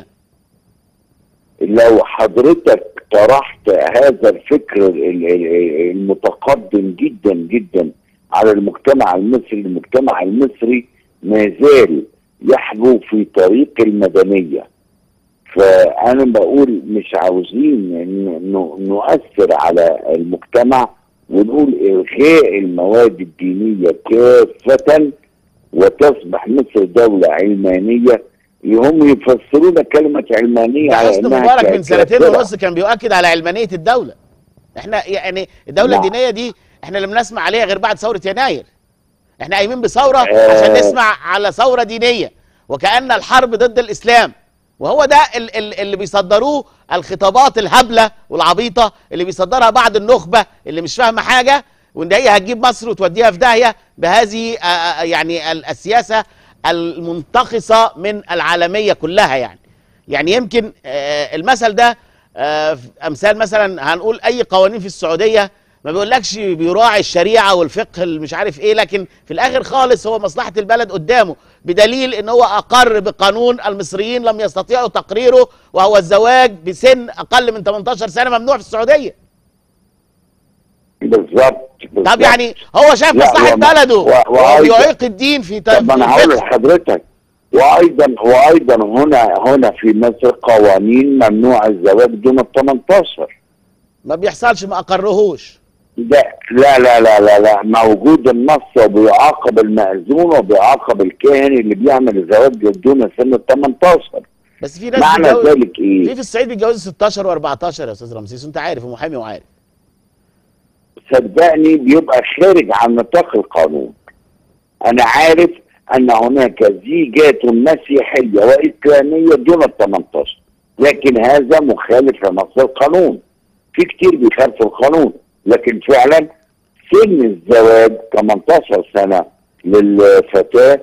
لو حضرتك طرحت هذا الفكر ال- ال- ال- المتقدم جدا جدا على المجتمع المصري المجتمع المصري ما زال يحبو في طريق المدنية فأنا بقول مش عاوزين ن- ن- نؤثر على المجتمع ونقول إلغاء المواد الدينية كافة وتصبح مصر دولة علمانية هم يفسرون كلمة علمانية ده على حسني إنها مبارك من ك- سنتين كافرة. ونص كان بيؤكد على علمانيه الدوله احنا يعني الدوله نعم. الدينيه دي احنا لم نسمع عليها غير بعد ثوره يناير احنا قايمين بثوره آه. عشان نسمع على ثوره دينيه وكأن الحرب ضد الاسلام وهو ده ال- ال- اللي بيصدروه الخطابات الهبله والعبيطه اللي بيصدرها بعض النخبه اللي مش فاهمه حاجه وان هي هتجيب مصر وتوديها في داهيه بهذه آه، آه، يعني ال- السياسه المنتقصه من العالميه كلها يعني يعني يمكن آه، المثل ده آه، في امثال مثلا هنقول اي قوانين في السعوديه ما بيقولكش بيراعي الشريعه والفقه اللي مش عارف ايه لكن في الاخر خالص هو مصلحه البلد قدامه بدليل ان هو اقر بقانون المصريين لم يستطيعوا تقريره وهو الزواج بسن اقل من 18 سنه ممنوع في السعوديه بالظبط بالظبط. طب يعني هو شايف لا، مصلحه و- بلده و- وأيضا- وبيعيق الدين في ت- طب في انا هقول الفقه لحضرتك وايضا وايضا هنا هنا في مصر قوانين ممنوع الزواج دون ال 18 ما بيحصلش ما اقرهوش ده لا لا لا لا لا موجود النص وبيعاقب المأذون وبيعاقب الكاهن اللي بيعمل الزواج دون سن ال 18 بس في ناس معنى بتتجوز- ذلك في ايه؟ في الصعيد بيتجوزوا 16 و14 يا استاذ رمسيس انت عارف ومحامي وعارف صدقني بيبقى خارج عن نطاق القانون انا عارف ان هناك زيجات مسيحيه واسلاميه دون ال 18 لكن هذا مخالف لنص القانون في كتير بيخالفوا القانون لكن فعلا سن الزواج 18 سنه للفتاه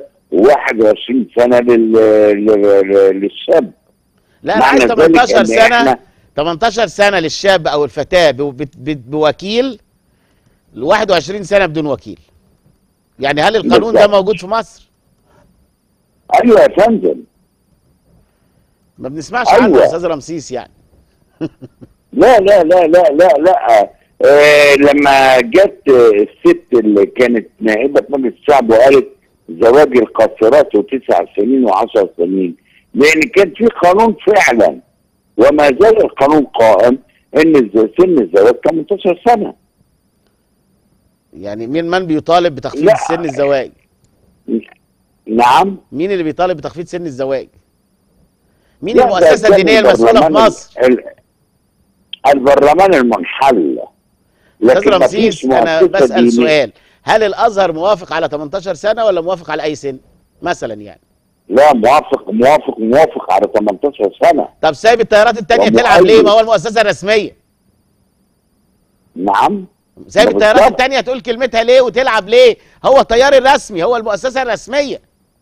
و21 سنه لل... لل... للشاب لا انا معنى عايز ذلك 18 إن سنه إحنا 18 سنه للشاب او الفتاه ب- ب- ب- بوكيل ل 21 سنه بدون وكيل يعني هل القانون ده بالظبط. موجود في مصر ايوه يا فندم ما بنسمعش عنه أيوة. يا استاذ رمسيس يعني لا لا لا لا لا لا آه لما جت آه، الست اللي كانت نائبة مجلس الشعب وقالت زواج القاصرات وتسع سنين وعشر سنين لأن كان في قانون فعلا وما زال القانون قائم إن الز- سن الزواج 18 سنة يعني مين من بيطالب بتخفيض لا. سن الزواج نعم مين اللي بيطالب بتخفيض سن الزواج مين لا، المؤسسه ده الدينيه كان المسؤوله في البرلمان مصر ال- البرلمان المنحل استاذ لكن رمسيس مفيش انا مؤسسة بسال دينية. سؤال هل الازهر موافق على 18 سنه ولا موافق على اي سن مثلا يعني لا موافق موافق موافق على 18 سنة طب سايب التيارات التانية ومؤيد. تلعب ليه ما هو المؤسسه الرسميه نعم سايب ده التيارات بالظبط. التانية تقول كلمتها ليه وتلعب ليه هو التيار الرسمي هو المؤسسه الرسميه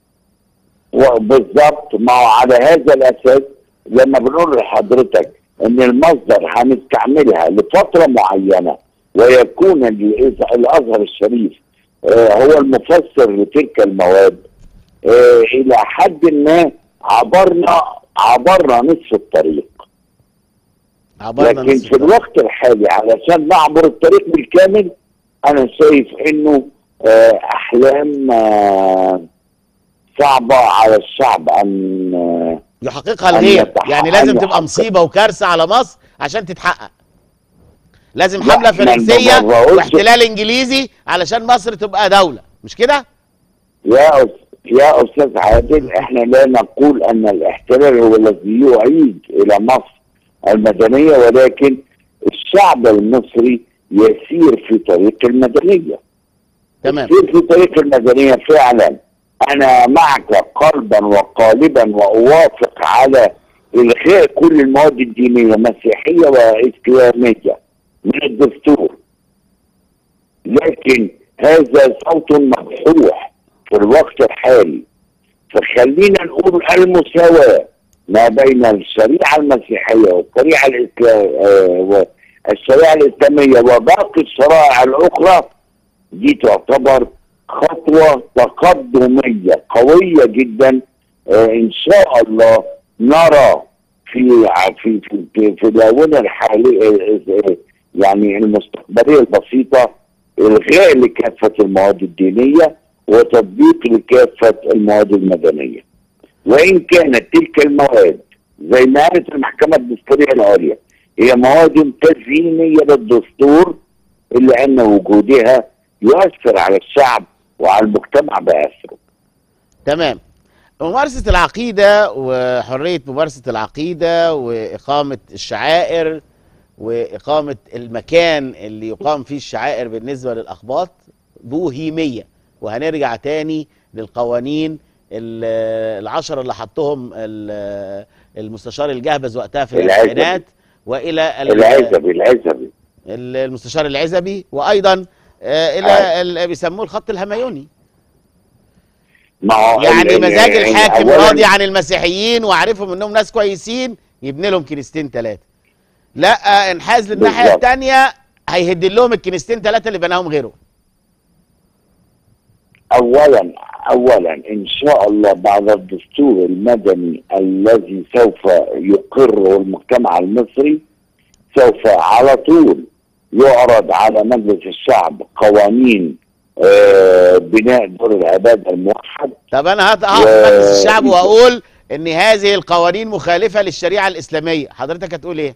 وبالظبط ما هو على هذا الاساس لما بنقول لحضرتك ان المصدر هنستعملها لفتره معينه ويكون الإز- الازهر الشريف آه، هو المفسر لتلك المواد آه، الى حد ما عبرنا عبرنا نصف الطريق عبرنا لكن نصف في الطريق. الوقت الحالي علشان نعبر الطريق بالكامل انا شايف انه آه، احلام آه، صعبه على الشعب ان آه، يحققها أن الغير يتحقق- يعني لازم أن تبقى يحقق. مصيبه وكارثه على مصر عشان تتحقق لازم لا، حمله ما فرنسيه ما بقولش- واحتلال انجليزي علشان مصر تبقى دوله مش كده يا أس- يا استاذ عادل احنا لا نقول ان الاحتلال هو الذي يعيد الى مصر المدنيه ولكن الشعب المصري يسير في طريق المدنيه تمام يسير في طريق المدنيه فعلا انا معك قلبا وقالبا واوافق على الغاء كل المواد الدينيه مسيحيه واسلاميه من الدستور لكن هذا صوت مبحوح في الوقت الحالي فخلينا نقول المساواة ما بين الشريعة المسيحية والشريعة الإسلامية الشريعة الإسلامية وباقي الشرائع الأخرى دي تعتبر خطوة تقدمية قوية جدا آه إن شاء الله نرى في في في في, في الآونة الحالية آه، آه، يعني المستقبلية البسيطة إلغاء لكافة المواد الدينية وتطبيق لكافة المواد المدنية وإن كانت تلك المواد زي ما قالت المحكمة الدستورية العليا هي مواد تزيينية للدستور إلا أن وجودها يؤثر على الشعب وعلى المجتمع بأثره تمام ممارسة العقيدة وحرية ممارسة العقيدة وإقامة الشعائر وإقامة المكان اللي يقام فيه الشعائر بالنسبة للأخباط بوهيمية وهنرجع تاني للقوانين ال- العشرة اللي حطهم ال- المستشار الجهبذ وقتها في العزبي. العشرينات وإلى ال- العزبي العزبي ال- المستشار العزبي وأيضا آه، إلى آه. ال- بيسموه الخط الهميوني ما هو يعني ال- مزاج ال- الحاكم أولاً راضي عن المسيحيين وعارفهم انهم ناس كويسين يبني لهم كنيستين ثلاثه لا انحاز للناحيه بالظبط. الثانيه هيهد لهم الكنيستين ثلاثه اللي بناهم غيره اولا اولا ان شاء الله بعد الدستور المدني الذي سوف يقره المجتمع المصري سوف على طول يعرض على مجلس الشعب قوانين آه بناء دور العباده الموحد طب انا هط- هقف و- مجلس الشعب واقول ان هذه القوانين مخالفه للشريعه الاسلاميه حضرتك هتقول ايه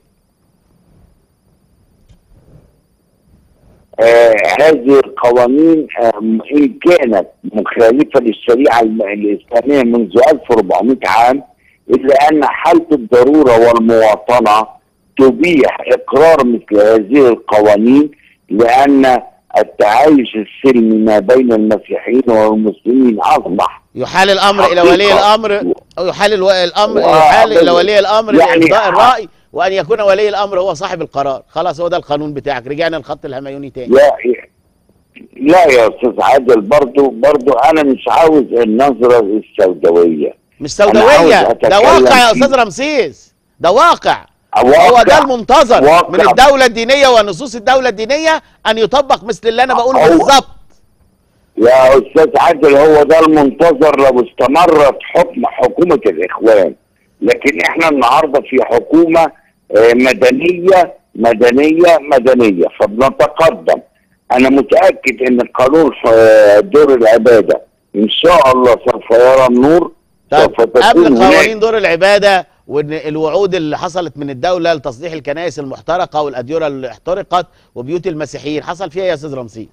آه هذه القوانين آه ان كانت مخالفه للشريعه الم- الاسلاميه منذ 1400 عام الا ان حاله الضروره والمواطنه تبيح اقرار مثل هذه القوانين لان التعايش السلمي ما بين المسيحيين والمسلمين اصبح يحال الامر الى حقيقة. ولي الامر أو يحال الو... الامر و- يحال الى ولي الامر يعني لإصداء ح- الراي وان يكون ولي الامر هو صاحب القرار خلاص هو ده القانون بتاعك رجعنا للخط الهميوني تاني لا لا يا استاذ عادل برضو برضو انا مش عاوز النظره السوداويه مش أنا سوداويه عاوز ده أتكلم واقع يا فيه. استاذ رمسيس ده واقع هو ده واقع المنتظر واقع. من الدولة الدينية ونصوص الدولة الدينية أن يطبق مثل اللي أنا بقوله هو- بالظبط يا استاذ عادل هو ده المنتظر لو استمرت حكم حكومه الاخوان لكن احنا النهارده في حكومه آه، مدنيه مدنيه مدنيه فبنتقدم انا متاكد ان قانون آه، دور العباده ان شاء الله سوف يرى النور طيب سوف تكون قبل هناك قوانين دور العبادة وان الوعود اللي حصلت من الدولة لتصليح الكنائس المحترقة والأديرة اللي احترقت وبيوت المسيحيين حصل فيها إيه يا أستاذ رمسي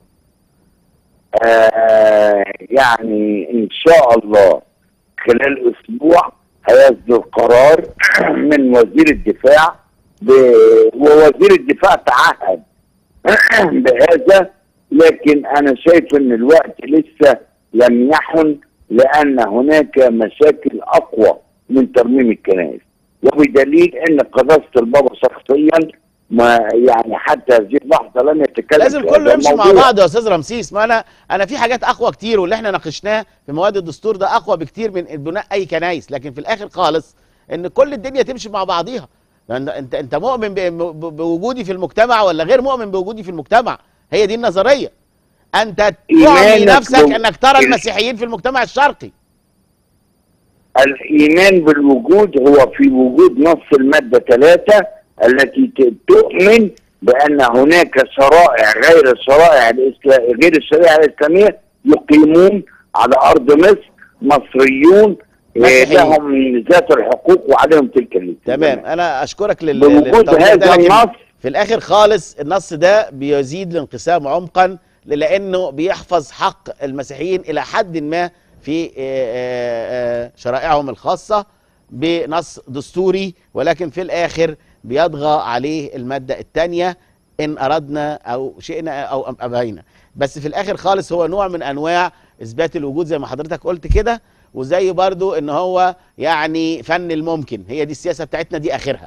آه يعني ان شاء الله خلال اسبوع هيصدر قرار من وزير الدفاع ب- ووزير الدفاع تعهد بهذا لكن انا شايف ان الوقت لسه لم يحن لان هناك مشاكل اقوى من ترميم الكنائس وبدليل ان قداسه البابا شخصيا ما يعني حتى هذه اللحظه لم يتكلم لازم في كله هذا يمشي مع الموضوع. بعض يا استاذ رمسيس ما انا انا في حاجات اقوى كتير واللي احنا ناقشناه في مواد الدستور ده اقوى بكتير من بناء اي كنايس لكن في الاخر خالص ان كل الدنيا تمشي مع بعضيها لأن انت انت مؤمن ب- ب- بوجودي في المجتمع ولا غير مؤمن بوجودي في المجتمع هي دي النظريه انت تعمي إيمانك نفسك بو- انك ترى ال- المسيحيين في المجتمع الشرقي الإيمان بالوجود هو في وجود نص المادة ثلاثة التي ت- تؤمن بأن هناك شرائع غير الشرائع الإسلا... غير الشريعة الإسلامية يقيمون على أرض مصر مصريون آه، مسيحيين. لهم ذات الحقوق وعليهم تلك الالتزامات تمام انا اشكرك لل بوجود للتوضيح ده، هذا لكن النص في الاخر خالص النص ده بيزيد الانقسام عمقا لانه بيحفظ حق المسيحيين الى حد ما في آه، آه، آه، شرائعهم الخاصه بنص دستوري ولكن في الاخر بيطغى عليه الماده الثانيه ان اردنا او شئنا او أم- ابينا بس في الاخر خالص هو نوع من انواع اثبات الوجود زي ما حضرتك قلت كده وزي برضو ان هو يعني فن الممكن هي دي السياسه بتاعتنا دي اخرها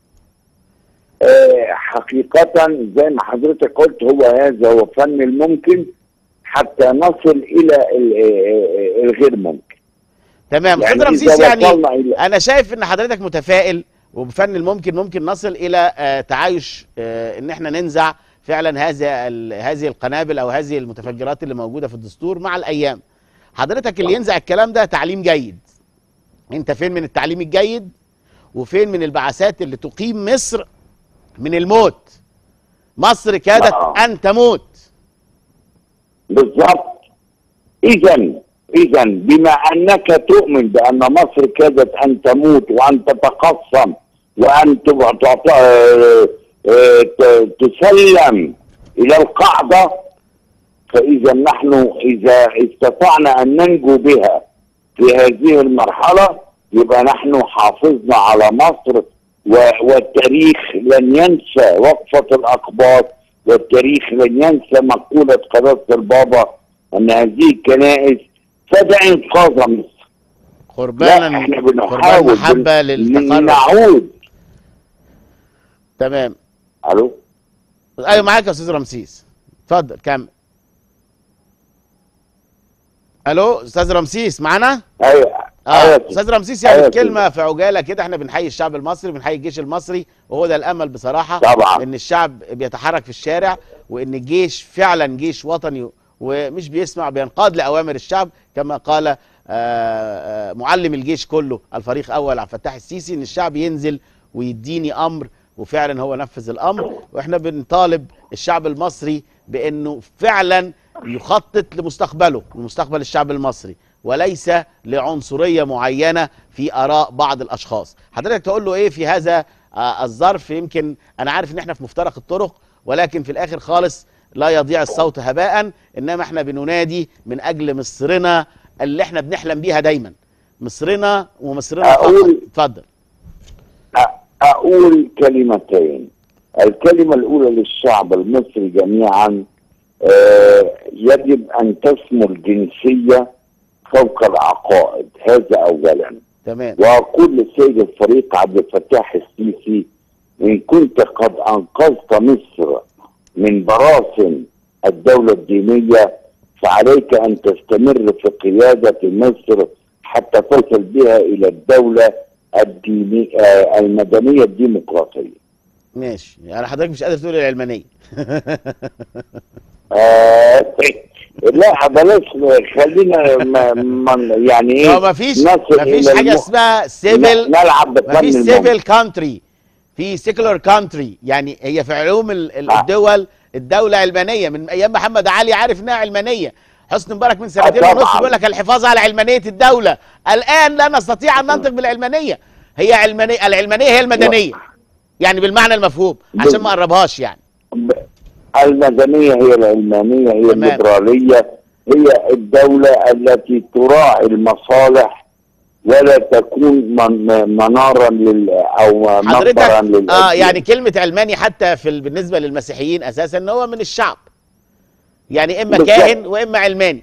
آه، حقيقة زي ما حضرتك قلت هو هذا هو فن الممكن حتى نصل إلى ال- آه، آه، الغير ممكن تمام يعني استاذ رمسيس إذا يعني وصلنا إلى- انا شايف ان حضرتك متفائل وبفن الممكن ممكن نصل الى آه، تعايش آه، ان احنا ننزع فعلا هذا ال- هذه القنابل او هذه المتفجرات اللي موجوده في الدستور مع الايام حضرتك اللي ينزع الكلام ده تعليم جيد انت فين من التعليم الجيد وفين من البعثات اللي تقيم مصر من الموت مصر كادت آه. ان تموت بالضبط اذا اذا بما انك تؤمن بان مصر كادت ان تموت وان تتقسم وان تبع- تعط- آه، آه، ت- تسلم الى القاعده فاذا نحن اذا استطعنا ان ننجو بها في هذه المرحله يبقى نحن حافظنا على مصر و- والتاريخ لن ينسى وقفه الاقباط والتاريخ لن ينسى مقوله قداسه البابا ان هذه الكنائس فدع انقاذ مصر لا قربانا احنا قربان بنحاول محبه بن- للتقرب نعود تمام الو ايوه معاك يا استاذ رمسيس اتفضل كمل الو استاذ رمسيس معانا ايوه اه أيوة. استاذ رمسيس يعني أيوة. كلمه في عجاله كده احنا بنحيي الشعب المصري بنحيي الجيش المصري وهو ده الامل بصراحه طبعا. ان الشعب بيتحرك في الشارع وان الجيش فعلا جيش وطني ومش بيسمع بينقاد لاوامر الشعب كما قال آه، آه، معلم الجيش كله الفريق اول عبد الفتاح السيسي ان الشعب ينزل ويديني امر وفعلا هو نفذ الامر واحنا بنطالب الشعب المصري بانه فعلا يخطط لمستقبله لمستقبل الشعب المصري وليس لعنصريه معينه في اراء بعض الاشخاص حضرتك تقول له ايه في هذا آه، الظرف يمكن انا عارف ان احنا في مفترق الطرق ولكن في الاخر خالص لا يضيع الصوت هباء انما احنا بننادي من اجل مصرنا اللي احنا بنحلم بيها دايما مصرنا ومصرنا فقط أقول- اتفضل أ- أقول كلمتين الكلمة الأولى للشعب المصري جميعا آه، يجب أن تسمو الجنسية فوق العقائد هذا أولا تمام وأقول للسيد الفريق عبد الفتاح السيسي إن كنت قد أنقذت مصر من براثن الدولة الدينية فعليك أن تستمر في قيادة مصر حتى تصل بها إلى الدولة الديني آه، المدنيه الديمقراطيه ماشي يعني حضرتك مش قادر تقول العلمانيه آه، لا بلاش خلينا ما ما يعني ايه هو مفيش نصل مفيش إلى حاجه الم- اسمها ن- سيفل نلعب بفن مفيش الممكن. سيفل كانتري في سيكولار كانتري يعني هي في علوم ال- ال- آه. الدول الدوله علمانيه من ايام محمد علي عارف انها علمانيه حسني مبارك من سنتين آه، ونص طبعاً. بيقول لك الحفاظ على علمانيه الدوله الان لا نستطيع ان ننطق بالعلمانيه هي علمانيه العلمانيه هي المدنيه يعني بالمعنى المفهوم عشان ما اقربهاش يعني ب- المدنيه هي العلمانيه هي تمام. الليبراليه هي الدوله التي تراعي المصالح ولا تكون من منارا لل او حضرتك مصدرا لل اه يعني كلمه علماني حتى في ال- بالنسبه للمسيحيين اساسا ان هو من الشعب يعني اما بالظبط. كاهن واما علماني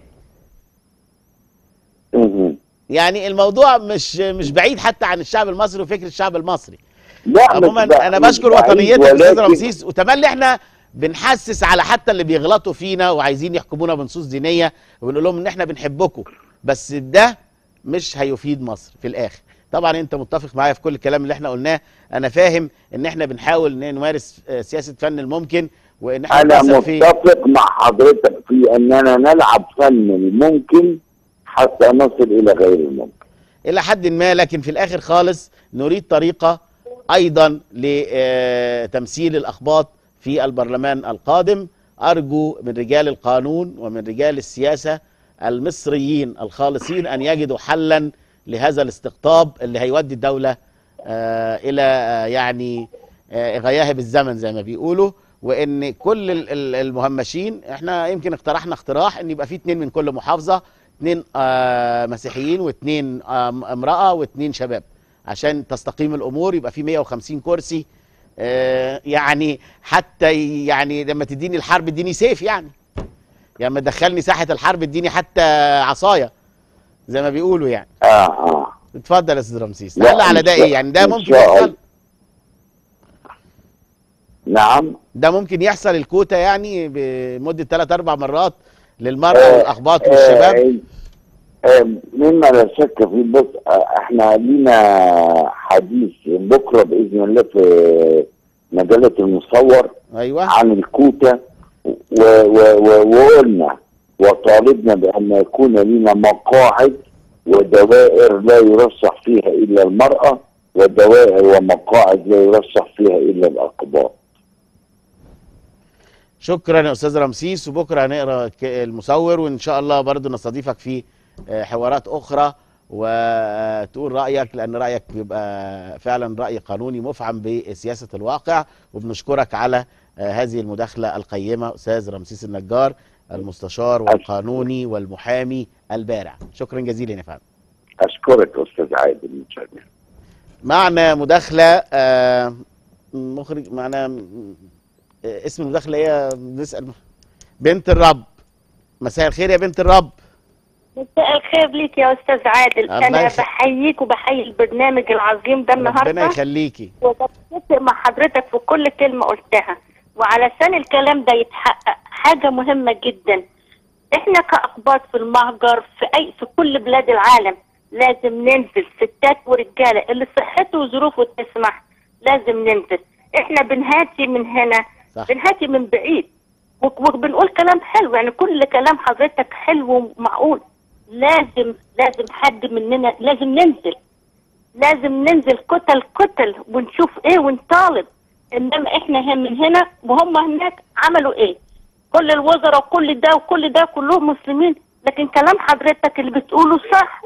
مهم. يعني الموضوع مش مش بعيد حتى عن الشعب المصري وفكر الشعب المصري لا مش عموما بع- انا مش بشكر بعيد، وطنيتك يا استاذ ولكن- رمسيس وتملي احنا بنحسس على حتى اللي بيغلطوا فينا وعايزين يحكمونا بنصوص دينيه وبنقول لهم ان احنا بنحبكم بس ده مش هيفيد مصر في الاخر طبعا انت متفق معايا في كل الكلام اللي احنا قلناه انا فاهم ان احنا بنحاول ان نمارس آه، سياسه فن الممكن وان احنا انا نثق في متفق مع حضرتك في اننا نلعب فن الممكن حتى نصل الى غير الممكن الى حد ما لكن في الاخر خالص نريد طريقه ايضا لتمثيل الاخباط في البرلمان القادم ارجو من رجال القانون ومن رجال السياسه المصريين الخالصين ان يجدوا حلا لهذا الاستقطاب اللي هيودي الدوله آه، الى آه، يعني آه، غياهب الزمن زي ما بيقولوا وان كل ال- ال- المهمشين احنا يمكن اقترحنا اقتراح ان يبقى في اتنين من كل محافظه اتنين آه، مسيحيين واتنين آه، امراه واتنين شباب عشان تستقيم الامور يبقى في 150 كرسي آه، يعني حتى يعني لما تديني الحرب اديني سيف يعني يعني لما تدخلني ساحه الحرب اديني حتى عصايه زي ما بيقولوا يعني اه اه اتفضل يا استاذ رمسيس لا، تعالى على إن ده شاء- ايه يعني ده إن ممكن شاء يحصل الله. نعم ده ممكن يحصل الكوتا يعني بمده ثلاث اربع مرات للمراه آه، والاخباط آه، والشباب آه، مما لا شك في بص آه، احنا لينا حديث بكره باذن الله في مجله المصور ايوه عن الكوتا و- و- و- وقلنا وطالبنا بان يكون لنا مقاعد ودوائر لا يرشح فيها الا المراه ودوائر ومقاعد لا يرشح فيها الا الاقباط شكرا يا استاذ رمسيس وبكره هنقرا ك- المصور وان شاء الله برضو نستضيفك في آه، حوارات اخرى وتقول رايك لان رايك بيبقى فعلا راي قانوني مفعم بسياسه الواقع وبنشكرك على آه، هذه المداخله القيمه استاذ رمسيس النجار المستشار والقانوني والمحامي البارع شكرا جزيلا يا فندم اشكرك استاذ عادل متشكر معنا مداخله آه، مخرج معنا آه، اسم المداخله ايه نسال بنت الرب مساء الخير يا بنت الرب مساء الخير ليك يا استاذ عادل الله انا يخ- بحييك وبحيي البرنامج العظيم ده ربنا النهارده يخليكي وبتفق مع حضرتك في كل كلمه قلتها وعلشان الكلام ده يتحقق حاجه مهمه جدا احنا كاقباط في المهجر في اي في كل بلاد العالم لازم ننزل ستات ورجاله اللي صحته وظروفه تسمح لازم ننزل احنا بنهاتي من هنا صح. بنهاتي من بعيد وك- وبنقول كلام حلو يعني كل كلام حضرتك حلو ومعقول لازم لازم حد مننا لازم ننزل لازم ننزل كتل كتل ونشوف ايه ونطالب انما احنا هم من هنا وهم هناك عملوا ايه كل الوزراء وكل ده وكل ده كلهم مسلمين لكن كلام حضرتك اللي بتقوله صح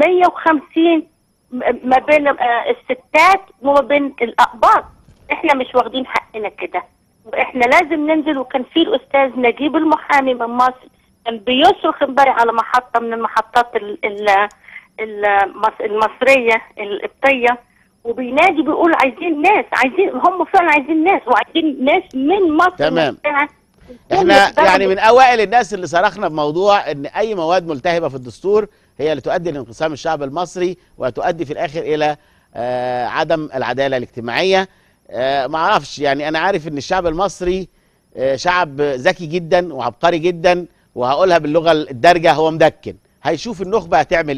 150 م- ما بين آه، الستات وما بين الاقباط احنا مش واخدين حقنا كده واحنا لازم ننزل وكان في الاستاذ نجيب المحامي من مصر كان بيصرخ امبارح على محطه من المحطات ال ال المص- المصريه القبطيه وبينادي بيقول عايزين ناس عايزين هم فعلا عايزين ناس وعايزين ناس من مصر تمام. نفسها. احنا كل يعني بلد- من اوائل الناس اللي صرخنا بموضوع ان اي مواد ملتهبه في الدستور هي اللي تؤدي لانقسام الشعب المصري وتؤدي في الاخر الى آه، عدم العداله الاجتماعيه آه، ما اعرفش يعني انا عارف ان الشعب المصري آه، شعب ذكي جدا وعبقري جدا وهقولها باللغه الدارجه هو مدكن هيشوف النخبه هتعمل ايه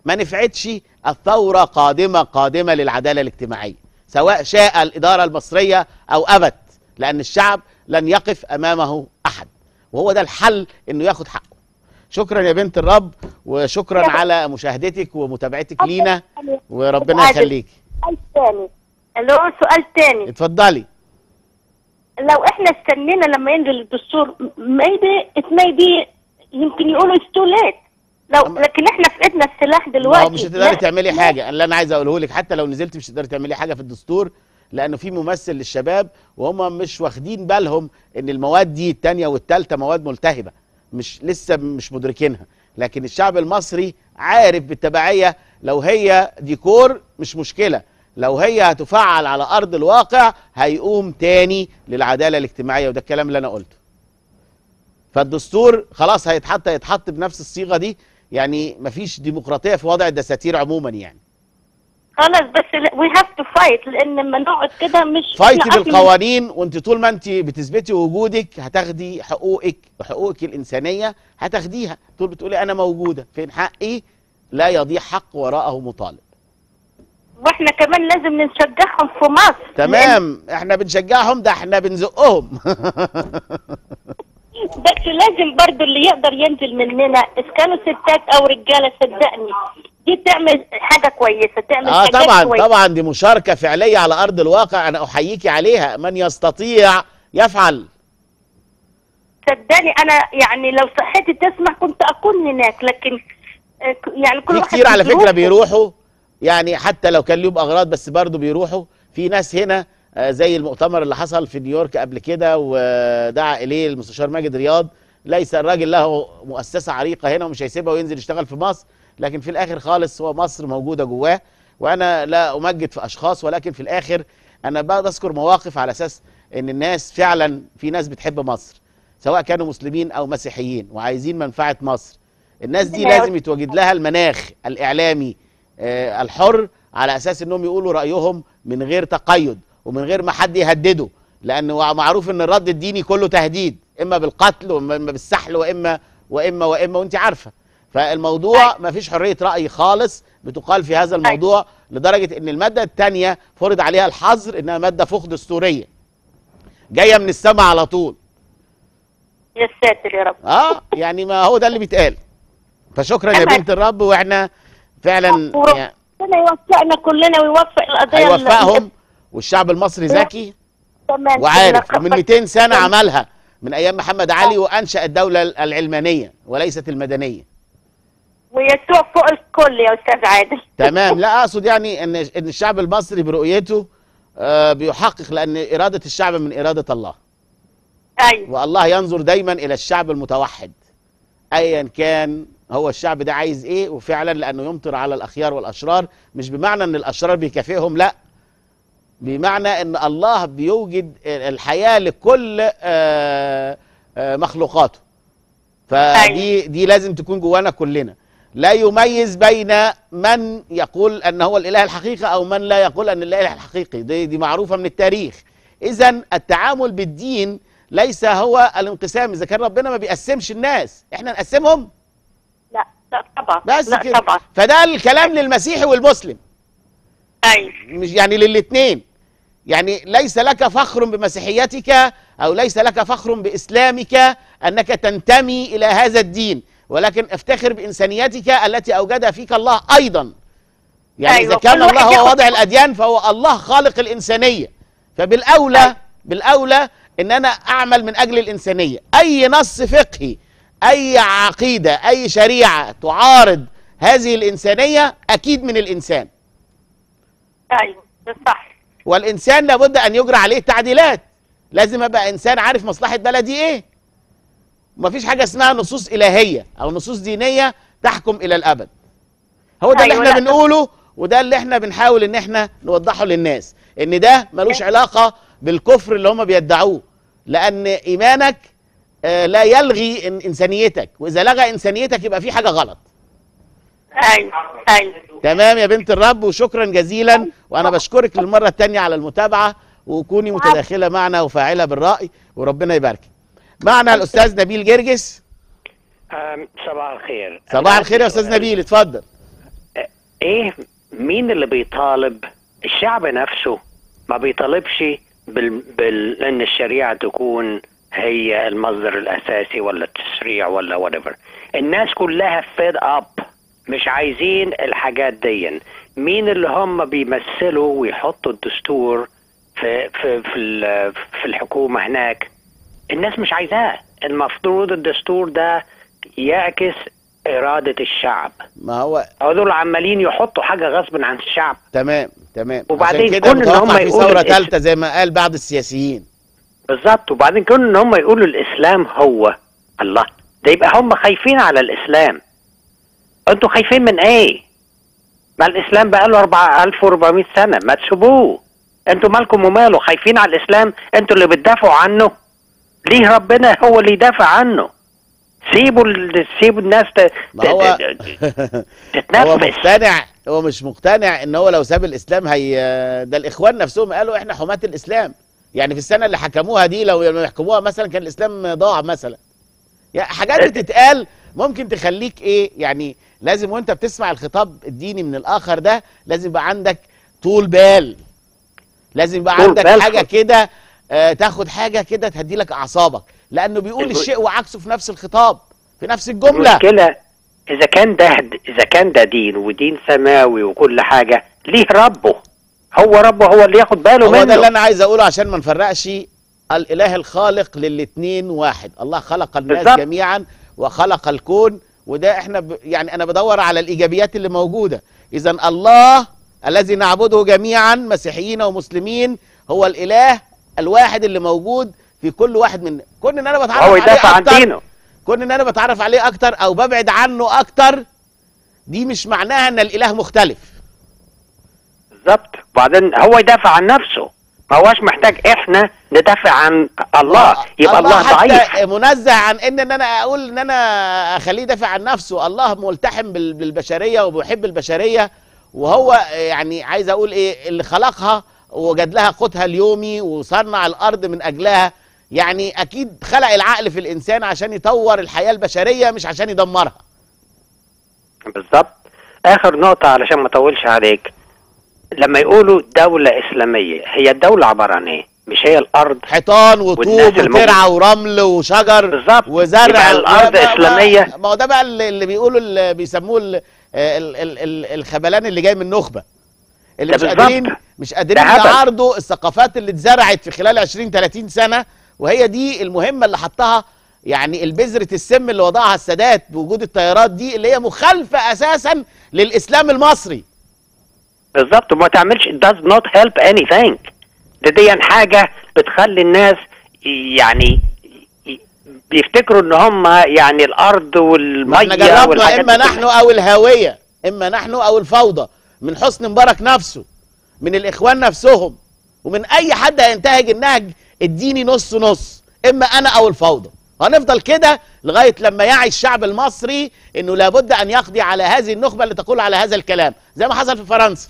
ما نفعتش الثوره قادمه قادمه للعداله الاجتماعيه سواء شاء الاداره المصريه او ابت لان الشعب لن يقف امامه احد وهو ده الحل انه ياخد حقه شكرا يا بنت الرب وشكرا على مشاهدتك ومتابعتك لينا وربنا عادل. يخليك سؤال تاني الو سؤال تاني اتفضلي لو احنا استنينا لما ينزل الدستور ميبي ميبي يمكن يقولوا تو ليت لو لكن احنا في ايدنا السلاح ما دلوقتي هو مش هتقدري لا- تعملي لا. حاجه اللي انا عايز اقوله لك حتى لو نزلت مش هتقدري تعملي حاجه في الدستور لانه في ممثل للشباب وهم مش واخدين بالهم ان المواد دي التانية والتالتة مواد ملتهبه مش لسه مش مدركينها لكن الشعب المصري عارف بالتبعيه لو هي ديكور مش مشكله لو هي هتفعل على ارض الواقع هيقوم تاني للعداله الاجتماعيه وده الكلام اللي انا قلته فالدستور خلاص هيتحط هيتحط بنفس الصيغه دي يعني مفيش ديمقراطيه في وضع الدساتير عموما يعني خلاص بس وي هاف تو فايت لان لما نقعد كده مش فايتي إحنا أصلاً- بالقوانين وانت طول ما انت بتثبتي وجودك هتاخدي حقوقك وحقوقك الانسانيه هتاخديها طول بتقولي انا موجوده فين حقي لا يضيع حق وراءه مطالب واحنا كمان لازم نشجعهم في مصر تمام احنا بنشجعهم ده احنا بنزقهم بس لازم برضو اللي يقدر ينزل مننا اذا كانوا ستات او رجاله صدقني دي تعمل حاجه كويسه تعمل اه حاجات طبعا كويسه طبعا دي مشاركه فعليه على ارض الواقع انا احييكي عليها من يستطيع يفعل صدقني انا يعني لو صحتي تسمح كنت اكون هناك لكن آه، ك- يعني كل في واحد كتير على فكره بظروفه. بيروحوا يعني حتى لو كان ليهم اغراض بس برضه بيروحوا في ناس هنا آه، زي المؤتمر اللي حصل في نيويورك قبل كده ودعا اليه المستشار ماجد رياض ليس الراجل له مؤسسه عريقه هنا ومش هيسيبها وينزل يشتغل في مصر لكن في الاخر خالص هو مصر موجوده جواه وانا لا امجد في اشخاص ولكن في الاخر انا بذكر مواقف على اساس ان الناس فعلا في ناس بتحب مصر سواء كانوا مسلمين او مسيحيين وعايزين منفعه مصر الناس دي ربنا لازم يتوجد لها المناخ الاعلامي آه، الحر على اساس انهم يقولوا رايهم من غير تقيد ومن غير ما حد يهدده لانه معروف ان الرد الديني كله تهديد اما بالقتل واما بالسحل واما واما واما وانت عارفه فالموضوع ما فيش حريه راي خالص بتقال في هذا الموضوع لدرجه ان الماده الثانيه فرض عليها الحظر انها ماده فوق دستوريه جايه من السماء على طول يا ساتر يا رب اه يعني ما هو ده اللي بيتقال فشكرا يا أما- بنت الرب واحنا فعلا يعني ربنا يوفقنا كلنا ويوفق القضيه اللي- هيوفقهم والشعب المصري ذكي تمام وعارف كلنا. ومن 200 سنه عملها من ايام محمد علي وانشا الدوله العلمانيه وليست المدنيه ويسوع فوق الكل يا استاذ عادل تمام لا اقصد يعني ان ان الشعب المصري برؤيته آه، بيحقق لان اراده الشعب من اراده الله ايوه والله ينظر دايما الى الشعب المتوحد ايا كان هو الشعب ده عايز ايه وفعلا لانه يمطر على الاخيار والاشرار مش بمعنى ان الاشرار بيكافئهم لا بمعنى ان الله بيوجد الحياه لكل آه، آه، مخلوقاته فدي دي لازم تكون جوانا كلنا لا يميز بين من يقول ان هو الاله الحقيقي او من لا يقول ان الاله الحقيقي دي, دي معروفه من التاريخ اذا التعامل بالدين ليس هو الانقسام اذا كان ربنا ما بيقسمش الناس احنا نقسمهم لا لا طبعا بس لا كده طبعا فده الكلام للمسيحي والمسلم ايوه مش يعني للاثنين يعني ليس لك فخر بمسيحيتك او ليس لك فخر باسلامك انك تنتمي الى هذا الدين ولكن افتخر بانسانيتك التي اوجدها فيك الله ايضا يعني أيوة، اذا كان كل واحد الله هو ياخد وضع الاديان فهو الله خالق الانسانيه فبالاولى بالاولى ان انا اعمل من اجل الانسانيه اي نص فقهي اي عقيده اي شريعه تعارض هذه الانسانيه اكيد من الانسان ايوه ده صح والانسان لابد ان يجرى عليه تعديلات لازم ابقى انسان عارف مصلحه بلدي ايه مفيش حاجه اسمها نصوص الهيه او نصوص دينيه تحكم الى الابد هو ده اللي أيوة، احنا لا. بنقوله وده اللي احنا بنحاول ان احنا نوضحه للناس ان ده ملوش علاقه بالكفر اللي هم بيدعوه لان ايمانك آه، لا يلغي إن- انسانيتك واذا لغى انسانيتك يبقى في حاجه غلط ايوه ايوه تمام يا بنت الرب وشكرا جزيلا وانا بشكرك للمره الثانيه على المتابعه وكوني متداخله معنا وفاعله بالراي وربنا يبارك معنا الاستاذ نبيل جرجس آم، صباح الخير صباح الخير يا استاذ نبيل اتفضل آه، ايه مين اللي بيطالب الشعب نفسه ما بيطالبش بال... بال... ان الشريعه تكون هي المصدر الاساسي ولا التشريع ولا whatever الناس كلها فيد اب مش عايزين الحاجات دي مين اللي هم بيمثلوا ويحطوا الدستور في في في, ال- في الحكومه هناك الناس مش عايزاه المفروض الدستور ده يعكس اراده الشعب ما هو هو دول عمالين يحطوا حاجه غصب عن الشعب تمام تمام وبعدين عشان كده كون إن متوقع هم في يقولوا ثوره الاسم. ثالثه زي ما قال بعض السياسيين بالظبط وبعدين كون ان هم يقولوا الاسلام هو الله ده يبقى هم خايفين على الاسلام انتوا خايفين من ايه ما الاسلام بقى له 4400 سنه ما تسيبوه انتوا مالكم وماله خايفين على الاسلام انتوا اللي بتدافعوا عنه ليه ربنا هو اللي يدافع عنه سيبوا ال- سيبوا الناس ت... ما هو ت- هو تتنفس مقتنع هو مش مقتنع ان هو لو ساب الاسلام هي ده الاخوان نفسهم قالوا احنا حماة الاسلام يعني في السنه اللي حكموها دي لو يحكموها مثلا كان الاسلام ضاع مثلا يعني حاجات بتتقال ممكن تخليك ايه يعني لازم وانت بتسمع الخطاب الديني من الاخر ده لازم يبقى عندك طول بال لازم يبقى طول عندك بال. حاجه كده آه تاخد حاجه كده تهدي لك اعصابك لانه بيقول الم- الشيء وعكسه في نفس الخطاب في نفس الجمله المشكلة إذا كان ده إذا كان ده دين ودين سماوي وكل حاجة ليه ربه هو ربه هو اللي ياخد باله هو ده اللي منه انا عايز اقوله عشان ما نفرقش الاله الخالق للاتنين واحد الله خلق الناس بالظبط. جميعا وخلق الكون وده احنا ب... يعني انا بدور على الايجابيات اللي موجوده اذا الله الذي نعبده جميعا مسيحيين ومسلمين هو الاله الواحد اللي موجود في كل واحد من كون ان انا بتعرف هو عليه يدافع عن اكتر دينه كون ان انا بتعرف عليه اكتر او ببعد عنه اكتر دي مش معناها ان الاله مختلف بالظبط وبعدين هو يدافع عن نفسه ما هوش محتاج احنا ندافع عن الله يبقى الله, حتى ضعيف منزه عن ان ان انا اقول ان انا اخليه يدافع عن نفسه الله ملتحم بال- بالبشريه وبيحب البشريه وهو يعني عايز اقول ايه اللي خلقها وجد لها قوتها اليومي وصنع الارض من اجلها يعني اكيد خلق العقل في الانسان عشان يطور الحياه البشريه مش عشان يدمرها بالظبط اخر نقطة علشان ما اطولش عليك لما يقولوا دولة اسلامية هي الدولة عبارة عن ايه مش هي الارض حيطان والناس وطوب اللي وترعه ورمل وشجر بالظبط وزرع يبقى الارض ما- ما- اسلامية ما هو ده بقى اللي اللي بيقولوا اللي بيسموه ال- ال- ال- ال- الخبلان اللي جاي من النخبه اللي ده مش بالظبط. قادرين مش قادرين ده هبل. يعارضوا الثقافات اللي اتزرعت في خلال 20 30 سنه وهي دي المهمه اللي حطها يعني البذره السم اللي وضعها السادات بوجود الطيارات دي اللي هي مخالفه اساسا للاسلام المصري بالظبط وما تعملش it does not help anything ده دي حاجة بتخلي الناس يعني ي- بيفتكروا ان هم يعني الارض ما والمية احنا جربنا والحاجات اما دي نحن كلها. او الهاويه اما نحن او الفوضى من حسني مبارك نفسه من الاخوان نفسهم ومن اي حد هينتهج النهج الديني نص نص اما انا او الفوضى هنفضل كده لغايه لما يعي الشعب المصري انه لابد ان يقضي على هذه النخبه اللي تقول على هذا الكلام زي ما حصل في فرنسا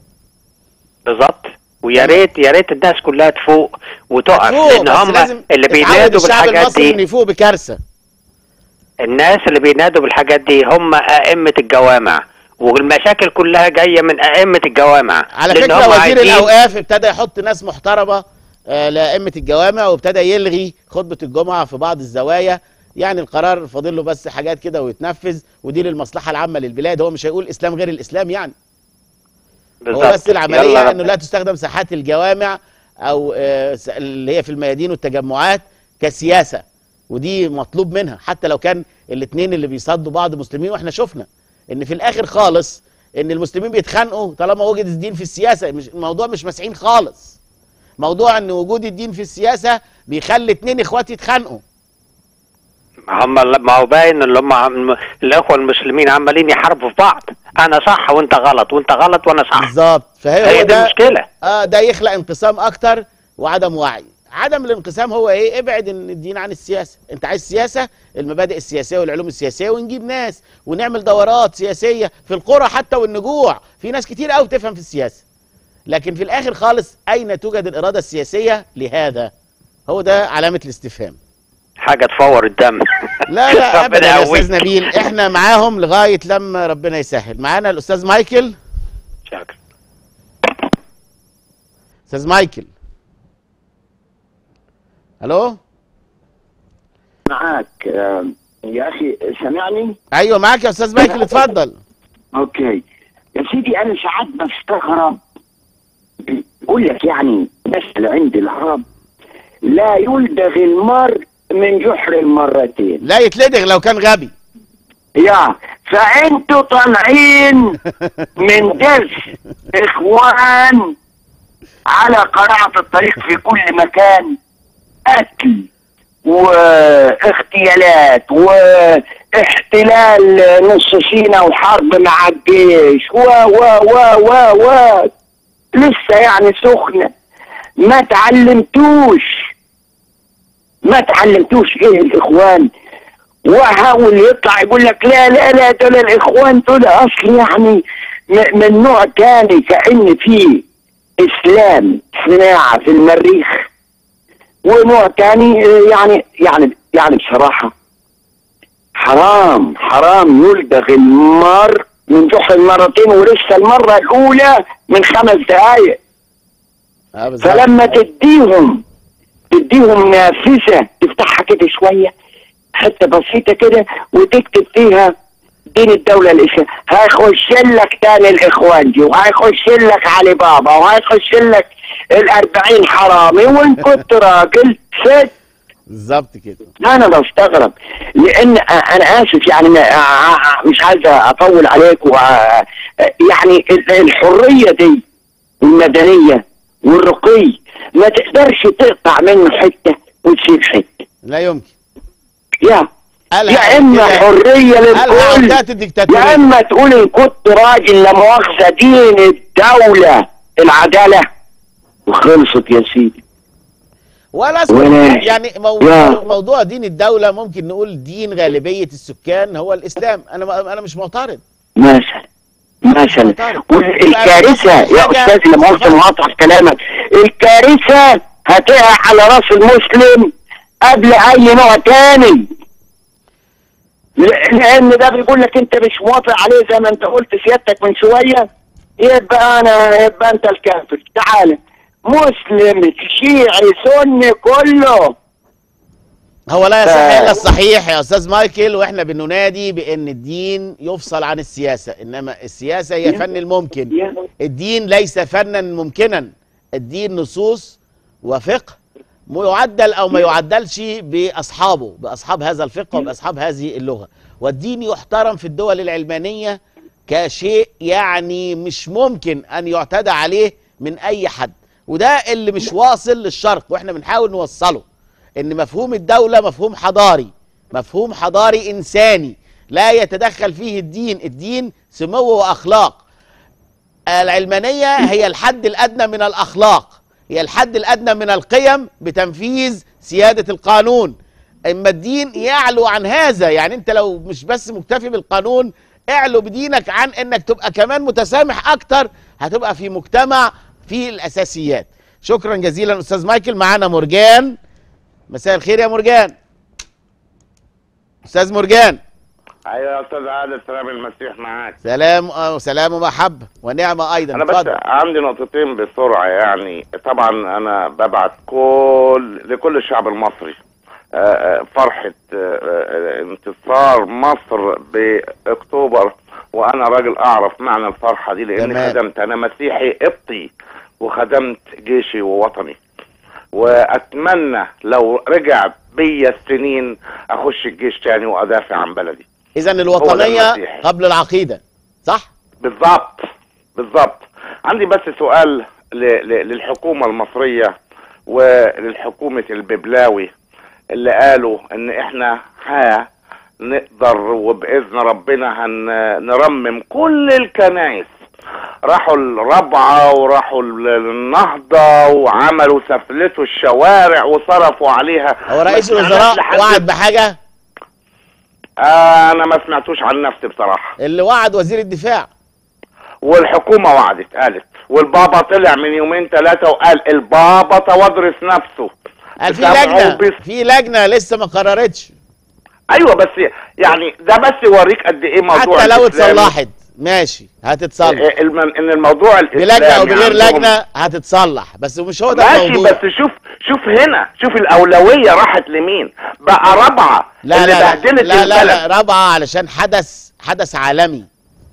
بالظبط ويا ريت يا ريت الناس كلها تفوق وتقف فوق، لان بس هم لازم اللي يتعود بينادوا الشعب بالحاجات المصري انه دي يفوق بكارثه الناس اللي بينادوا بالحاجات دي هم ائمة الجوامع والمشاكل كلها جاية من ائمة الجوامع على لأن فكره هم وزير عايزين- الاوقاف ابتدى يحط ناس محترمه آه، لائمه الجوامع وابتدى يلغي خطبه الجمعه في بعض الزوايا يعني القرار فاضل له بس حاجات كده ويتنفذ ودي للمصلحه العامه للبلاد هو مش هيقول اسلام غير الاسلام يعني هو بالظبط. بس العمليه يلا انه لا تستخدم ساحات الجوامع او آه، س- اللي هي في الميادين والتجمعات كسياسه ودي مطلوب منها حتى لو كان الاثنين اللي بيصدوا بعض مسلمين واحنا شفنا ان في الاخر خالص ان المسلمين بيتخانقوا طالما وجد الدين في السياسه مش الموضوع مش مسيحيين خالص موضوع ان وجود الدين في السياسه بيخلي اتنين اخوات يتخانقوا هم ما هو باين اللي هم عم... الاخوه المسلمين عمالين يحاربوا في بعض انا صح وانت غلط وانت غلط وانا صح بالظبط فهي هي هو دي ده المشكله اه ده يخلق انقسام اكتر وعدم وعي عدم الانقسام هو ايه ابعد ان الدين عن السياسه انت عايز سياسه المبادئ السياسيه والعلوم السياسيه ونجيب ناس ونعمل دورات سياسيه في القرى حتى والنجوع في ناس كتير قوي بتفهم في السياسه لكن في الاخر خالص اين توجد الاراده السياسيه لهذا هو ده علامه الاستفهام حاجه تفور الدم لا لا ربنا ابدا يا يقويك. استاذ نبيل احنا معاهم لغايه لما ربنا يسهل معانا الاستاذ مايكل شكرا استاذ مايكل الو معاك آه، يا اخي سامعني ايوه معاك يا استاذ مايكل اتفضل اوكي يا سيدي انا ساعات بستغرب بقول لك يعني مثل عند العرب لا يلدغ المر من جحر المرتين لا يتلدغ لو كان غبي يا فانتوا طالعين من درس اخوان على قناعة الطريق في كل مكان قتل واغتيالات واحتلال نص سيناء وحرب مع الجيش و و و و و لسه يعني سخنة ما تعلمتوش ما تعلمتوش ايه الاخوان وحاول يطلع يقول لك لا لا لا دول الاخوان دول اصل يعني م- من نوع تاني كان في اسلام صناعه في المريخ ونوع تاني آه، يعني يعني يعني بصراحه حرام حرام يلدغ المار من جحر مرتين ولسه المره الاولى من خمس دقائق اه بالظبط فلما تديهم تديهم نافذة تفتحها كده شوية حتة بسيطة كده وتكتب فيها دين الدولة الإسلامية هيخش لك تاني الإخوان دي وهيخش لك علي بابا وهيخش لك الأربعين حرامي وإن كنت راجل ست بالظبط كده انا بستغرب لان انا اسف يعني ما- مش عايز اطول عليك و يعني الحريه دي المدنيه والرقي ما تقدرش تقطع منه حته وتسيب حته لا يمكن يا قالها يا اما كده- حريه قالها للكل عقدات يا الديكتاتورية اما تقول ان كنت راجل لا مؤاخذه دين الدوله العداله وخلصت يا سيدي ولا اسمه ولا- يعني يا. موضوع, موضوع دين الدولة ممكن نقول دين غالبية السكان هو الإسلام أنا ما- أنا مش معترض مثلا مثلا طيب. والكارثه يا حاجة- استاذ لا مؤاخذه مقاطعه في كلامك الكارثه هتقع على راس المسلم قبل اي نوع تاني ل- لان ده بيقول لك انت مش موافق عليه زي ما انت قلت سيادتك من شويه يبقى انا يبقى انت الكافر تعالى مسلم شيعي سني كله هو لا يصح ف- الا الصحيح يا استاذ مايكل واحنا بننادي بان الدين يفصل عن السياسه انما السياسه هي فن الممكن يا- الدين ليس فنا ممكنا الدين نصوص وفقه ما يعدل او ما يعدلش باصحابه باصحاب هذا الفقه وباصحاب هذه اللغه والدين يحترم في الدول العلمانيه كشيء يعني مش ممكن ان يعتدى عليه من اي حد وده اللي مش واصل للشرق واحنا بنحاول نوصله ان مفهوم الدوله مفهوم حضاري مفهوم حضاري انساني لا يتدخل فيه الدين الدين سمو واخلاق العلمانيه هي الحد الادنى من الاخلاق هي الحد الادنى من القيم بتنفيذ سياده القانون اما الدين يعلو عن هذا يعني انت لو مش بس مكتفي بالقانون اعلو بدينك عن انك تبقى كمان متسامح اكتر هتبقى في مجتمع فيه الاساسيات شكرا جزيلا استاذ مايكل معانا مرجان مساء الخير يا مرجان استاذ مرجان ايوه يا استاذ عادل سلام المسيح معاك سلام آه، سلام ومحبه ونعمه ايضا انا بس اتفضل عندي نقطتين بسرعه يعني طبعا انا ببعت كل لكل الشعب المصري آه، آه، فرحه آه، آه، انتصار مصر باكتوبر وانا راجل اعرف معنى الفرحه دي لاني تمام. خدمت انا مسيحي قبطي وخدمت جيشي ووطني واتمنى لو رجع بيا السنين اخش الجيش تاني وادافع عن بلدي اذا الوطنيه المسيح. قبل العقيده صح بالظبط بالظبط عندي بس سؤال ل- ل- للحكومة المصرية وللحكومة الببلاوي اللي قالوا ان احنا ها نقدر وبإذن ربنا هنرمم كل الكنائس راحوا الربعة وراحوا ال- النهضة وعملوا سفلتوا الشوارع وصرفوا عليها هو رئيس ما سمعناش الوزراء لحد- وعد بحاجه آه انا ما سمعتوش عن نفسي بصراحة اللي وعد وزير الدفاع والحكومة وعدت قالت والبابا طلع من يومين ثلاثة وقال البابا توادرس نفسه قال في سامعوا لجنه بس- في لجنه لسه ما قررتش ايوه بس يعني ده بس يوريك قد ايه موضوع حتى لو الإسلام. اتصلحت ماشي هتتصلح إيه الم- ان الموضوع بلجنه الاسلامي او بغير عندهم- لجنه هتصلح بس مش هو ده ماشي الموضوع بس شوف شوف هنا شوف الاولويه راحت لمين بقى رابعه لا اللي لا لا بهدلت لا, لا, البلد لا رابعه علشان حدث حدث عالمي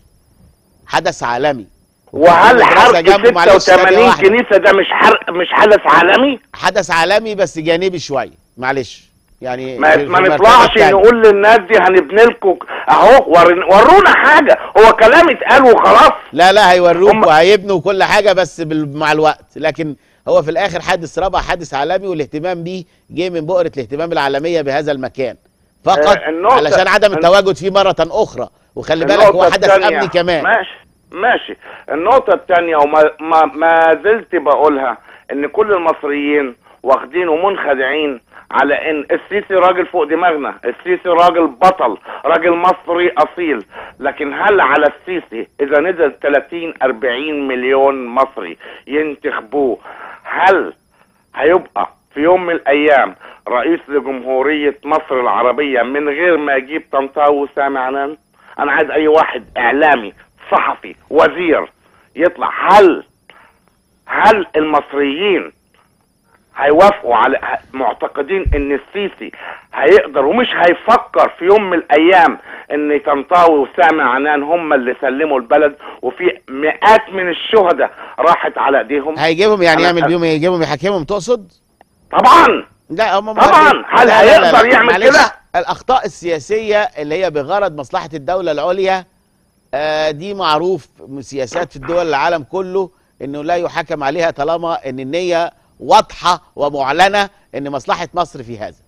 حدث عالمي وهل المدرسة حرق جنبه معلش ثانية 86 واحدة. كنيسه ده مش حرق مش حدث عالمي حدث عالمي بس جانبي شويه معلش يعني ما, في- في ما المرتبة نطلعش التانية. نقول للناس دي هنبني لكم اهو ورن- ورونا حاجه هو كلام اتقال وخلاص لا لا هيوروك هم- وهيبنوا كل حاجه بس بال- مع الوقت لكن هو في الاخر حادث رابع حادث عالمي والاهتمام بيه جه من بؤره الاهتمام العالميه بهذا المكان فقط آه، النقطة- علشان عدم الن- التواجد فيه مره اخرى وخلي بالك النقطة هو حدث التانية- امني كمان ماشي ماشي النقطة الثانية وما ما, ما زلت بقولها ان كل المصريين واخدين ومنخدعين على ان السيسي راجل فوق دماغنا السيسي راجل بطل راجل مصري اصيل لكن هل على السيسي اذا نزل 30 40 مليون مصري ينتخبوه هل هيبقى في يوم من الايام رئيس لجمهورية مصر العربية من غير ما يجيب طنطاوي وسامي عنان انا عايز اي واحد اعلامي صحفي وزير يطلع هل هل المصريين هيوافقوا على معتقدين ان السيسي هيقدر ومش هيفكر في يوم من الايام ان طنطاوي وسامي عنان هم اللي سلموا البلد وفي مئات من الشهداء راحت على ايديهم هيجيبهم يعني أنا- يعمل بيهم إيه؟ يجيبهم يحاكمهم تقصد طبعا لا هم طبعاً. هل هيقدر يعمل معلش، كده؟ الاخطاء السياسيه اللي هي بغرض مصلحه الدوله العليا آه، دي معروف من سياسات في الدول العالم كله انه لا يحكم عليها طالما ان النيه واضحه ومعلنه ان مصلحه مصر في هذا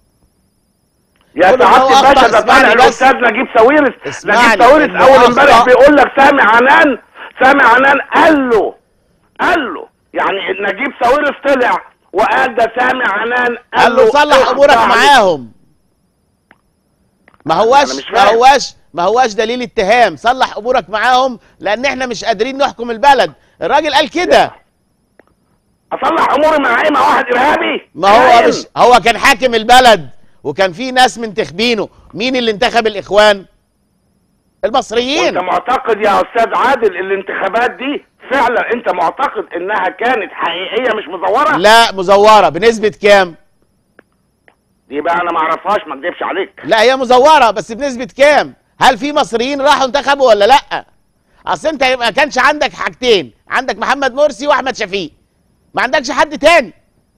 يا كل ما هو سعاده الباشا أخطأ، ده طالع اسمعني بس. الاستاذ نجيب ساويرس اسمعني، نجيب ساويرس إنه اول أخطأ. امبارح بيقول لك سامي عنان سامي عنان قال له قال له يعني نجيب ساويرس طلع وقال ده سامي عنان قال له صلح اخضع امورك لي. معاهم ما هواش مش ما فاهم. هواش ما هواش دليل اتهام صلح امورك معاهم لان احنا مش قادرين نحكم البلد الراجل قال كده اصلح اموري مع ايه مع واحد ارهابي ما هو خاين. مش هو كان حاكم البلد وكان في ناس منتخبينه مين اللي انتخب الاخوان المصريين وانت معتقد يا استاذ عادل الانتخابات دي فعلا انت معتقد انها كانت حقيقيه مش مزوره لا مزوره بنسبه كام دي بقى انا ما اعرفهاش ما اكذبش عليك لا هي مزوره بس بنسبه كام هل في مصريين راحوا انتخبوا ولا لا اصل انت ما كانش عندك حاجتين عندك محمد مرسي واحمد شفيق ما عندكش حد تاني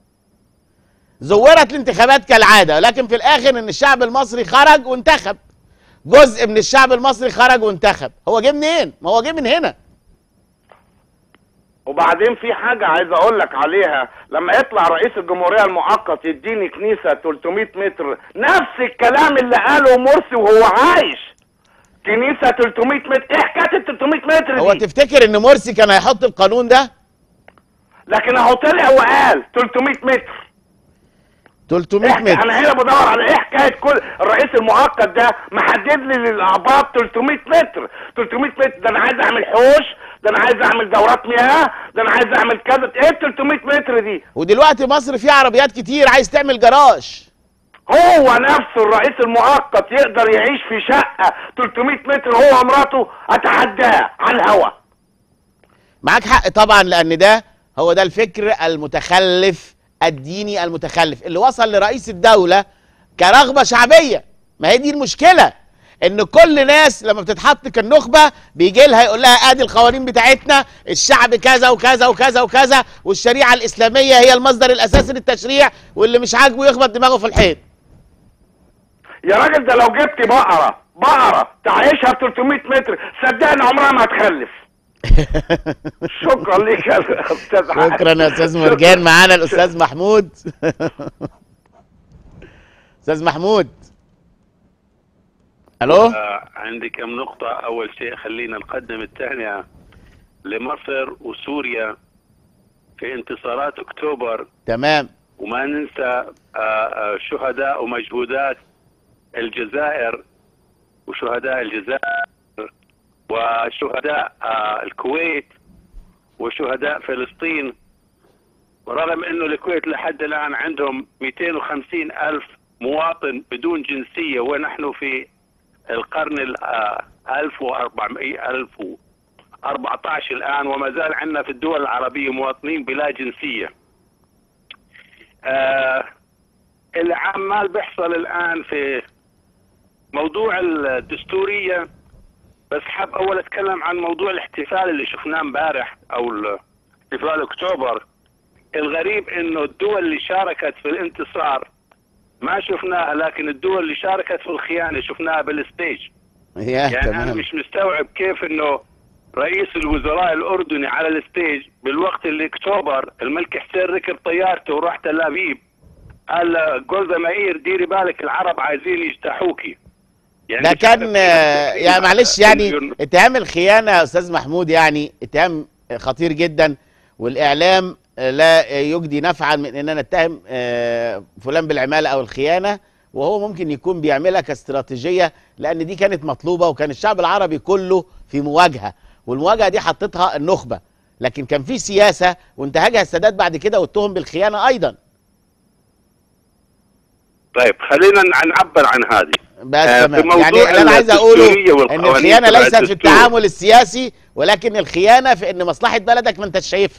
زورت الانتخابات كالعاده لكن في الاخر ان الشعب المصري خرج وانتخب جزء من الشعب المصري خرج وانتخب هو جه منين ما هو جه من هنا وبعدين في حاجة عايز اقول لك عليها لما يطلع رئيس الجمهورية المؤقت يديني كنيسة 300 متر نفس الكلام اللي قاله مرسي وهو عايش كنيسة 300 متر ايه حكاية ال 300 متر هو دي تفتكر ان مرسي كان هيحط القانون ده لكن اهو طلع وقال 300 متر 300 احكي متر انا هنا بدور على ايه حكايه كل الرئيس المؤقت ده محدد لي للاعباط 300 متر 300 متر ده انا عايز اعمل حوش ده انا عايز اعمل دورات مياه ده انا عايز اعمل كذا ايه ال 300 متر دي ودلوقتي مصر فيها عربيات كتير عايز تعمل جراج هو نفسه الرئيس المؤقت يقدر يعيش في شقه 300 متر هو ومراته اتحداه على الهوا معاك حق طبعا لان ده هو ده الفكر المتخلف الديني المتخلف اللي وصل لرئيس الدولة كرغبة شعبية ما هي دي المشكلة ان كل ناس لما بتتحط كالنخبة بيجي لها يقول لها ادي القوانين بتاعتنا الشعب كذا وكذا وكذا وكذا والشريعة الاسلامية هي المصدر الاساسي للتشريع واللي مش عاجبه يخبط دماغه في الحيط يا راجل ده لو جبت بقره بقره تعيشها ب 300 متر صدقني عمرها ما هتخلف شكرا ليك يا استاذ عادل. شكرا يا استاذ مرجان معانا الاستاذ محمود استاذ محمود الو آه، عندي كم نقطة أول شيء خلينا نقدم التهنئة لمصر وسوريا في انتصارات أكتوبر تمام وما ننسى آه، آه، شهداء ومجهودات الجزائر وشهداء الجزائر وشهداء آه، الكويت وشهداء فلسطين ورغم انه الكويت لحد الان عندهم 250 الف مواطن بدون جنسيه ونحن في القرن ال- آه، 1400 1014 الان وما زال عندنا في الدول العربيه مواطنين بلا جنسيه آه اللي عمال بيحصل الان في موضوع الدستوريه بس حاب اول اتكلم عن موضوع الاحتفال اللي شفناه امبارح او ال- احتفال اكتوبر الغريب انه الدول اللي شاركت في الانتصار ما شفناها لكن الدول اللي شاركت في الخيانه شفناها بالستيج يا يعني انا تمام مش مستوعب كيف انه رئيس الوزراء الاردني على الستيج بالوقت اللي اكتوبر الملك حسين ركب طيارته وراح تل ابيب قال جولدا مائير ديري بالك العرب عايزين يجتاحوكي يعني ده مش كان عارف آه، كيف يعني معلش يعني مليون- اتهام الخيانه يا استاذ محمود يعني اتهام خطير جدا والاعلام آه، لا يجدي نفعا من اننا نتهم آه، فلان بالعماله او الخيانه وهو ممكن يكون بيعملها كاستراتيجيه لان دي كانت مطلوبه وكان الشعب العربي كله في مواجهه والمواجهه دي حطتها النخبه لكن كان في سياسه وانتهجها السادات بعد كده واتهم بالخيانه ايضا طيب خلينا ن- نعبر عن هذه بس آه، في تمام موضوع يعني اللي انا عايز اقوله الدستورية ان والقوانين الخيانه تبع ليست في الدستور. التعامل السياسي ولكن الخيانه في ان مصلحه بلدك ما انتش شايفها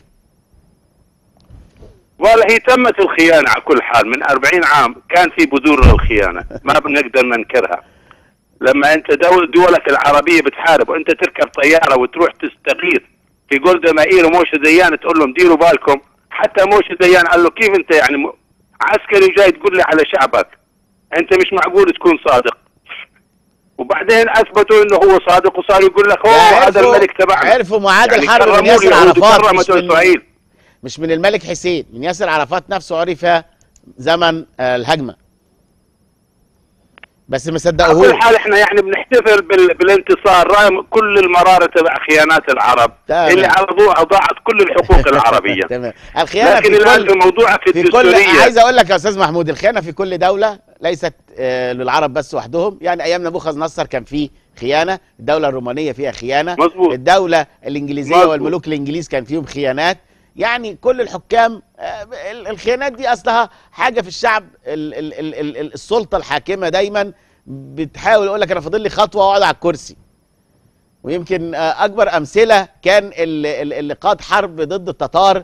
والله هي تمت الخيانة على كل حال من 40 عام كان في بذور للخيانة ما بنقدر ننكرها لما انت دول دولك العربية بتحارب وانت تركب طيارة وتروح تستغيث في جولدا مائير وموشى ديان تقول لهم ديروا بالكم حتى موشى ديان قال له كيف انت يعني م- عسكري جاي تقول لي على شعبك انت مش معقول تكون صادق وبعدين اثبتوا انه هو صادق وصار يقول لك اوه هذا عرفوا- الملك تبعنا عرفوا معاد يعني الحرب من كرموا ياسر اليهود عرفات وكرموا مش من, اسرائيل مش من الملك حسين من ياسر عرفات نفسه عرف زمن آه، الهجمه بس ما على صدقوهوش كل حال احنا يعني بنحتفل بال... بالانتصار رغم كل المرارة تبع خيانات العرب تمام. اللي على ضوء ضاعت كل الحقوق العربية تمام الخيانه لكن في الان كل في موضوع في في كل الدستورية عايز اقول لك يا استاذ محمود الخيانه في كل دوله ليست آه، للعرب بس وحدهم يعني ايام نبوخذ نصر كان في خيانه الدوله الرومانيه فيها خيانه مظبوط. الدوله الانجليزيه مظبوط. والملوك الانجليز كان فيهم خيانات يعني كل الحكام آه، ال- الخيانات دي اصلها حاجه في الشعب ال ال ال ال ال السلطه الحاكمه دايما بتحاول يقول لك انا فاضل لي خطوه واقعد على الكرسي ويمكن آه، اكبر امثله كان ال- ال- اللي قاد حرب ضد التتار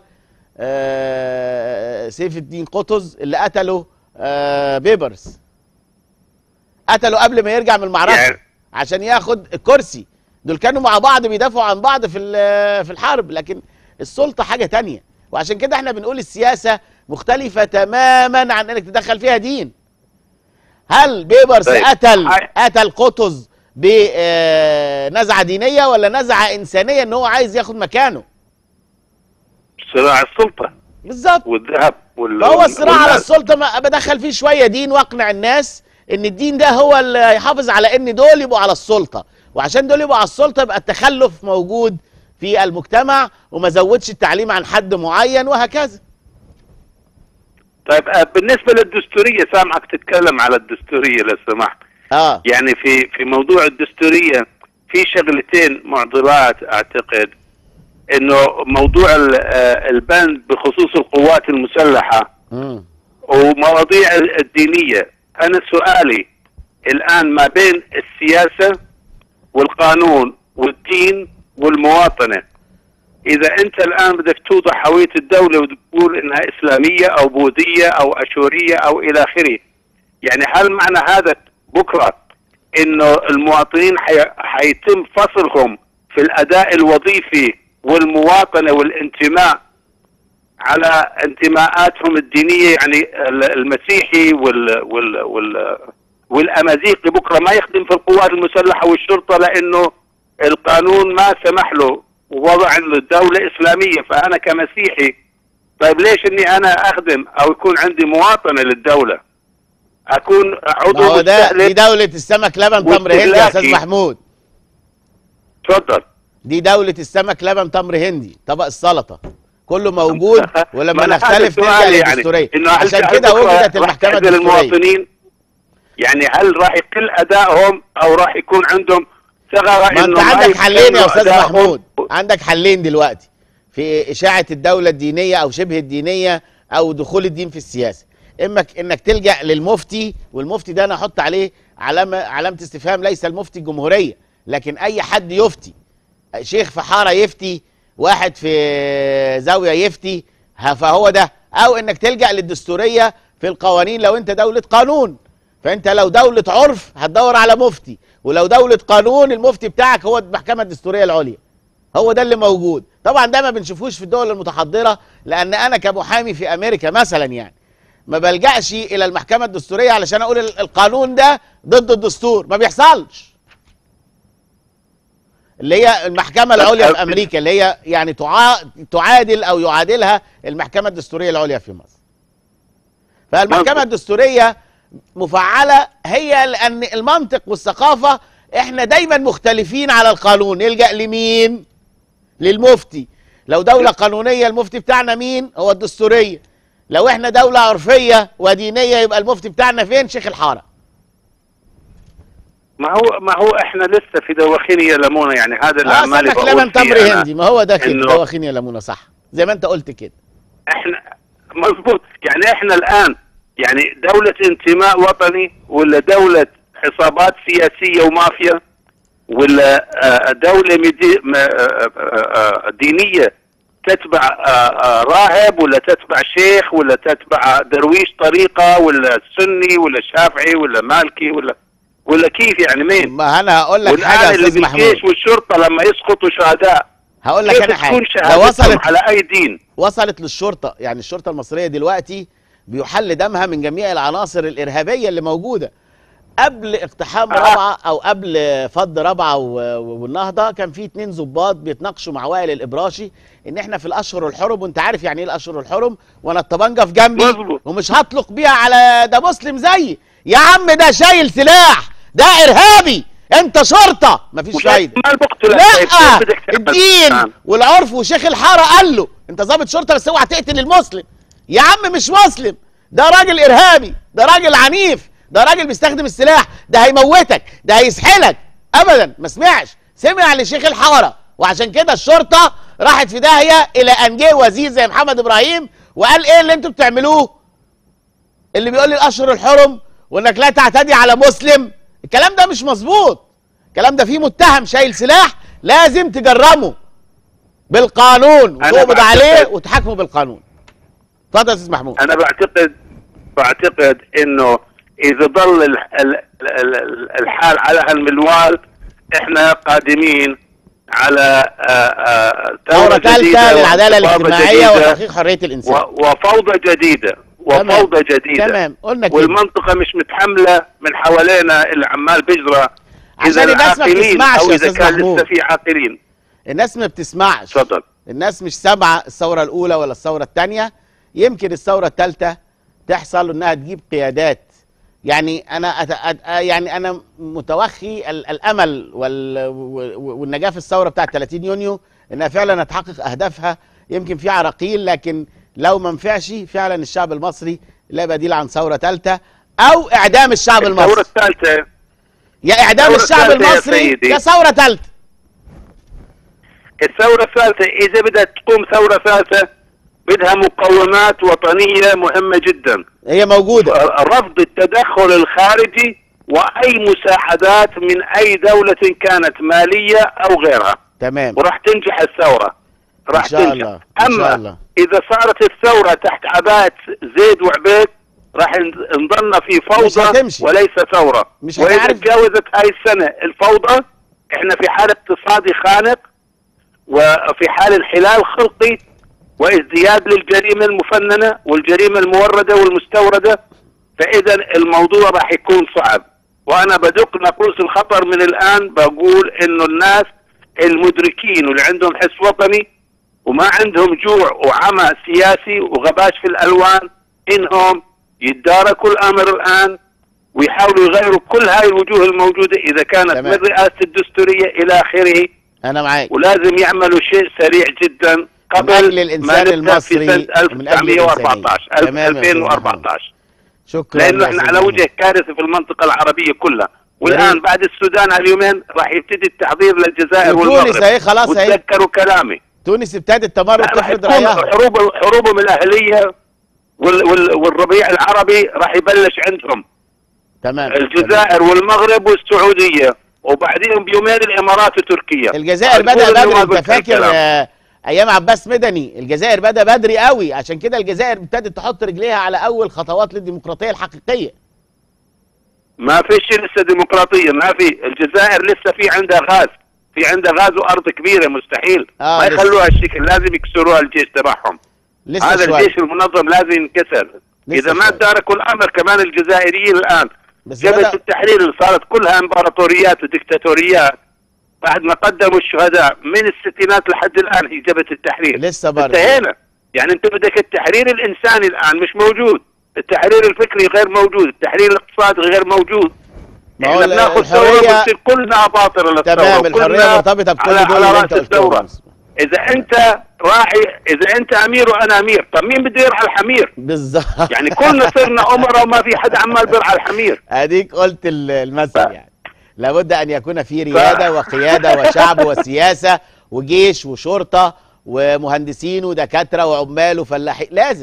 آه، سيف الدين قطز اللي قتله آه، بيبرس قتله قبل ما يرجع من المعركه يعني- عشان ياخد الكرسي دول كانوا مع بعض بيدافعوا عن بعض في ال- في الحرب لكن السلطه حاجه تانية وعشان كده احنا بنقول السياسه مختلفه تماما عن انك تدخل فيها دين هل بيبرس طيب. قتل هاي- قتل قطز بنزعه دينيه ولا نزعه انسانيه ان هو عايز ياخد مكانه صراع السلطة بالظبط والذهب وال... فهو الصراع على والمال. السلطه ما بدخل فيه شويه دين واقنع الناس ان الدين ده هو اللي هيحافظ على ان دول يبقوا على السلطه وعشان دول يبقوا على السلطه يبقى التخلف موجود في المجتمع وما زودش التعليم عن حد معين وهكذا طيب آه، بالنسبة للدستورية سامعك تتكلم على الدستورية لو سمحت اه يعني في في موضوع الدستورية في شغلتين معضلات اعتقد انه موضوع ال- آه، البند بخصوص القوات المسلحة مم. ومواضيع الدينية أنا سؤالي الآن ما بين السياسة والقانون والدين والمواطنة إذا أنت الآن بدك توضح هوية الدولة وتقول إنها إسلامية أو بوذية أو أشورية أو إلى آخره يعني هل معنى هذا بكرة إنه المواطنين حي... حيتم فصلهم في الأداء الوظيفي والمواطنة والانتماء على انتماءاتهم الدينيه يعني ال- المسيحي وال وال وال والامازيغي بكره ما يخدم في القوات المسلحه والشرطه لانه القانون ما سمح له ووضع له الدوله اسلاميه فانا كمسيحي طيب ليش اني انا اخدم او يكون عندي مواطنه للدوله اكون ما عضو هو ده دي مستهلك دولة السمك لبن تمر هندي يا استاذ واستهلاكي. محمود تفضل دي دولة السمك لبن تمر هندي طبق السلطة كله موجود ولما ما أنا هذا نختلف نرجع سؤالي يعني للدستورية إنه هل- عشان هل كده بكرة وجدت راح المحكمة تعزل الدستورية المواطنين يعني هل راح يقل ادائهم او راح يكون عندهم ثغره ما إنه انت عندك يكملوا حلين يا استاذ أدائهم؟ محمود عندك حلين دلوقتي في اشاعه الدوله الدينيه او شبه الدينيه او دخول الدين في السياسه اما ك- انك تلجا للمفتي والمفتي ده انا احط عليه علامه علامه استفهام ليس المفتي الجمهوريه لكن اي حد يفتي شيخ في حاره يفتي واحد في زاويه يفتي ها- فهو ده او انك تلجا للدستوريه في القوانين لو انت دوله قانون فانت لو دوله عرف هتدور على مفتي ولو دوله قانون المفتي بتاعك هو المحكمه الدستوريه العليا هو ده اللي موجود طبعا ده ما بنشوفوش في الدول المتحضره لان انا كمحامي في امريكا مثلا يعني ما بلجأش الى المحكمه الدستوريه علشان اقول ال- القانون ده ضد الدستور ما بيحصلش اللي هي المحكمه العليا في امريكا اللي هي يعني تعا... تعادل او يعادلها المحكمه الدستوريه العليا في مصر فالمحكمه مظبوط. الدستوريه مفعله هي لان المنطق والثقافه احنا دايما مختلفين على القانون نلجا لمين للمفتي لو دوله قانونيه المفتي بتاعنا مين هو الدستوريه لو احنا دوله عرفيه ودينيه يبقى المفتي بتاعنا فين شيخ الحاره ما هو ما هو احنا لسه في دواخين يا لمونه يعني هذا اللي اه عمالي سمك بقول لبن فيه تمر أنا. هندي ما هو ده كده إنه- دواخين يا لمونه صح زي ما انت قلت كده احنا مضبوط يعني احنا الان يعني دولة انتماء وطني ولا دولة حسابات سياسية ومافيا ولا آه، دولة مدي- م- آه، آه، آه، دينية تتبع آه، آه، راهب ولا تتبع شيخ ولا تتبع درويش طريقة ولا سني ولا شافعي ولا مالكي ولا ولا كيف يعني مين؟ ما انا هقول لك حاجه والان يا اللي استاذ محمود بالجيش والشرطة لما يسقطوا شهداء هقول لك كيف انا حاجه تكون لو شهادتهم وصلت على اي دين؟ وصلت للشرطه يعني الشرطه المصريه دلوقتي بيحل دمها من جميع العناصر الارهابيه اللي موجوده قبل اقتحام آه. رابعه او قبل فض رابعه و- و- والنهضه كان في اتنين ضباط بيتناقشوا مع وائل الابراشي ان احنا في الاشهر الحرم وانت عارف يعني ايه الاشهر الحرم وانا الطبنجه في جنبي مظبوط. ومش هطلق بيها على ده مسلم زيي يا عم ده شايل سلاح ده ارهابي انت شرطه مفيش فايده ما بقتلك لا كيف بدك تعمل؟ الدين نعم. والعرف وشيخ الحاره قال له انت ضابط شرطه بس اوعى تقتل المسلم يا عم مش مسلم ده راجل ارهابي ده راجل عنيف ده راجل بيستخدم السلاح ده هيموتك ده هيسحلك ابدا ما سمعش سمع لشيخ الحاره وعشان كده الشرطه راحت في داهيه الى ان جه وزير زي محمد ابراهيم وقال ايه اللي انتوا بتعملوه اللي بيقول لي الاشهر الحرم وانك لا تعتدي على مسلم الكلام ده مش مظبوط الكلام ده فيه متهم شايل سلاح لازم تجرمه بالقانون أنا وتقبض بعتقد- عليه وتحاكمه بالقانون اتفضل يا استاذ محمود انا بعتقد بعتقد انه اذا ظل ال- ال- ال- الحال على هالمنوال احنا قادمين على آه، آه، ثوره ثالثه جديدة للعداله وانتفاضة الاجتماعيه جديدة وتحقيق حريه الانسان و- وفوضى جديده تمام. وفوضى جديده تمام قلنا كده والمنطقه مش متحمله من حوالينا اللي عمال بيجرى عشان الناس ما العاقلين بتسمعش او يا اذا أستاذ كان محمود. لسه في عاقلين الناس ما بتسمعش تفضل الناس مش سامعه الثوره الاولى ولا الثوره الثانيه يمكن الثوره الثالثه تحصل انها تجيب قيادات يعني انا أت... أت... يعني انا متوخي ال... الامل وال... و- والنجاح في الثوره بتاعه 30 يونيو انها فعلا هتحقق اهدافها يمكن في عراقيل لكن لو ما نفعش فعلا الشعب المصري لا بديل عن ثوره ثالثه او اعدام الشعب الثوره المصري الثالثه يا اعدام الثورة الشعب الثالثة يا المصري سيدي. يا ثوره ثالثه الثورة الثالثة إذا بدها تقوم ثورة ثالثة بدها مقومات وطنية مهمة جدا هي موجوده رفض التدخل الخارجي وأي مساعدات من أي دولة كانت مالية أو غيرها تمام وراح تنجح الثورة راح إن شاء تنجح الله، إن شاء أما الله. إذا صارت الثورة تحت عباءة زيد وعبيد راح نضلنا في مش فوضى هتمشي. وليس ثورة مش وإذا هتعرف. تجاوزت هاي السنة الفوضى احنا في حال اقتصادي خانق وفي حال انحلال خلقي وازدياد للجريمة المفننة والجريمة الموردة والمستوردة فإذا الموضوع راح يكون صعب وأنا بدق ناقوس الخطر من الآن بقول إنه الناس المدركين واللي عندهم حس وطني وما عندهم جوع وعمى سياسي وغباش في الألوان إنهم يتداركوا الأمر الآن ويحاولوا يغيروا كل هاي الوجوه الموجودة إذا كانت تمام. من رئاسة الدستورية إلى آخره انا معاك ولازم يعملوا شيء سريع جدا من قبل أجل الإنسان ما نبدأ المصري، في سنة من أجل 1914 الإنسانية. تمام يا أستاذ 2014 شكرا لانه يا احنا أستاذ على محمود. وجه كارثه في المنطقه العربيه كلها والان جميل. بعد السودان هاليومين راح يبتدي التحضير للجزائر وتونس والمغرب أهي خلاص أهي. وتذكروا كلامي تونس ابتدت تمرد راح تفرض تكون رايها حروب حروبهم الاهليه وال وال والربيع العربي راح يبلش عندهم تمام الجزائر والمغرب والسعوديه وبعدين بيومين الامارات وتركيا الجزائر هتقول بدا إنه ما بدري انت قلت فاكر هالكلام. آه، ايام عباس مدني الجزائر بدا بدري قوي عشان كده الجزائر ابتدت تحط رجليها على اول خطوات للديمقراطيه الحقيقيه ما فيش لسه ديمقراطيه ما في الجزائر لسه في عندها غاز في عندها غاز وارض كبيره مستحيل آه، ما لسه. يخلوها الشكل لازم يكسروها الجيش تبعهم لسه هذا شويه الجيش المنظم لازم ينكسر لسه اذا ما شوية. تداركوا الامر كمان الجزائريين الان بس جبهه بدأ التحرير اللي صارت كلها امبراطوريات وديكتاتوريات بعد ما قدموا الشهداء من الستينات لحد الان هي جبهه التحرير لسه برضه انتهينا يعني انت بدك التحرير الانساني الان مش موجود التحرير الفكري غير موجود التحرير الاقتصادي غير موجود ما هو احنا ال- بناخذ ثوره الحريه بتصير كلنا باطله للثوره تمام الحريه كلنا مرتبطه بكل على, دول على اللي راس انت قلتهم الثوره اذا انت راعي اذا انت امير وانا امير طب مين بده يرعى الحمير بالظبط يعني كلنا صرنا امراء وما في حد عمال بيرعى الحمير اديك قلت ال- المثل يعني لابد ان يكون في رياده وقياده وشعب وسياسه وجيش وشرطه ومهندسين ودكاتره وعمال وفلاحين لازم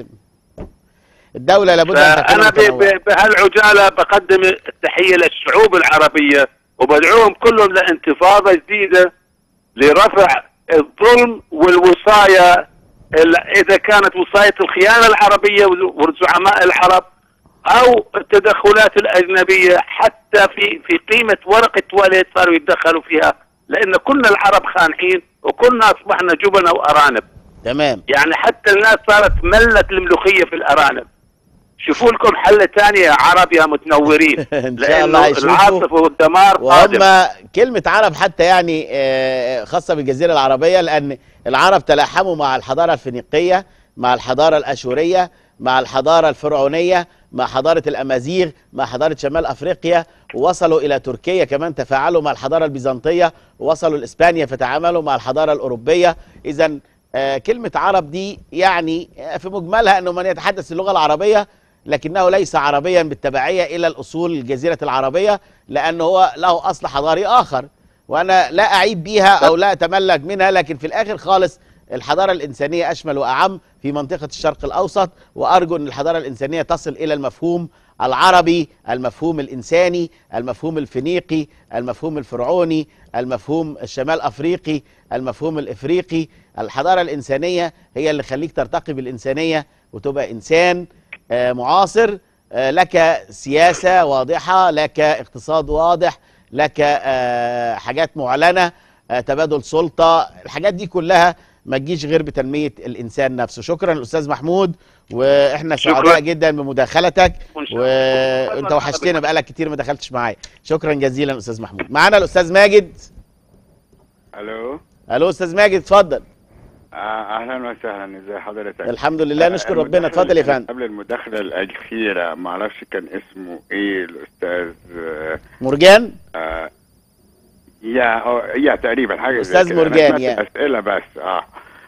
الدوله لابد ان تكون فانا ب- متنوعة. ب- بهالعجاله بقدم التحيه للشعوب العربيه وبدعوهم كلهم لانتفاضه جديده لرفع الظلم والوصايه ال- اذا كانت وصايه الخيانه العربيه وزعماء العرب او التدخلات الاجنبيه حتى في في قيمه ورقه تواليت صاروا يتدخلوا فيها لان كنا العرب خانحين وكنا اصبحنا جبنه وارانب تمام يعني حتى الناس صارت ملت الملوخيه في الارانب شوفوا لكم حل ثاني يا عرب يا متنورين إن شاء الله لانه هيشوفوا. العاصفه والدمار قادم وهم كلمة عرب حتى يعني آه، خاصة بالجزيرة العربية لأن العرب تلاحموا مع الحضارة الفينيقية مع الحضارة الأشورية مع الحضارة الفرعونية مع حضارة الأمازيغ مع حضارة شمال أفريقيا ووصلوا إلى تركيا كمان تفاعلوا مع الحضارة البيزنطية ووصلوا لإسبانيا فتعاملوا مع الحضارة الأوروبية إذا كلمة عرب دي يعني آه، في مجملها أنه من يتحدث اللغة العربية لكنه ليس عربيا بالتبعية إلى الأصول الجزيرة العربية لأنه هو له أصل حضاري آخر وأنا لا أعيب بيها أو لا أتملك منها لكن في الآخر خالص الحضارة الإنسانية أشمل وأعم في منطقة الشرق الأوسط وأرجو أن الحضارة الإنسانية تصل إلى المفهوم العربي المفهوم الإنساني المفهوم الفينيقي المفهوم الفرعوني المفهوم الشمال أفريقي المفهوم الإفريقي الحضارة الإنسانية هي اللي خليك ترتقي بالإنسانية وتبقى إنسان آه، معاصر آه، لك سياسة واضحة لك اقتصاد واضح لك آه، حاجات معلنة آه، تبادل سلطة الحاجات دي كلها ما تجيش غير بتنمية الإنسان نفسه شكرا الأستاذ محمود وإحنا شكراً. سعداء جدا بمداخلتك وإن شاء الله. وانت وحشتنا بقالك كتير ما دخلتش معايا شكرا جزيلا أستاذ محمود معانا الأستاذ ماجد الو ألو أستاذ ماجد اتفضل آه، اهلا وسهلا ازي حضرتك الحمد لله نشكر آه، ربنا المداخلة اتفضل يا اللي كانت فندم قبل المداخله الاخيره ما اعرفش كان اسمه ايه الاستاذ آه، مرجان آه، يا هو- يا تقريبا حاجه زي أستاذ كده. أنا مرجان، سمعت يا. اسئله بس اه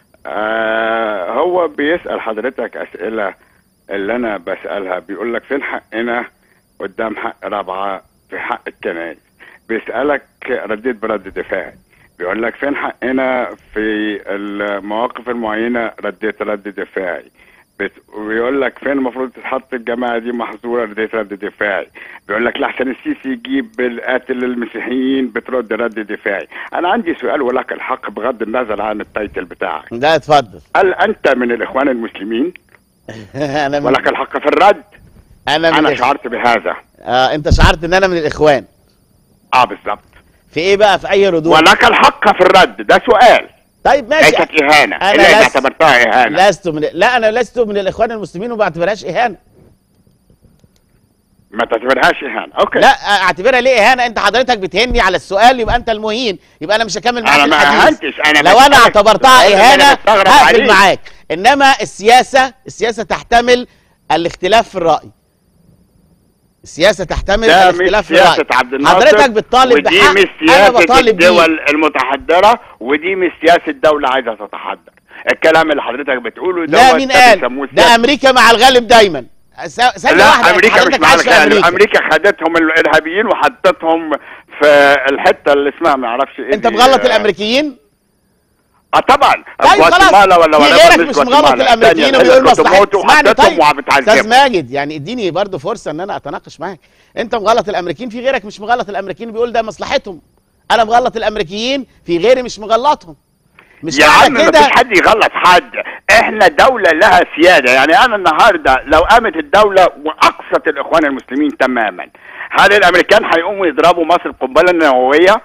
آه، هو بيسال حضرتك اسئله اللي انا بسالها بيقول لك فين حقنا قدام حق رابعه في حق الكنائس بيسالك رديت برد دفاعي بيقول لك فين حقنا في المواقف المعينه رديت رد دفاعي بت- ويقول لك فين المفروض تتحط الجماعه دي محظوره رديت رد دفاعي بيقول لك لحسن السيسي يجيب القاتل المسيحيين بترد رد دفاعي انا عندي سؤال ولك الحق بغض النظر عن التايتل بتاعك ده اتفضل هل انت من الاخوان المسلمين أنا من ولك الحق في الرد أنا من انا الإخ- شعرت بهذا آه أنت شعرت إن أنا من الإخوان اه بالظبط في إيه بقى في أي ردود ولك الحق في الرد ده سؤال طيب هي ماشي كانت اهانه أنا اللي لست- اعتبرتها اهانه لست من لا انا لست من الاخوان المسلمين وما بعتبرهاش اهانه ما تعتبرهاش اهانه اوكي لا اعتبرها ليه اهانه انت حضرتك بتهني على السؤال يبقى انت المهين يبقى انا مش هكمل معاك انا ما الحديث اهنتش انا لو انا بسألك اعتبرتها السؤال اللي أنا اهانه بستغرب هقفل عليه. معاك انما السياسه السياسه تحتمل الاختلاف في الراي السياسه تحتمل ده مش الاختلاف في الراي سياسة عبد الناصر حضرتك بتطالب ودي بحق مش انا سياسة بطالب بيه الدول المتحضرة ودي مش سياسة دولة عايزة تتحضر الكلام اللي حضرتك بتقوله ده لا هو مين ده قال بيسموه ده سياسة. امريكا مع الغالب دايما س- ثانيه لا واحده امريكا مش حضرتك مع عايش في الغالب امريكا امريكا خدتهم الارهابيين وحطتهم في الحته اللي اسمها ما اعرفش ايه انت دي، مغلط آه، الامريكيين اه طبعا طيب خلاص جواتيمالا ولا في ولا غيرك مش مش جواتيمالا. مغلط الامريكيين الثانية وبيقول اللي كنت مصلحتهم موت اسمعني وحطيتهم طيب استاذ وبتعذبهم. ماجد يعني اديني برضه فرصه ان انا اتناقش معاك انت مغلط الامريكيين في غيرك مش مغلط الامريكيين بيقول ده مصلحتهم انا مغلط الامريكيين في غيري مش مغلطهم مش يا معنى عم ما كده فيش حد يغلط حد احنا دولة لها سيادة يعني انا النهاردة لو قامت الدولة واقصت الاخوان المسلمين تماما هل الامريكان هيقوموا يضربوا مصر قنبلة نووية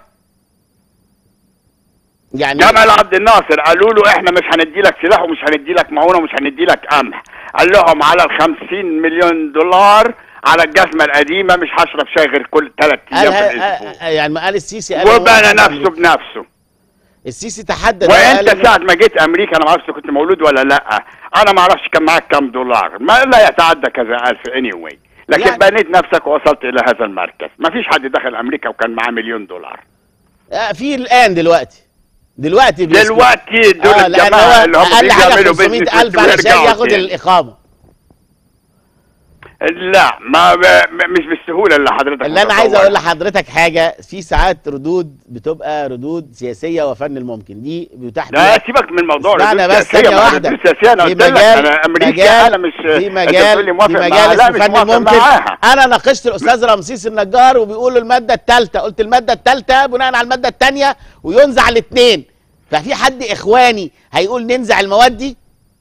يعني جمال عبد الناصر قالوا له احنا مش هندي لك سلاح ومش هندي لك معونه ومش هندي لك قمح قال لهم على ال 50 مليون دولار على الجزمه القديمه مش هشرب شاي غير كل ثلاث ايام في قال الاسبوع يعني ما قال السيسي قال هو وبنى حد نفسه أمريكي. بنفسه السيسي تحدد وقال وانت إن- ساعه ما جيت امريكا انا ما اعرفش كنت مولود ولا لا انا ما اعرفش كان معاك كام دولار ما لا يتعدى كذا الف اني anyway. لكن يعني- بنيت نفسك ووصلت الى هذا المركز ما فيش حد دخل امريكا وكان معاه مليون دولار آه، في الان دلوقتي دلوقتي بيسكت. دلوقتي دول آه لان الجماعه هو اللي هم اقل حاجه بيعملوا 500 الف علشان ياخد الاقامه لا ما ب- مش بالسهوله اللي حضرتك اللي انا متصورها. عايز اقول لحضرتك حاجه في ساعات ردود بتبقى ردود سياسيه وفن الممكن دي بيتاح لا بيها سيبك من موضوع اسمعنا الردود بس السياسية، ثانيه ما واحده الردود السياسية انا في قلت لك مجال انا امريكا مجال انا مش في أنت بتقول مجال لي موافق في معاها. مجال لا اسمه مش فن موافق الممكن معاها. انا ناقشت الاستاذ رمسيس النجار وبيقول الماده الثالثه قلت الماده الثالثه بناء على الماده الثانيه وينزع الاثنين ففي حد اخواني هيقول ننزع المواد دي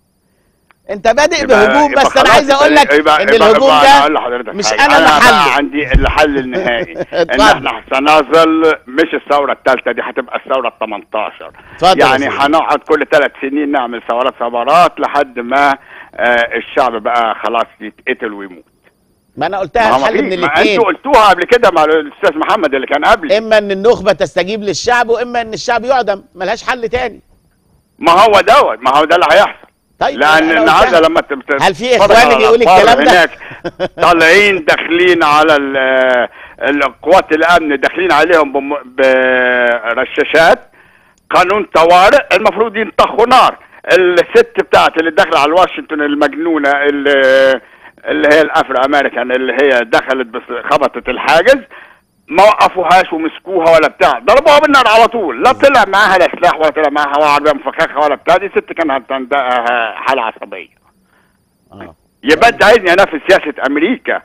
انت بادئ يبقى- بهجوم يبقى بس انا خلاص عايز اقول لك يبقى- ان يبقى- الهجوم يبقى أنا أقول ده لحضرتك مش حاجة. انا اللي بقى حله عندي الحل النهائي ان اتفضل. احنا سنظل مش الثوره الثالثه دي هتبقى الثوره ال 18 اتفضل يا يعني سيدي. هنقعد كل ثلاث سنين نعمل ثورات ثورات لحد ما آه الشعب بقى خلاص يتقتل ويموت ما انا ما قلتها هو الحل في- من ما الاثنين انتوا قلتوها قبل كده مع الاستاذ محمد اللي كان قبلي اما ان النخبه تستجيب للشعب واما ان الشعب يعدم ملهاش حل تاني ما هو دوت ما هو ده اللي هيحصل طيب لان أنا النهارده قلتها. لما ت- ت- هل في تتفرج إخواني على بيقول الأخبار الكلام ده؟ هناك طالعين داخلين على ال- القوات الامن داخلين عليهم بم- برشاشات قانون طوارئ المفروض ينطخوا نار الست بتاعت اللي داخله على واشنطن المجنونه اللي اللي هي الافرو امريكان اللي هي دخلت بس خبطت الحاجز ما وقفوهاش ومسكوها ولا بتاع ضربوها بالنار على طول لا طلع معاها لا سلاح ولا طلع معاها عربيه مفخخه ولا بتاع دي ست كانت عندها حاله عصبيه آه. يبقى انت عايزني انافس سياسه امريكا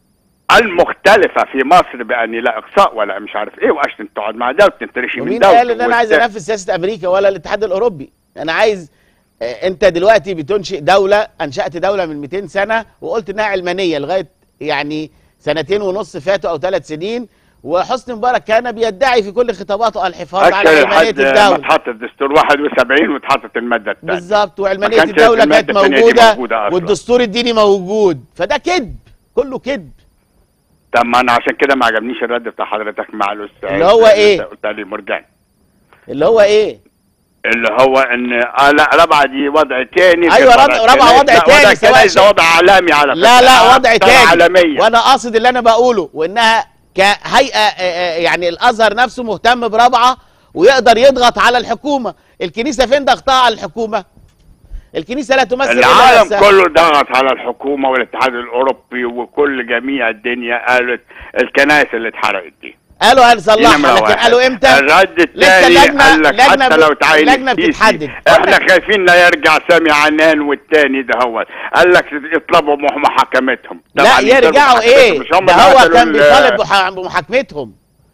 المختلفه في مصر بان لا اقصاء ولا مش عارف ايه واشنطن تقعد مع ده وتنترشي من ومين ده قال ان انا عايز وت- انفذ سياسه امريكا ولا الاتحاد الاوروبي انا عايز آه، انت دلوقتي بتنشئ دوله انشات دوله من 200 سنه وقلت انها علمانيه لغايه يعني سنتين ونص فاتوا او ثلاث سنين وحسني مبارك كان بيدعي في كل خطاباته الحفاظ على اكثر علمانيه لحد ما الدوله اتحط الدستور 71 واتحطت الماده الثانيه بالظبط وعلمانيه كانش الدوله المادة كانت التانية دي موجوده موجودة أصلاً. والدستور الديني موجود فده كذب كله كذب طب ما انا عشان كده ما عجبنيش الرد بتاع حضرتك مع الاستاذ اللي هو إيه؟ قلت لي مرجان اللي هو ايه اللي هو ان آه لا رابعه دي وضع تاني أيوة، غير رابعة- رابعة وضع لا، تاني، وضع سواء تاني شيء- ده وضع عالمي على فكره لا لا وضع أكثر تاني عالميا وانا قاصد اللي انا بقوله وانها كهيئه آه، آه، يعني الازهر نفسه مهتم برابعه ويقدر يضغط على الحكومه الكنيسه فين ضغطها على الحكومه الكنيسه لا تمثل إلا العالم نفسها. كله ضغط على الحكومه والاتحاد الاوروبي وكل جميع الدنيا قالت الكنائس اللي اتحرقت دي قالوا دي هنصلحها نمرة لكن واحد. قالوا امتى الرد لسه الثاني لجنة- قال لك لجنة حتى ب- لو تعين لجنة السيسي، بتتحدد. احنا خايفين لا يرجع سامي عنان والتاني ده هو قال لك يطلبوا مح- محاكمتهم لا طبعاً يطلبوا يرجعوا محاكمتهم. ايه مش هم ده اللي هو قتلوا كان ال- بيطالب بح- بمحاكمتهم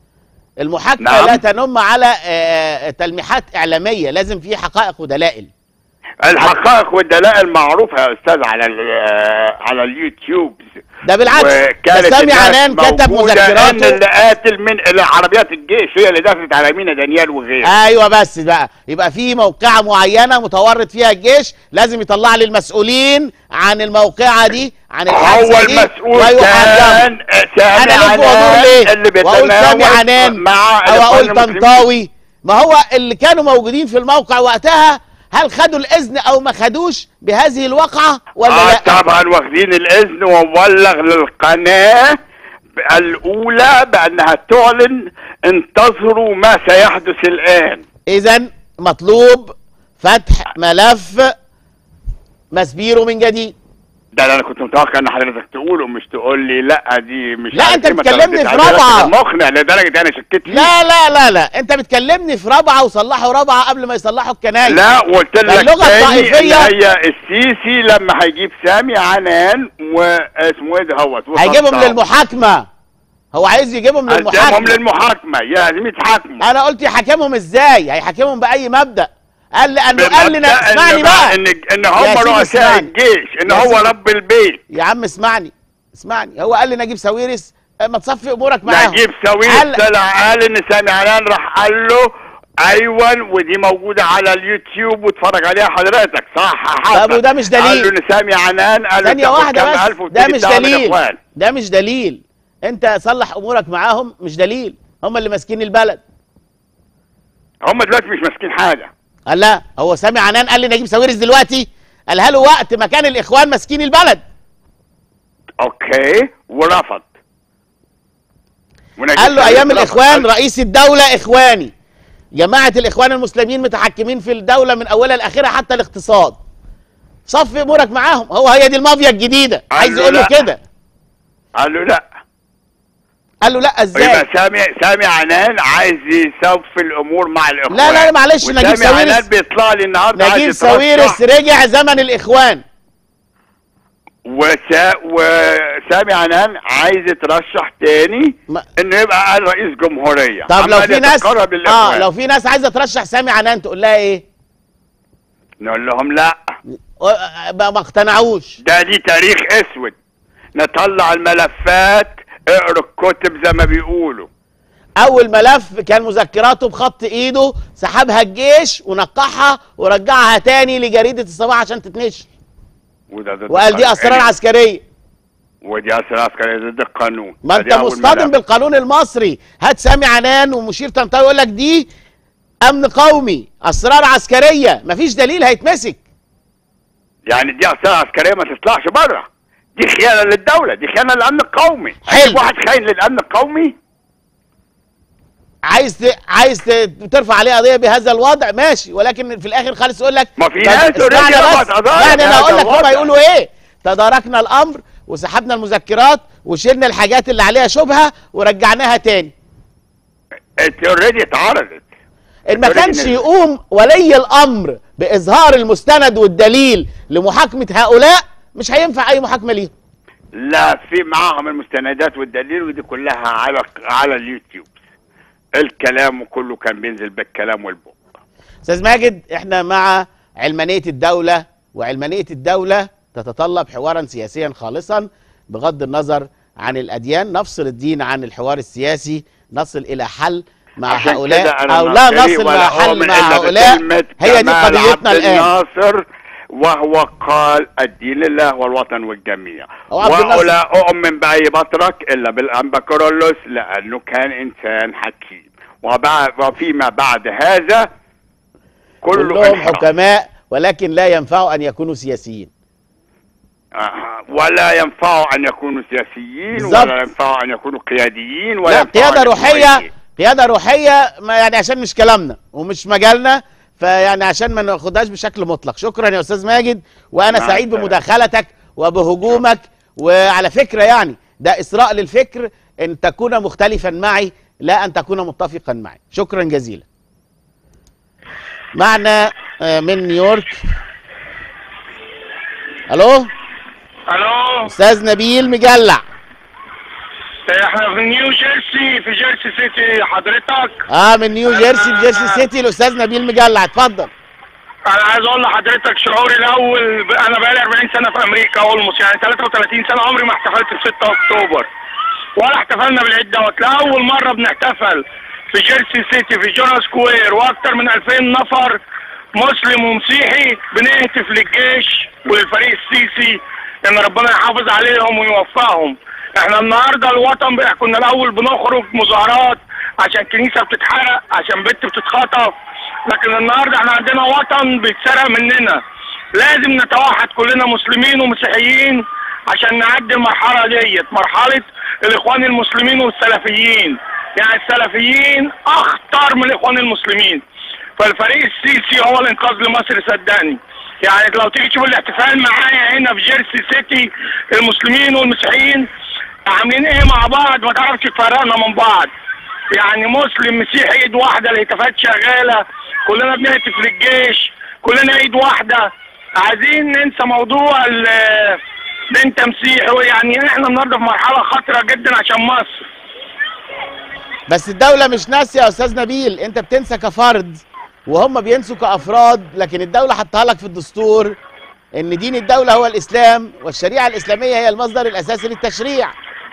المحاكمه نعم. لا تنم على آه، آه، تلميحات اعلاميه لازم في حقائق ودلائل الحقائق والدلائل معروفه يا استاذ على ال- آه، على اليوتيوب ده بالعكس ده وكانت سامي الناس عنان كتب موجودة ان مذكراته اللي قاتل من عربيات الجيش هي اللي دخلت على مينا دانيال وغيره ايوه بس بقى يبقى في موقعه معينه متورط فيها الجيش لازم يطلع لي المسؤولين عن الموقعه دي عن هو الحادثه دي المسؤول ويحاكموا. كان سامي انا لف وادور عنان ليه اللي واقول سامي بيتناوب عنان مع او الإخوان اقول المسلمين. طنطاوي ما هو اللي كانوا موجودين في الموقع وقتها هل خدوا الاذن او ما خدوش بهذه الواقعه ولا آه لا طبعا واخدين الاذن ومبلغ للقناه الاولى بانها تعلن انتظروا ما سيحدث الان اذا مطلوب فتح ملف مسبيره من جديد ده اللي انا كنت متوقع ان حضرتك تقوله مش تقول لي لا دي مش لا، عارف أنت إيه، ما بتكلمني ترددش في عليا. رابعة. مقنع لدرجه انا شكيت فيه لا لا لا لا انت بتكلمني في رابعه وصلحوا رابعه قبل ما يصلحوا الكنايس لا وقلت لك اللغة تاني الطائفية- ان هي السيسي لما هيجيب سامي عنان واسمه ايه ده هوت هيجيبهم وطنطاوي. للمحاكمه هو عايز يجيبهم قدامهم للمحاكمه للمحاكمه لازم يتحاكموا انا قلت يحاكمهم ازاي هيحاكمهم باي مبدا قال لانه قال لنا بمبدأ اسمعني إن بقى ان ان يا هم سيدي رؤساء اسمعني. الجيش ان يا هو سيدي. رب البيت يا عم اسمعني اسمعني هو قال لنجيب ساويرس آه، ما تصفي امورك معاهم نجيب ساويرس قال- طلع قال ان سامي عنان راح قال له ايوه ودي موجوده على اليوتيوب واتفرج عليها حضرتك صح حصل طب وده مش قال له دليل ان سامي عنان قال له ثانية تاخد واحدة كام بس ألف ده وتيجي مش تدعم دليل الإخوان. ده مش دليل انت صلح امورك معاهم مش دليل هم اللي ماسكين البلد هم دلوقتي مش ماسكين حاجه قال لا هو سامي عنان قال لنجيب ساويرس دلوقتي قالها له وقت ما كان الاخوان ماسكين البلد اوكي ورفض ونجيب قال له ساويرس ايام رفض. الاخوان رئيس الدوله اخواني جماعه الاخوان المسلمين متحكمين في الدوله من اولها لاخرها حتى الاقتصاد صفي امورك معاهم هو هي دي المافيا الجديده قال عايز له يقول له لا. كده قال له لا قال له لا ازاي يبقى سامي سامي عنان عايز يصفي الامور مع الاخوان لا لا معلش نجيب وسامي ساويرس عنان بيطلع لي النهارده عايز نجيب يترشح ساويرس رجع زمن الاخوان وسا... وسامي عنان عايز يترشح تاني ما- انه يبقى قال رئيس جمهوريه طب لو عمال في ناس يتقرب اه للإخوان. لو في ناس عايزه ترشح سامي عنان تقول لها ايه نقول لهم لا آه، ما ما اقتنعوش ده دي تاريخ اسود نطلع الملفات اقروا الكتب زي ما بيقولوا اول ملف كان مذكراته بخط ايده سحبها الجيش ونقعها ورجعها تاني لجريده الصباح عشان تتنشر وده ضد وقال دي القانون. اسرار عسكريه ودي اسرار عسكريه ضد القانون ما أدي انت أول مصطدم ملف. بالقانون المصري هات سامي عنان ومشير طنطاوي يقول لك دي امن قومي اسرار عسكريه مفيش دليل هيتمسك يعني دي اسرار عسكريه ما تطلعش بره دي خيانه للدوله دي خيانه للامن القومي حلو. أجيب واحد خاين للامن القومي عايز ت... عايز ت... ترفع عليه قضيه بهذا الوضع ماشي ولكن في الاخر خالص يقول لك ما في طب ناس اسمعني already بس رفعت قضايا يعني انا بهذا هقول لك هم الوضع. يقولوا ايه تداركنا الامر وسحبنا المذكرات وشلنا الحاجات اللي عليها شبهه ورجعناها تاني انت اوريدي اتعرضت ان ما already كانش نزل. يقوم ولي الامر باظهار المستند والدليل لمحاكمه هؤلاء مش هينفع اي محاكمه ليهم لا في معاهم المستندات والدليل ودي كلها على على اليوتيوب الكلام كله كان بينزل بالكلام والبق استاذ ماجد احنا مع علمانيه الدوله وعلمانيه الدوله تتطلب حوارا سياسيا خالصا بغض النظر عن الاديان نفصل الدين عن الحوار السياسي نصل الى حل مع عشان هؤلاء كده أنا او لا ناصري نصل ولا مع حل أؤمن مع إلا هؤلاء بكلمة هي دي جمال قضيتنا عبد الان الناصر وهو قال الدين لله والوطن والجميع هو عبد الناصر- ولا أؤمن بأي بطرك إلا بالأنبا كورولوس لأنه كان إنسان حكيم وبعد وفيما بعد هذا كله كلهم انحراف. حكماء ولكن لا ينفع ان يكونوا سياسيين آه، ولا ينفع أن يكونوا سياسيين بالظبط. ولا ينفع أن يكونوا قياديين ولا لا ينفع قياده أن يكونوا روحيه أيديين. قياده روحيه ما يعني عشان مش كلامنا ومش مجالنا فيعني عشان ما ناخدهاش بشكل مطلق شكرا يا استاذ ماجد وانا مع سعيد السلامة. بمداخلتك وبهجومك وعلى فكره يعني ده اسراء للفكر ان تكون مختلفا معي لا ان تكون متفقا معي شكرا جزيلا معنا آه، من نيويورك الو الو استاذ نبيل مجلع احنا في نيو جيرسي في جيرسي سيتي حضرتك اه من نيو جيرسي في جيرسي سيتي الاستاذ نبيل مجلع اتفضل انا عايز اقول لحضرتك شعوري الاول ب- انا بقالي 40 سنه في امريكا اولموس يعني 33 سنه عمري ما احتفلت ب 6 اكتوبر ولا احتفلنا بالعيد دوت لاول مره بنحتفل في جيرسي سيتي في جونا سكوير واكتر من 2000 نفر مسلم ومسيحي بنهتف للجيش وللفريق السيسي ان ربنا يحافظ عليهم ويوفقهم احنا النهارده الوطن بقى كنا الاول بنخرج مظاهرات عشان كنيسه بتتحرق عشان بنت بتتخطف لكن النهارده احنا عندنا وطن بيتسرق مننا لازم نتوحد كلنا مسلمين ومسيحيين عشان نعدي المرحله ديت مرحله الاخوان المسلمين والسلفيين يعني السلفيين اخطر من الاخوان المسلمين فالفريق السيسي هو الانقاذ لمصر صدقني يعني لو تيجي تشوف الاحتفال معايا هنا في جيرسي سيتي المسلمين والمسيحيين عاملين ايه مع بعض ما تعرفش تفرقنا من بعض يعني مسلم مسيحي ايد واحده الهتافات شغاله كلنا بنهتف للجيش كلنا ايد واحده عايزين ننسى موضوع ال- ده انت مسيحي يعني احنا النهارده في مرحله خطره جدا عشان مصر بس الدولة مش ناسية يا أستاذ نبيل أنت بتنسى كفرد وهم بينسوا كأفراد لكن الدولة حطها لك في الدستور إن دين الدولة هو الإسلام والشريعة الإسلامية هي المصدر الأساسي للتشريع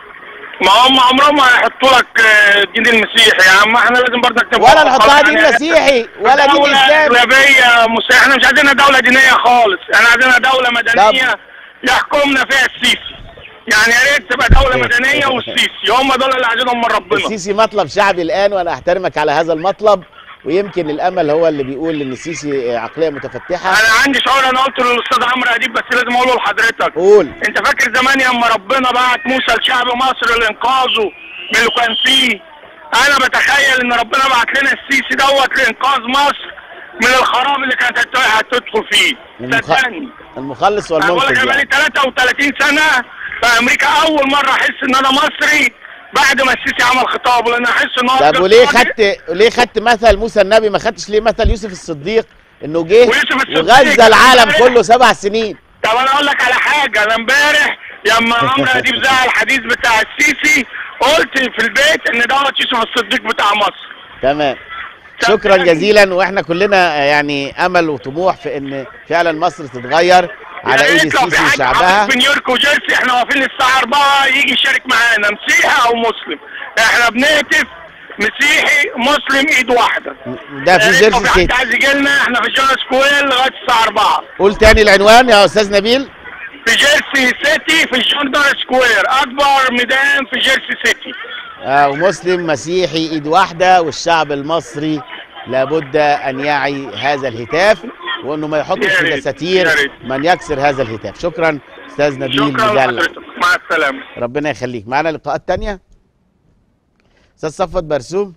ما هم عمرهم ما هيحطوا لك آه، دين المسيحي يا عم احنا لازم برضك نبقى ولا نحطها دين يعني مسيحي ولا دين دولة إسلامي أجنبية مس... احنا مش عايزينها دولة دينية خالص احنا عايزينها دولة مدنية يحكمنا فيها السيسي يعني يا ريت تبقى دولة مدنية والسيسي هم دول اللي عايزينهم من ربنا السيسي مطلب شعبي الآن وأنا أحترمك على هذا المطلب ويمكن الأمل هو اللي بيقول إن السيسي عقلية متفتحة انا عندي شعور انا قلت للاستاذ عمرو اديب بس لازم اقوله لحضرتك قول انت فاكر زمان لما ربنا بعت موسى لشعب مصر لانقاذه من اللي كان فيه انا بتخيل ان ربنا بعت لنا السيسي دوت لانقاذ مصر من الخراب اللي كانت هت- هتدخل فيه المخ... صدقني المخلص انا بقول لك والمنقذ انا بقالي يعني. 33 سنه في امريكا اول مره احس ان انا مصري بعد ما السيسي عمل خطابه لان احس ان هو طب راجل وليه صادق. خدت ليه خدت مثل موسى النبي ما خدتش ليه مثل يوسف الصديق انه جه ويوسف الصديق وغزا كان العالم امبارح- كله سبع سنين طب انا اقول لك على حاجه انا امبارح لما عمرو اديب ذاع الحديث بتاع السيسي قلت في البيت ان دوت يوسف الصديق بتاع مصر تمام شكرا جزيلا واحنا كلنا يعني امل وطموح في ان فعلا مصر تتغير على يا ايد ريت لو في السيسي حد وشعبها حاطط في نيويورك وجيرسي احنا واقفين الساعه 4 يجي يشارك معانا مسيحي او مسلم احنا بنهتف مسيحي مسلم ايد واحده ده في يا ريت جيرسي لو في حد سيتي عايز يجي لنا احنا في جون سكوير لغايه الساعه 4 قول تاني العنوان يا استاذ نبيل في جيرسي سيتي في جوردن سكوير اكبر ميدان في جيرسي سيتي آه ومسلم مسيحي ايد واحده والشعب المصري لابد ان يعي هذا الهتاف وانه ما يحطش يا في ريت، دساتير يا ريت. من يكسر هذا الهتاف شكرا استاذ نبيل شكرا مجلع لحضرتك مع السلامه ربنا يخليك معانا لقاءات تانية استاذ صفوت برسوم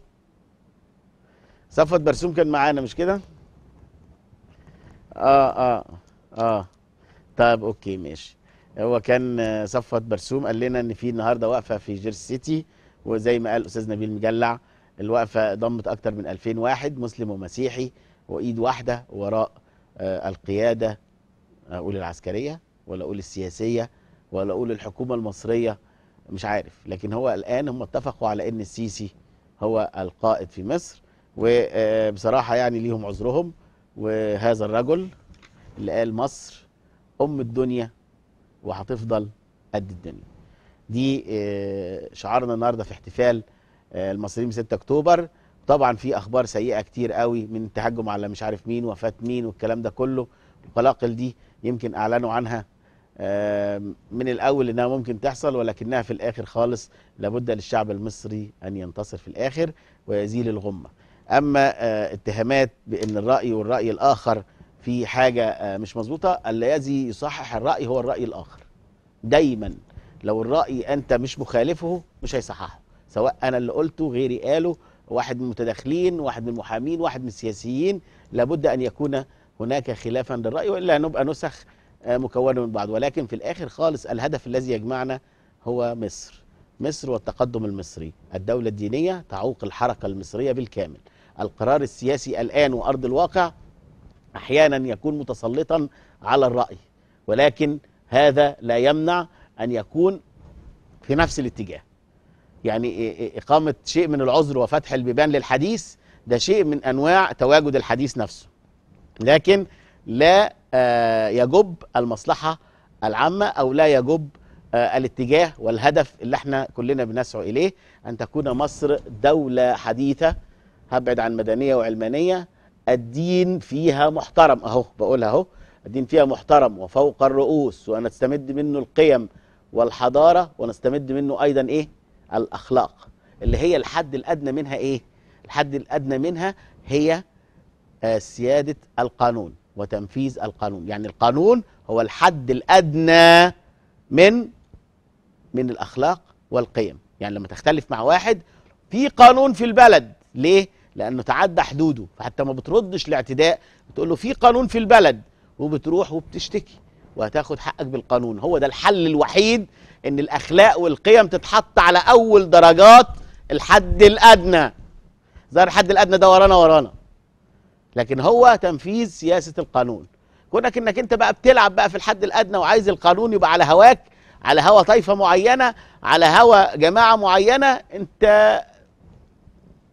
صفوت برسوم كان معانا مش كده اه اه اه طيب اوكي ماشي هو كان آه، صفوت برسوم قال لنا ان في النهارده وقفه في جيرسي سيتي وزي ما قال الاستاذ نبيل مجلع الوقفه ضمت اكتر من 2000 واحد مسلم ومسيحي وايد واحده وراء آه القياده اقول العسكريه ولا اقول السياسيه ولا اقول الحكومه المصريه مش عارف لكن هو الان هم اتفقوا على ان السيسي هو القائد في مصر وبصراحه يعني ليهم عذرهم وهذا الرجل اللي قال مصر ام الدنيا وهتفضل قد الدنيا دي آه، شعارنا النهارده في احتفال آه، المصريين ب 6 اكتوبر طبعا في اخبار سيئه كتير قوي من التهجم على مش عارف مين وفاه مين والكلام ده كله القلاقل دي يمكن اعلنوا عنها آه، من الاول انها ممكن تحصل ولكنها في الاخر خالص لابد للشعب المصري ان ينتصر في الاخر ويزيل الغمه اما آه، اتهامات بان الراي والراي الاخر في حاجه آه، مش مظبوطه الذي يصحح الراي هو الراي الاخر دايما لو الراي انت مش مخالفه مش هيصححه سواء انا اللي قلته غيري قاله واحد من المتداخلين واحد من المحامين واحد من السياسيين لابد ان يكون هناك خلافا للراي والا نبقى نسخ آه، مكونه من بعض ولكن في الاخر خالص الهدف الذي يجمعنا هو مصر مصر والتقدم المصري الدولة الدينية تعوق الحركة المصرية بالكامل القرار السياسي الآن وأرض الواقع أحيانا يكون متسلطا على الرأي ولكن هذا لا يمنع أن يكون في نفس الاتجاه يعني إ- إ- إقامة شيء من العذر وفتح البيبان للحديث ده شيء من أنواع تواجد الحديث نفسه لكن لا آه، يجب المصلحة العامة أو لا يجب آه، الاتجاه والهدف اللي احنا كلنا بنسعى إليه أن تكون مصر دولة حديثة هبعد عن مدنية وعلمانية الدين فيها محترم أهو بقولها أهو الدين فيها محترم وفوق الرؤوس ونستمد منه القيم والحضارة ونستمد منه أيضا إيه الأخلاق اللي هي الحد الأدنى منها إيه الحد الأدنى منها هي آه، سيادة القانون وتنفيذ القانون يعني القانون هو الحد الأدنى من من الأخلاق والقيم يعني لما تختلف مع واحد في قانون في البلد ليه؟ لأنه تعدى حدوده فحتى ما بتردش الاعتداء بتقول له في قانون في البلد وبتروح وبتشتكي وهتاخد حقك بالقانون هو ده الحل الوحيد ان الاخلاق والقيم تتحط على اول درجات الحد الادنى ظهر الحد الادنى ده ورانا ورانا لكن هو تنفيذ سياسه القانون كونك انك انت بقى بتلعب بقى في الحد الادنى وعايز القانون يبقى على هواك على هوا طائفه معينه على هوا جماعه معينه انت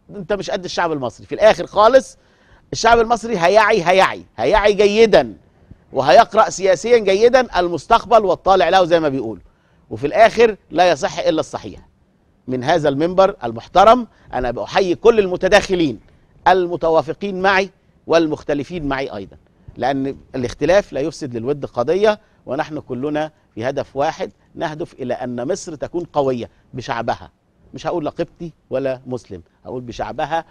انت مش قد الشعب المصري في الاخر خالص الشعب المصري هيعي هيعي هيعي جيدا وهيقرا سياسيا جيدا المستقبل والطالع له زي ما بيقولوا وفي الاخر لا يصح الا الصحيح من هذا المنبر المحترم انا بحيي كل المتداخلين المتوافقين معي والمختلفين معي ايضا لان الاختلاف لا يفسد للود قضيه ونحن كلنا في هدف واحد نهدف الى ان مصر تكون قويه بشعبها مش هقول لا قبطي ولا مسلم هقول بشعبها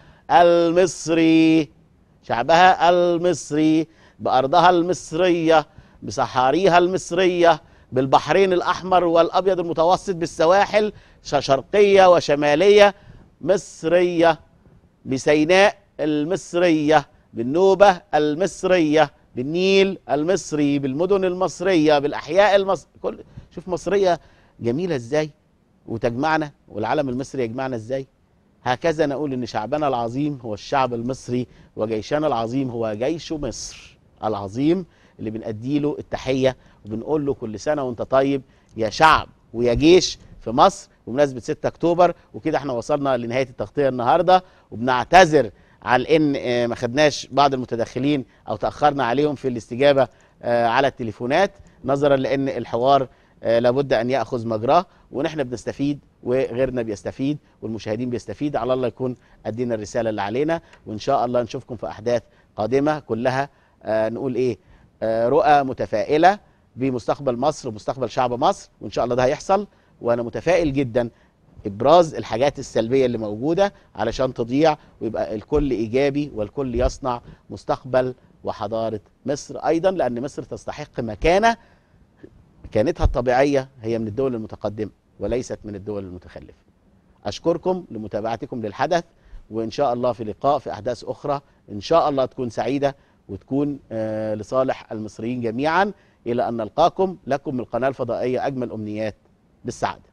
المصري شعبها المصري بارضها المصريه بصحاريها المصريه بالبحرين الاحمر والابيض المتوسط بالسواحل ش- شرقيه وشماليه مصريه بسيناء المصريه بالنوبه المصريه بالنيل المصري بالمدن المصريه بالاحياء المصر كل شوف مصريه جميله ازاي وتجمعنا والعلم المصري يجمعنا ازاي هكذا نقول ان شعبنا العظيم هو الشعب المصري وجيشنا العظيم هو جيش مصر العظيم اللي بنأدي له التحيه وبنقول له كل سنه وانت طيب يا شعب ويا جيش في مصر بمناسبه 6 اكتوبر وكده احنا وصلنا لنهايه التغطيه النهارده وبنعتذر على ان آه، ما خدناش بعض المتدخلين او تاخرنا عليهم في الاستجابه آه، على التليفونات نظرا لان الحوار آه، لابد ان ياخذ مجراه ونحن بنستفيد وغيرنا بيستفيد والمشاهدين بيستفيد على الله يكون ادينا الرساله اللي علينا وان شاء الله نشوفكم في احداث قادمه كلها آه نقول ايه آه رؤى متفائله بمستقبل مصر ومستقبل شعب مصر وان شاء الله ده هيحصل وانا متفائل جدا ابراز الحاجات السلبيه اللي موجوده علشان تضيع ويبقى الكل ايجابي والكل يصنع مستقبل وحضاره مصر ايضا لان مصر تستحق مكانه مكانتها الطبيعيه هي من الدول المتقدمه وليست من الدول المتخلفه. اشكركم لمتابعتكم للحدث وان شاء الله في لقاء في احداث اخرى ان شاء الله تكون سعيده وتكون آه لصالح المصريين جميعا الى ان نلقاكم لكم من القناه الفضائيه اجمل امنيات بالسعاده.